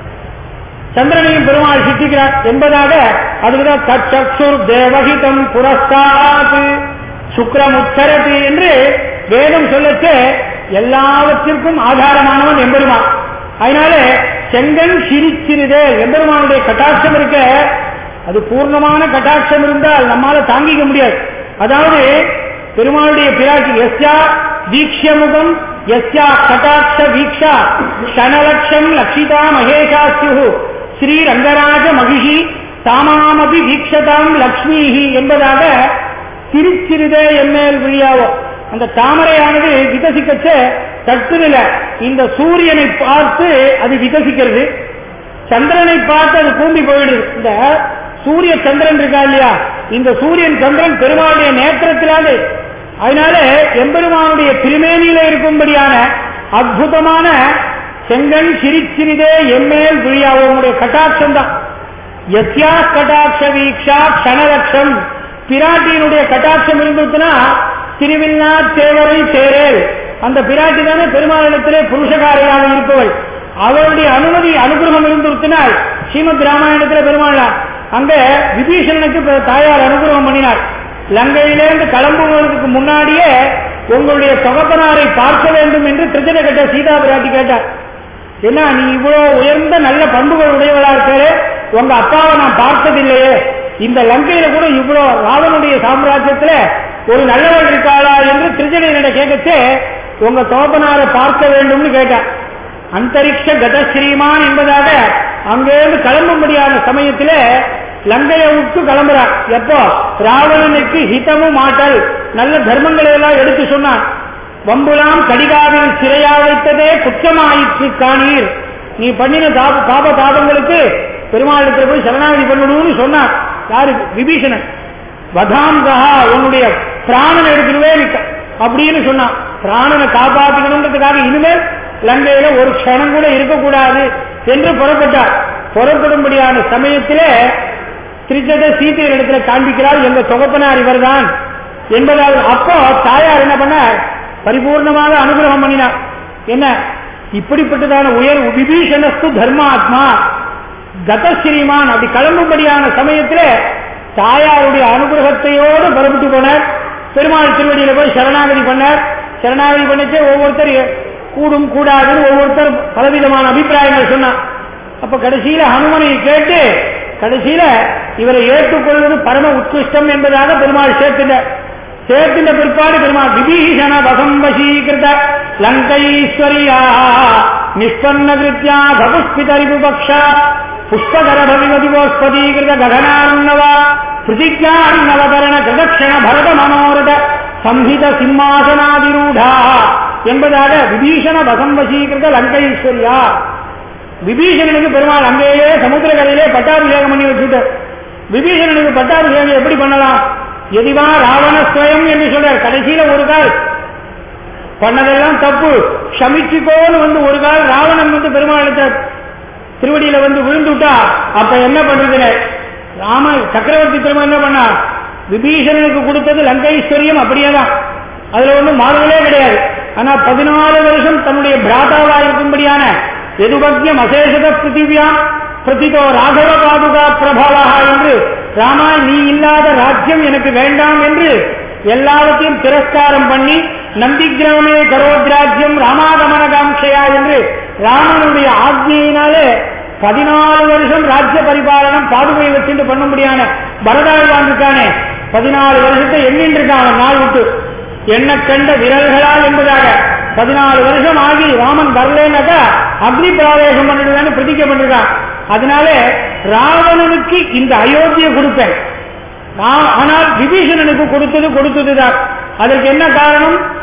சந்திரனையும் பெருமாள் சித்திக்கிறார் என்பதாக அதுக்குதான் தச்சக்ஷுர் தேவகிதம் புரஸ்தாத் சுக்ரம் உச்சரதி என்று வேதம் சொல்லச்சு எல்லாவற்றிற்கும் ஆதாரமானவன் எம்பெருமான் அதனால செங்கன் சிரிச்சிருதே எம்பெருமானுடைய கட்டாட்சம் இருக்க அது பூர்ணமான கட்டாட்சம் இருந்தால் நம்மால தாங்கிக்க முடியாது அதாவது பெருமாளுடைய பிராட்டி எஸ்யா வீக்ஷமுகம் எஸ்யா கட்டாட்ச வீக்ஷா ஷனலட்சம் லட்சிதா மகேஷாஸ்யு ஸ்ரீ ரங்கராஜ மகிஷி தாமாமபி வீக்ஷதாம் லக்ஷ்மிஹி என்பதாக திருச்சிறுதே எம்மேல் விழியாவோ அந்த தாமரையானது விகசிக்கச்ச தட்டுல இந்த சூரியனை பார்த்து அது விகசிக்கிறது சந்திரனை பார்த்து அது கூம்பி போயிடுது இந்த சூரிய சந்திரன் இருக்கா இல்லையா இந்த சூரியன் சந்திரன் பெருமாளுடைய நேத்திரத்திலாது அதனால எம்பெருமானுடைய திருமேனியில இருக்கும்படியான அற்புதமான செங்கன் சிரிச்சிறிதே எம்மேல் விழியாவோ உங்களுடைய கட்டாட்சம் தான் எத்யா கட்டாட்ச வீக்ஷா க்ஷணலட்சம் பிராட்டியினுடைய கட்டாட்சம் இருந்ததுன்னா திருவில்லா தேவரை சேரேல் அந்த பிராட்டி தானே பெருமாளிடத்திலே புருஷகாரியாக இருப்பவள் அவருடைய அனுமதி அனுகிரகம் இருந்திருத்தினால் ஸ்ரீமத் ராமாயணத்தில் பெருமாள் அங்க விபீஷணனுக்கு தாயார் அனுகிரகம் பண்ணினார் லங்கையிலேருந்து கிளம்புவதற்கு முன்னாடியே உங்களுடைய தகப்பனாரை பார்க்க வேண்டும் என்று திருச்சனை கட்ட சீதா பிராட்டி கேட்டார் என்ன நீ இவ்வளவு உயர்ந்த நல்ல பண்புகள் உடையவளா இருக்காரு உங்க அப்பாவை நான் பார்த்ததில்லையே இந்த லங்கையில கூட இவ்வளவு ராவனுடைய சாம்ராஜ்யத்துல ஒரு நல்லவள் இருக்காளா என்று திருச்சனையிட கேட்கச்சே உங்க தோப்பனாரை பார்க்க வேண்டும்னு கேட்டார் அந்தரிக்ஷ கதஸ்ரீமான் என்பதாக அங்கேருந்து கிளம்பும்படியான சமயத்திலே லங்கையை விட்டு கிளம்புறார் எப்போ ராவணனுக்கு ஹிதமும் ஆட்டல் நல்ல தர்மங்களை எல்லாம் எடுத்து சொன்னான் வம்புலாம் கடிகாவில் சிறையா வைத்ததே குற்றமாயிற்று காணீர் நீ பண்ணின தாப பாப தாபங்களுக்கு பெருமாளுக்கு போய் சரணாகதி பண்ணணும்னு சொன்னார் யாரு விபீஷணன் வதாந்தா உன்னுடைய பிராணனை எடுத்துருவே அப்படின்னு சொன்னான் பிராணனை காப்பாற்றிக்கணுன்றதுக்காக இனிமேல் லங்கையில ஒரு க்ஷணம் கூட இருக்கக்கூடாது என்று புறப்பட்டார் புறப்படும்படியான சமயத்திலே திருச்சத சீத்தையின் இடத்துல காண்பிக்கிறார் எங்க தொகப்பனார் இவர்தான் என்பதால் அப்போ தாயார் என்ன பண்ணார் பரிபூர்ணமாக அனுகிரகம் பண்ணினார் என்ன இப்படிப்பட்டதான உயர் விபீஷணஸ்து தர்மாத்மா கதஸ்ரீமான் அப்படி கிளம்பும்படியான சமயத்தில் தாயாருடைய அனுகிரகத்தையோடு புறப்பட்டு போனார் பெருமாள் திருவடியில போய் சரணாகதி பண்ணார் சரணாகதி பண்ணிட்டு ஒவ்வொருத்தர் கூடும் கூடாதுன்னு ஒவ்வொருத்தர் பலவிதமான அபிப்பிராயங்கள் சொன்னார் அப்ப கடைசியில ஹனுமனை கேட்டு கடைசியில இவரை ஏற்றுக்கொள்வது பரம உத்கிருஷ்டம் என்பதாக பெருமாள் சேர்த்துட்டார் சேர்த்தின பிற்பாடு பெருமாள் விபீஷண வசம் வசீகிருத லங்கைஸ்வரியா நிஷ்பன்ன கிருத்தியா கபுஷ்பிதரிபுபக்ஷா புஷ்பகரபவிமதிவோஸ்பதீகிருத ககனார்ணவா பிருதிஜார்ணவதரண ஜதக்ஷண பரத மனோரத சம்ஹித சிம்மாசனாதிரூடா என்பதாக விபீஷண வசம் வசீகிருத லங்கைஸ்வரியா விபீஷணனுக்கு பெருமாள் அங்கேயே சமுத்திரக்கரையிலே பட்டாபிஷேகம் பண்ணி வச்சுட்டார் விபீஷணனுக்கு பட்டாபிஷேகம் எப்படி பண்ணலாம் எதிவா ராவணஸ்வயம் என்று சொல்றார் கடைசியில ஒரு கால் பண்ணதெல்லாம் தப்பு ஷமிச்சுக்கோன்னு வந்து ஒரு கால் ராவணன் வந்து பெருமாள் திருவடியில வந்து விழுந்துட்டா அப்ப என்ன பண்றதுல ராம சக்கரவர்த்தி திரும்ப என்ன பண்ணா விபீஷணனுக்கு கொடுத்தது லங்கைஸ்வரியம் அப்படியே தான் அதுல ஒன்றும் மாறுதலே கிடையாது ஆனா பதினாலு வருஷம் தன்னுடைய பிராதாவா இருக்கும்படியான எதுபக்யம் அசேஷத பிருத்திவியா பிரதிதோ ராகவ பாதுகா பிரபாவா என்று ராமா நீ இல்லாத ராஜ்யம் எனக்கு வேண்டாம் என்று எல்லாவற்றையும் திரஸ்காரம் பண்ணி நந்திகிராமே கரோத்ராஜ்யம் ராமாகமன காட்சையா என்று ராமனுடைய ஆக்ஞையினாலே பதினாலு வருஷம் ராஜ்ய பரிபாலனம் பாதுகை வச்சுட்டு பண்ண முடியான பரதாழ்வான் இருக்கானே பதினாலு வருஷத்தை எண்ணிட்டு இருக்கான் நாள் விட்டு என்ன கண்ட விரல்களால் என்பதாக பதினாலு வருஷம் ஆகி ராமன் வரலன்னாக்கா அக்னி பிரவேசம் பண்ணிடுவேன்னு பிரதிக்க பண்ணிருக்கான் அதனால ராவணனுக்கு இந்த அயோத்தியை கொடுப்பேன் ஆனால் விபீஷணனுக்கு கொடுத்தது கொடுத்ததுதான் அதற்கு என்ன காரணம்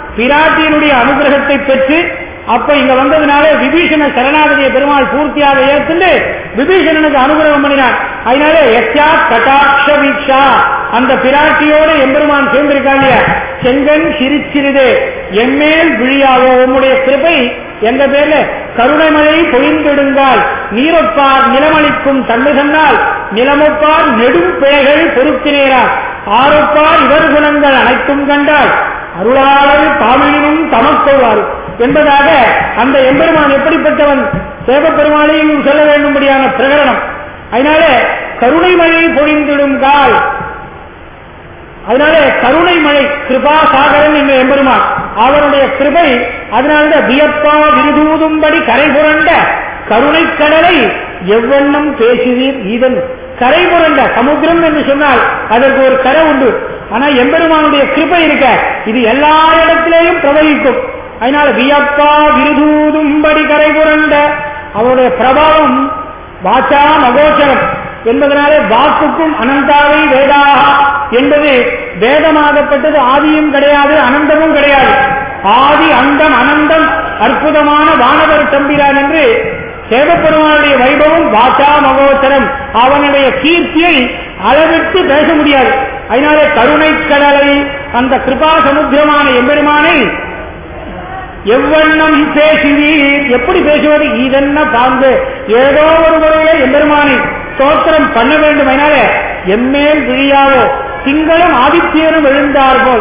பிராட்டியினுடைய அனுகிரகத்தை பெற்று அப்ப இங்க வந்ததுனால விபீஷண சரணாகதியை பெருமாள் பூர்த்தியாக ஏற்று விபீஷணனுக்கு அனுகிரகம் பண்ணினான் அதனால எச்சா கட்டாட்ச வீக்ஷா அந்த பிராட்டியோடு எம்பெருமான் சேர்ந்திருக்காங்க இல்லையா செங்கன் சிரிச்சிருது எம்மேல் விழியாவோ உம்முடைய கிருபை எங்க பேர்ல கருணை மழை பொழிந்திடுங்கால் நீரொப்பார் நிலமளிக்கும் தன்மை சொன்னால் நிலமொப்பார் நெடும் பிழைகள் பொறுத்தினேரார் ஆரொப்பார் இவர் குணங்கள் அனைத்தும் கண்டால் அருளாளர் தாமிழினும் தமக்கொள்வார் என்பதாக அந்த எம்பெருமான் எப்படிப்பட்டவன் சேவப்பெருமானையும் சொல்ல வேண்டும்படியான பிரகடனம் அதனால கருணை மழை பொழிந்திடும் கால் அதனால கருணை மழை கிருபா சாகரன் என்ற எம்பெருமான் அவருடைய கிருபை அதனால வியப்பா விருதூதும்படி கரை புரண்ட கருணை கடலை எவ்வண்ணம் பேசுவீர் இதன் கரை புரண்ட சமுத்திரம் என்று சொன்னால் அதற்கு ஒரு கரை உண்டு ஆனா எம்பெருமானுடைய கிருபை இருக்க இது எல்லா இடத்திலேயும் பிரவகிக்கும் அதனால வியப்பா விருதூதும்படி கரை புரண்ட அவருடைய பிரபாவம் வாச்சா மகோச்சரம் என்பதனாலே வாக்குக்கும் அனந்தாவை வேதாக என்பது வேதமாகப்பட்டது ஆதியும் கிடையாது அனந்தமும் கிடையாது ஆதி அந்தம் அனந்தம் அற்புதமான வானவர் தம்பிரான் என்று சேவப்பெருமானுடைய வைபவம் வாச்சா மகோச்சரம் அவனுடைய கீர்த்தியை அளவிட்டு பேச முடியாது அதனாலே கருணை கடலை அந்த கிருபா சமுத்திரமான எம்பெருமானை எவ்வண்ணம் பேசுவீர் எப்படி பேசுவது இதென்ன பாங்கு ஏதோ ஒரு முறையில எம்பெருமானை ஸ்தோத்திரம் பண்ண வேண்டும் அதனால எம்மேல் விழியாவோ திங்களும் ஆதித்யனும் எழுந்தார் போல்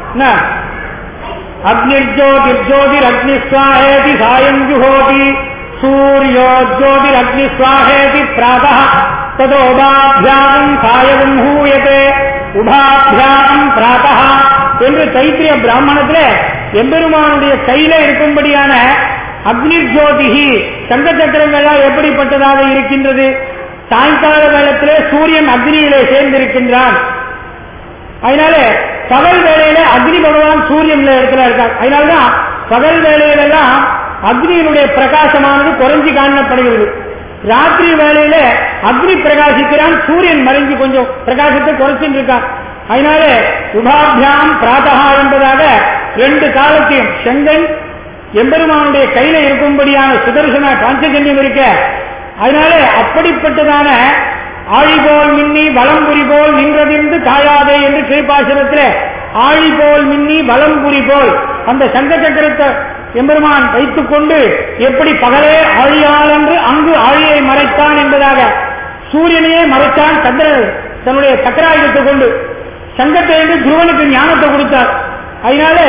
அக்னிர்ஜோதிர்ஜோதிர் அக்னிஸ்வாஹேதி சாயம் ஜுஹோதி சூரியோ ஜோதிர் அக்னிஸ்வாஹேதி பிராத ததோபாபியாம் சாயவும் ஹூயதே உபாபியாம் பிராத என்று தைத்திரிய பிராமணத்துல எம்பெருமானுடைய கையில இருக்கும்படியான அக்னி ஜோதிகி சங்க சக்கரங்கள்லாம் எப்படிப்பட்டதாக இருக்கின்றது சாயங்கால வேளத்திலே சூரியன் அக்னியிலே சேர்ந்திருக்கின்றான் அதனால பகல் வேளையில அக்னி பகவான் சூரியன் இடத்துல இருக்கார் அதனாலதான் பகல் வேளையிலெல்லாம் அக்னியினுடைய பிரகாசமானது குறைஞ்சி காணப்படுகிறது ராத்திரி வேளையில அக்னி பிரகாசிக்கிறான் சூரியன் மறைஞ்சு கொஞ்சம் பிரகாசத்தை குறைச்சிட்டு இருக்கான் அதனால உபாபியாம் பிராதகா என்பதாக ரெண்டு காலத்தையும் செங்கன் எம்பெருமானுடைய கையில இருக்கும்படியான சுதர்சன காஞ்சகன்யம் இருக்க அதனால அப்படிப்பட்டதான ஆழிபோல் மின்னி வலம்புரி போல் நின்றதிருந்து தாழாதே என்று கிருப்பாசனத்தில் ஆழிபோல் மின்னி வலம்புரி போல் அந்த சங்க சக்கரத்தை எம்பெருமான் வைத்துக் கொண்டு எப்படி பகலே ஆழியால் என்று அங்கு ஆழியை மறைத்தான் என்பதாக சூரியனையே மறைத்தான் சந்திர தன்னுடைய சக்கராயுதத்தை கொண்டு சங்கத்தை என்று துருவனுக்கு ஞானத்தை கொடுத்தார் அதனால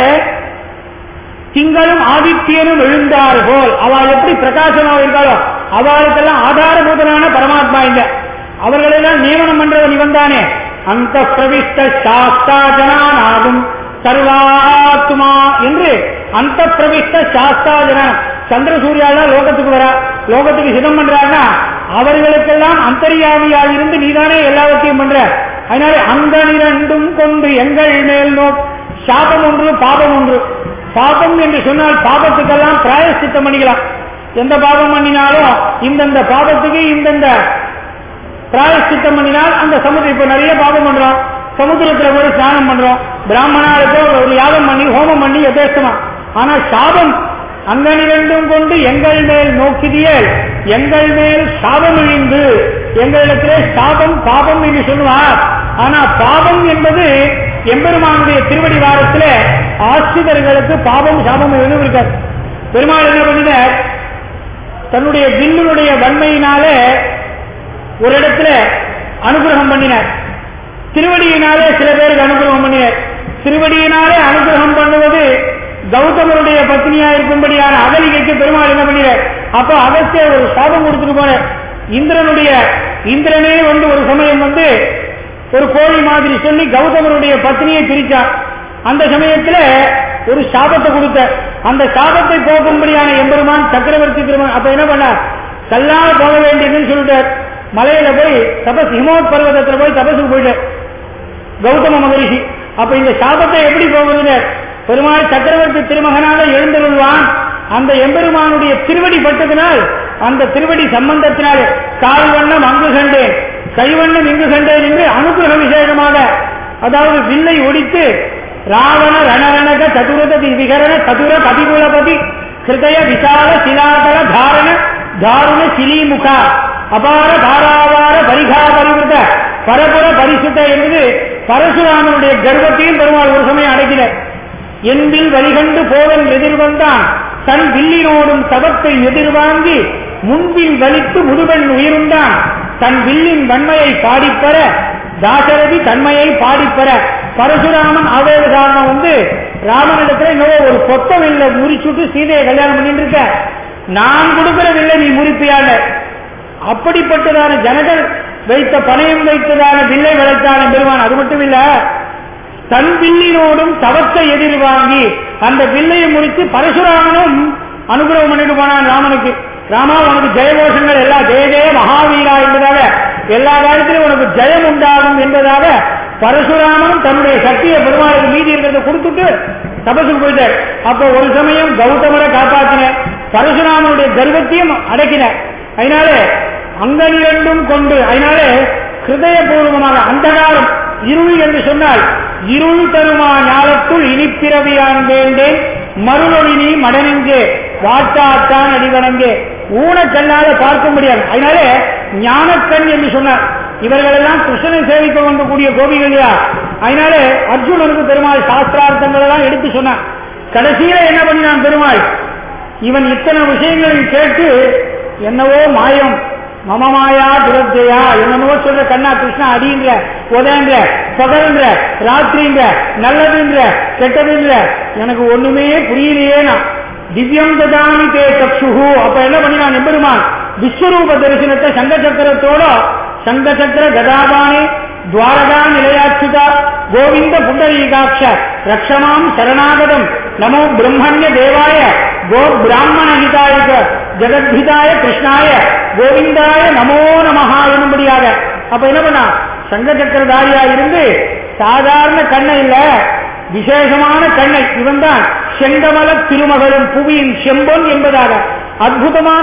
திங்களும் ஆதித்யனும் எழுந்தார் போல் அவள் எப்படி பிரகாசமாக இருந்தாலோ அவளுக்கெல்லாம் ஆதாரபூதனான பரமாத்மா இந்த அவர்களெல்லாம் நியமனம் பண்றவன் இவன் தானே அந்த பிரவிஷ்ட சாஸ்தா ஜனானாகும் சர்வாத்மா என்று அந்த பிரவிஷ்ட சாஸ்தா ஜனானம் சந்திர சூர்யாலாம் லோகத்துக்கு வரா லோகத்துக்கு சிதம் பண்றாருன்னா அவர்களுக்கெல்லாம் அந்தரியாமியாக இருந்து நீதானே எல்லாவற்றையும் பண்ற அதனால அந்த இரண்டும் கொண்டு எங்கள் மேல் நோக் சாபம் ஒன்று பாபம் ஒன்று பாபம் என்று சொன்னால் பாபத்துக்கெல்லாம் பிராயசித்தம் பண்ணிக்கலாம் எந்த பாபம் பண்ணினாலும் இந்தந்த பாபத்துக்கு இந்தந்த பிராயசித்தம் பண்ணினால் அந்த சமுதிரம் இப்ப நிறைய பாபம் பண்றோம் சமுத்திரத்துல போய் ஸ்நானம் பண்றோம் பிராமணாளுக்கு ஒரு யாகம் பண்ணி ஹோமம் பண்ணி யதேஷ்டமா ஆனா சாபம் அங்கனிரண்டும் கொண்டு எங்கள் மேல் நோக்கிதியல் எங்கள் மேல் சாபம் இழிந்து எங்களிடத்திலே சாபம் பாபம் என்று சொல்லுவார் ஆனா பாபம் என்பது எம்பெருமானுடைய திருவடி வாரத்துல ஆசிரியர்களுக்கு பாபம் சாபம் எதுவும் இருக்காது பெருமாள் என்ன பண்ணினார் தன்னுடைய வில்லுடைய வன்மையினாலே ஒரு இடத்துல அனுகிரகம் பண்ணினார் திருவடியினாலே சில பேருக்கு அனுகிரகம் பண்ணினார் திருவடியினாலே அனுகிரகம் பண்ணுவது கௌதமருடைய பத்னியா இருக்கும்படியான அகலிகைக்கு பெருமாள் என்ன பண்ணினார் அப்ப அகஸ்திய ஒரு சாபம் கொடுத்துட்டு போன இந்திரனுடைய இந்திரனே வந்து ஒரு சமயம் வந்து ஒரு கோழி மாதிரி சொல்லி கௌதமருடைய பத்னியை பிரிச்சார் அந்த சமயத்துல ஒரு சாபத்தை கொடுத்த அந்த சாபத்தை போக்கும்படியான எம்பெருமான் சக்கரவர்த்தி திருமணம் அப்ப என்ன பண்ணார் கல்லால் போக வேண்டியதுன்னு சொல்லிட்டார் மலையில போய் தபஸ் ஹிமோத் பர்வதத்துல போய் தபசுக்கு போயிட்டார் கௌதம மகரிஷி அப்ப இந்த சாபத்தை எப்படி போகுதுன்னு பெருமாள் சக்கரவர்த்தி திருமகனாக எழுந்தருள்வான் அந்த எம்பெருமானுடைய திருவடி பட்டதினால் அந்த திருவடி சம்பந்தத்தினால் கால் வண்ணம் அங்கு கண்டேன் கைவண்ணம் இங்கு கண்டேன் என்று அனுகிரக விசேஷமாக அதாவது வில்லை ஒடித்து ராவண ரணரணக சதுரதி விகரண சதுர பதிகுலபதி ஹிருதய விசால சிலாதல தாரண தாருண சிலிமுக அபார தாராவார பரிகா பரிவிருத பரபுர பரிசுத்த என்பது பரசுராமனுடைய கர்வத்தையும் பெருமாள் ஒரு சமயம் அடைக்கிறார் என்பில் வழிகண்டு போவன் எதிர்வந்தான் தன் வில்லினோடும் சபத்தை எதிர்வாங்கி முன்பில் வலித்து முதுவன் உயிருந்தான் தன் வில்லின் வன்மையை பாடிப்பெற தாசரதி தன்மையை பாடிப்பெற பரசுராமன் ஆவேத காரணம் வந்து ராமனிடத்துல இன்னும் ஒரு பொத்த வில்ல முறிச்சுட்டு சீதையை கல்யாணம் பண்ணிட்டு இருக்க நான் கொடுக்கிற வில்லை நீ முறிப்பியால அப்படிப்பட்டதான ஜனங்கள் வைத்த பணையம் வைத்ததான வில்லை வளைத்தான பெருமான் அது மட்டும் இல்ல தன் வில்லினோடும் தவத்தை எதிர்வாங்கி அந்த வில்லையை முடித்து பரசுராமனும் அனுகிரகம் பண்ணிட்டு போனான் ராமனுக்கு ராமா உனக்கு ஜெயகோஷங்கள் எல்லா ஜெய ஜெய மகாவீரா என்பதாக எல்லா காலத்திலும் உனக்கு ஜெயம் உண்டாகும் என்பதாக பரசுராமனும் தன்னுடைய சக்தியை பெருமாளுக்கு மீதி இருக்கிறத கொடுத்துட்டு தபசுக்கு போயிட்டார் அப்போ ஒரு சமயம் கௌதமரை காப்பாற்றின பரசுராமனுடைய கர்வத்தையும் அடக்கின அதனால அங்கனிரண்டும் கொண்டு அதனால ஹிருதயபூர்வமாக அந்தகாரம் இருள் என்று சொன்னால் இருள் தருமா ஞாலத்துள் இனிப்பிறவியான் வேண்டேன் மறுநொழி நீ மடனெங்கே வாட்டாத்தான் அடிவனங்கே ஊனக்கண்ணால பார்க்க முடியாது அதனால ஞானக்கண் என்று சொன்னார் இவர்கள் எல்லாம் கிருஷ்ணனை சேவிக்க வந்தக்கூடிய கோபிகள் அதனால அர்ஜுனனுக்கு பெருமாள் சாஸ்திரார்த்தங்கள் எல்லாம் எடுத்து சொன்னான் கடைசியில என்ன பண்ணினான் பெருமாள் இவன் இத்தனை விஷயங்களையும் கேட்டு என்னவோ மாயம் மமமாயா துரத்தையா என்னமோ சொல்ற கண்ணா கிருஷ்ணா அடின்ற உதயன்ற பகல்ன்ற ராத்திரின்ற நல்லதுன்ற கெட்டதுன்ற எனக்கு ஒண்ணுமே புரியலையே நான் திவ்யம் ததாமி தே சக்ஷுகு அப்ப என்ன பண்ணினான் எம்பெருமான் விஸ்வரூப தரிசனத்தை சங்க சக்கரத்தோட சங்க சக்கர கதாபானி துவாரகா நிலையாச்சுதா கோவிந்த புண்டரீகாட்ச ரக்ஷமாம் சரணாகதம் நமோ பிரம்மண்ய தேவாய கோ பிராமண ஹிதாயக ஜெகத்ஹிதாய கிருஷ்ணாய கோவிந்தாய நமோ நமஹா என்னும்படியாக அப்ப என்ன பண்ணா சங்க சக்கரதாரியா இருந்து சாதாரண கண்ணை இல்ல விசேஷமான கண்ணை இவன் தான் செங்கமல திருமகளும் புவியின் செம்பொன் என்பதாக அற்புதமான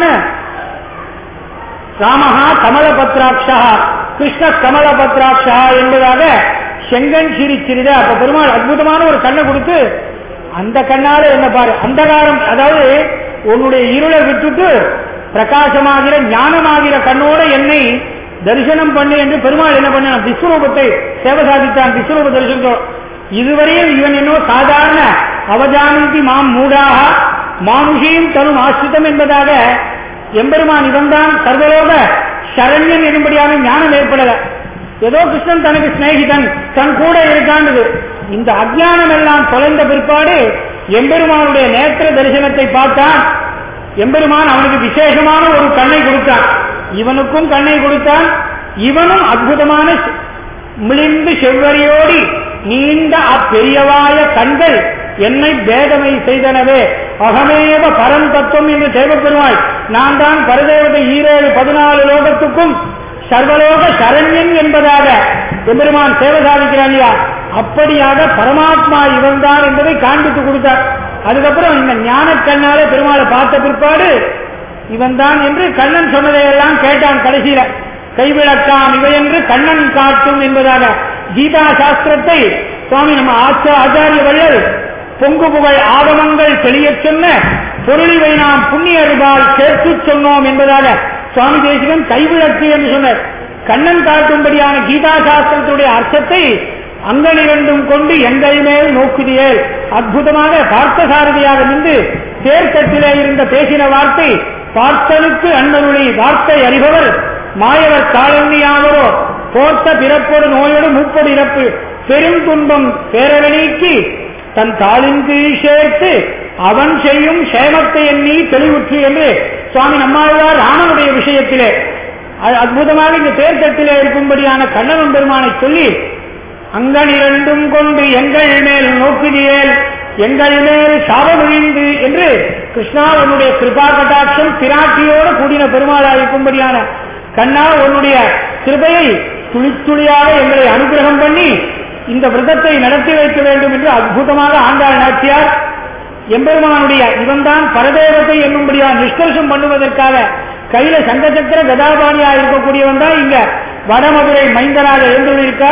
ராமஹா கமலபத்ராட்சா கிருஷ்ண கமலபத்ராட்சா என்பதாக செங்கன் சிரிச்சிறித அப்ப பெருமாள் அற்புதமான ஒரு கண்ணை கொடுத்து அந்த கண்ணால என்ன பாரு அந்தகாரம் அதாவது உன்னுடைய இருளை விட்டுட்டு பிரகாசமாகிற ஞானமாகிற கண்ணோட என்னை தரிசனம் பண்ணு என்று பெருமாள் என்ன பண்ண விஸ்வரூபத்தை சேவை சாதித்தான் விஸ்வரூப தரிசனம் இதுவரையில் இவன் என்னோ சாதாரண அவஜானந்தி மாம் மூடாக மானுஷியும் தரும் ஆசிரிதம் என்பதாக எம்பெருமான் இவன்தான் சர்வலோக சரண்யன் என்னும்படியான ஞானம் ஏற்படல ஏதோ கிருஷ்ணன் தனக்கு சிநேகிதன் தன் கூட இருக்கான்றது இந்த அஜ்ஞானம் எல்லாம் தொலைந்த பிற்பாடு எம்பெருமானுடைய நேத்திர தரிசனத்தை பார்த்தான் எம்பெருமான் அவனுக்கு விசேஷமான ஒரு கண்ணை கொடுத்தான் இவனுக்கும் கண்ணை கொடுத்தான் இவனும் அற்புதமான மிளிந்து செவ்வரியோடி நீண்ட அப்பெரியவாய கண்கள் என்னை பேதமை செய்தனவே அகமேவ பரம் தத்துவம் என்று தேவப்பெருமாள் நான் தான் பரதேவதை ஈரேழு பதினாலு லோகத்துக்கும் சர்வலோக சரண்யன் என்பதாக எம்பெருமான் சேவை சாதிக்கிறான் இல்லையா அப்படியாக பரமாத்மா இவன்தான் என்பதை காண்பித்து கொடுத்தார் அதுக்கப்புறம் இந்த ஞான கண்ணால பெருமாளை பார்த்த பிற்பாடு இவன் தான் என்று கண்ணன் சொன்னதையெல்லாம் கேட்டான் கடைசியில கைவிளக்காம் இவை என்று கண்ணன் காட்டும் என்பதாக கீதா சாஸ்திரத்தை சுவாமி நம்ம ஆச்சா ஆச்சாரிய வள்ளல் பொங்கு புகழ் ஆகமங்கள் தெளியச் சொன்ன பொருளிவை நாம் புண்ணியர்பால் சேர்த்து சொன்னோம் என்பதாக சுவாமி தேசிகன் கைவிளக்கு என்று சொன்னார் கண்ணன் காட்டும்படியான கீதா சாஸ்திரத்துடைய அர்த்தத்தை அங்கனிரண்டும் கொண்டு எங்கள் மேல் நோக்குதியேல் அற்புதமாக பார்த்தசாரதியாக நின்று தேர்தட்டிலே இருந்த பேசின வார்த்தை பார்த்தனுக்கு அன்னருளி வார்த்தை அறிபவர் மாயவர் காலன்னியாவரோ போர்த்த பிறப்போடு நோயோடு மூப்பொடு இறப்பு பெரும் துன்பம் பேரவனீக்கி தன் தாளின் கீழ் சேர்த்து அவன் செய்யும் சேமத்தை எண்ணி தெளிவுற்று என்று சுவாமி நம்மாழ்வார் ராமனுடைய விஷயத்திலே அற்புதமாக இந்த தேர்தட்டிலே இருக்கும்படியான கண்ணவன் பெருமானை சொல்லி அங்கன் இரண்டும் கொண்டு எங்கள் மேல் நோக்குதியேல் எங்கள் மேல் சாபமிழிந்து என்று கிருஷ்ணா உன்னுடைய கிருபா கட்டாட்சம் பிராட்டியோடு கூடின பெருமாளாக இருக்கும்படியான கண்ணா உன்னுடைய கிருபையை துளித்துளியாக எங்களை அனுகிரகம் பண்ணி இந்த விரதத்தை நடத்தி வைக்க வேண்டும் என்று அற்புதமாக ஆண்டாள் நாச்சியார் எம்பெருமானுடைய இவன்தான் பரதேவத்தை என்னும்படியா நிஷ்கர்ஷம் பண்ணுவதற்காக கையில சங்கச்சக்கர கதாபாணியா இருக்கக்கூடியவன் தான் இங்க வடமதுரை மைந்தனாக எழுந்துள்ளிருக்கான்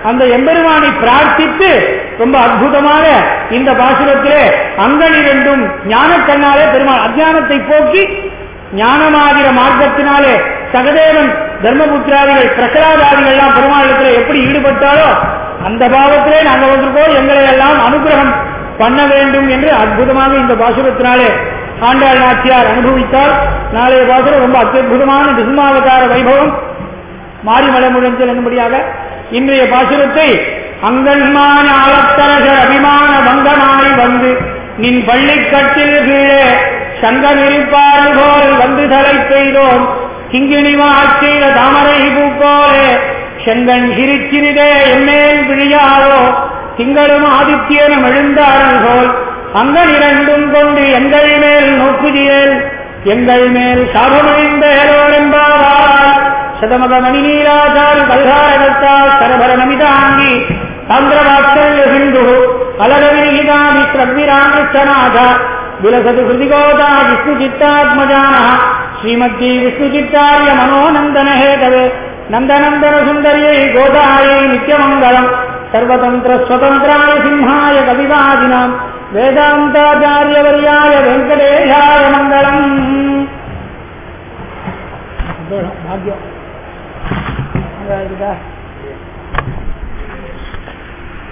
அந்த எம்பெருமானை பிரார்த்தித்து ரொம்ப அற்புதமாக இந்த பாசுரத்திலே அங்கன் இரண்டும் ஞான கண்ணாலே பெருமாள் அஜானத்தை போக்கி ஞானமாகிற மார்க்கத்தினாலே சகதேவன் தர்மபுத்திராதிகள் பிரகலாதாதிகள் எல்லாம் பெருமாளத்தில் எப்படி ஈடுபட்டாலோ அந்த பாவத்திலே நாங்கள் வந்திருக்கோம் எங்களை எல்லாம் அனுகிரகம் பண்ண வேண்டும் என்று அற்புதமாக இந்த பாசுரத்தினாலே ஆண்டாள் நாச்சியார் அனுபவித்தால் நாளைய பாசுரம் ரொம்ப அத்யுதமான நிசுமாவதார வைபவம் மாரிமலை முழஞ்சல் என்னும்படியாக இன்றைய பாசுரத்தை அங்கன்மான ஆலத்தரசர் அபிமான வங்கமாய் வந்து நின் பள்ளிக்கட்டில் கீழே சங்கமிருப்பார்கள் போல் வந்து தலை பெய்தோம் கிங்கிணிவா செய்த தாமரை பூப்போலே செங்கன் சிரிச்சிறிதே எம்மேல் விழியாரோ திங்களும் ஆதித்யனும் எழுந்தார்கள் போல் அங்கன் இரண்டும் கொண்டு எங்கள் மேல் நோக்குதியேல் எங்கள் மேல் சாபமடைந்தேரோர் என்பாரால் சதமக மணிநீராச்சாரி கல்காரகத்தால் சரபர நமிதாங்கி சாந்திரவாத்சல்ய சிந்து அலரவிகிதாமி ஸ்ரக்விராமிச்சநாத விலசது ஹிருதிகோதா விஷ்ணு சித்தாத்மஜான ஸ்ரீமத்தி விஷ்ணு சித்தாரிய மனோநந்தன ஹேதவே நந்தநந்தன சுந்தரியை கோதாயை நித்யமங்கலம் சர்வதந்திர ஸ்வதந்திராய சிம்ஹாய கவிவாதினாம் வேதாந்தாச்சாரியவரியாய வெங்கடேஷாய மங்களம் பாக்யம் அங்க இருக்குதா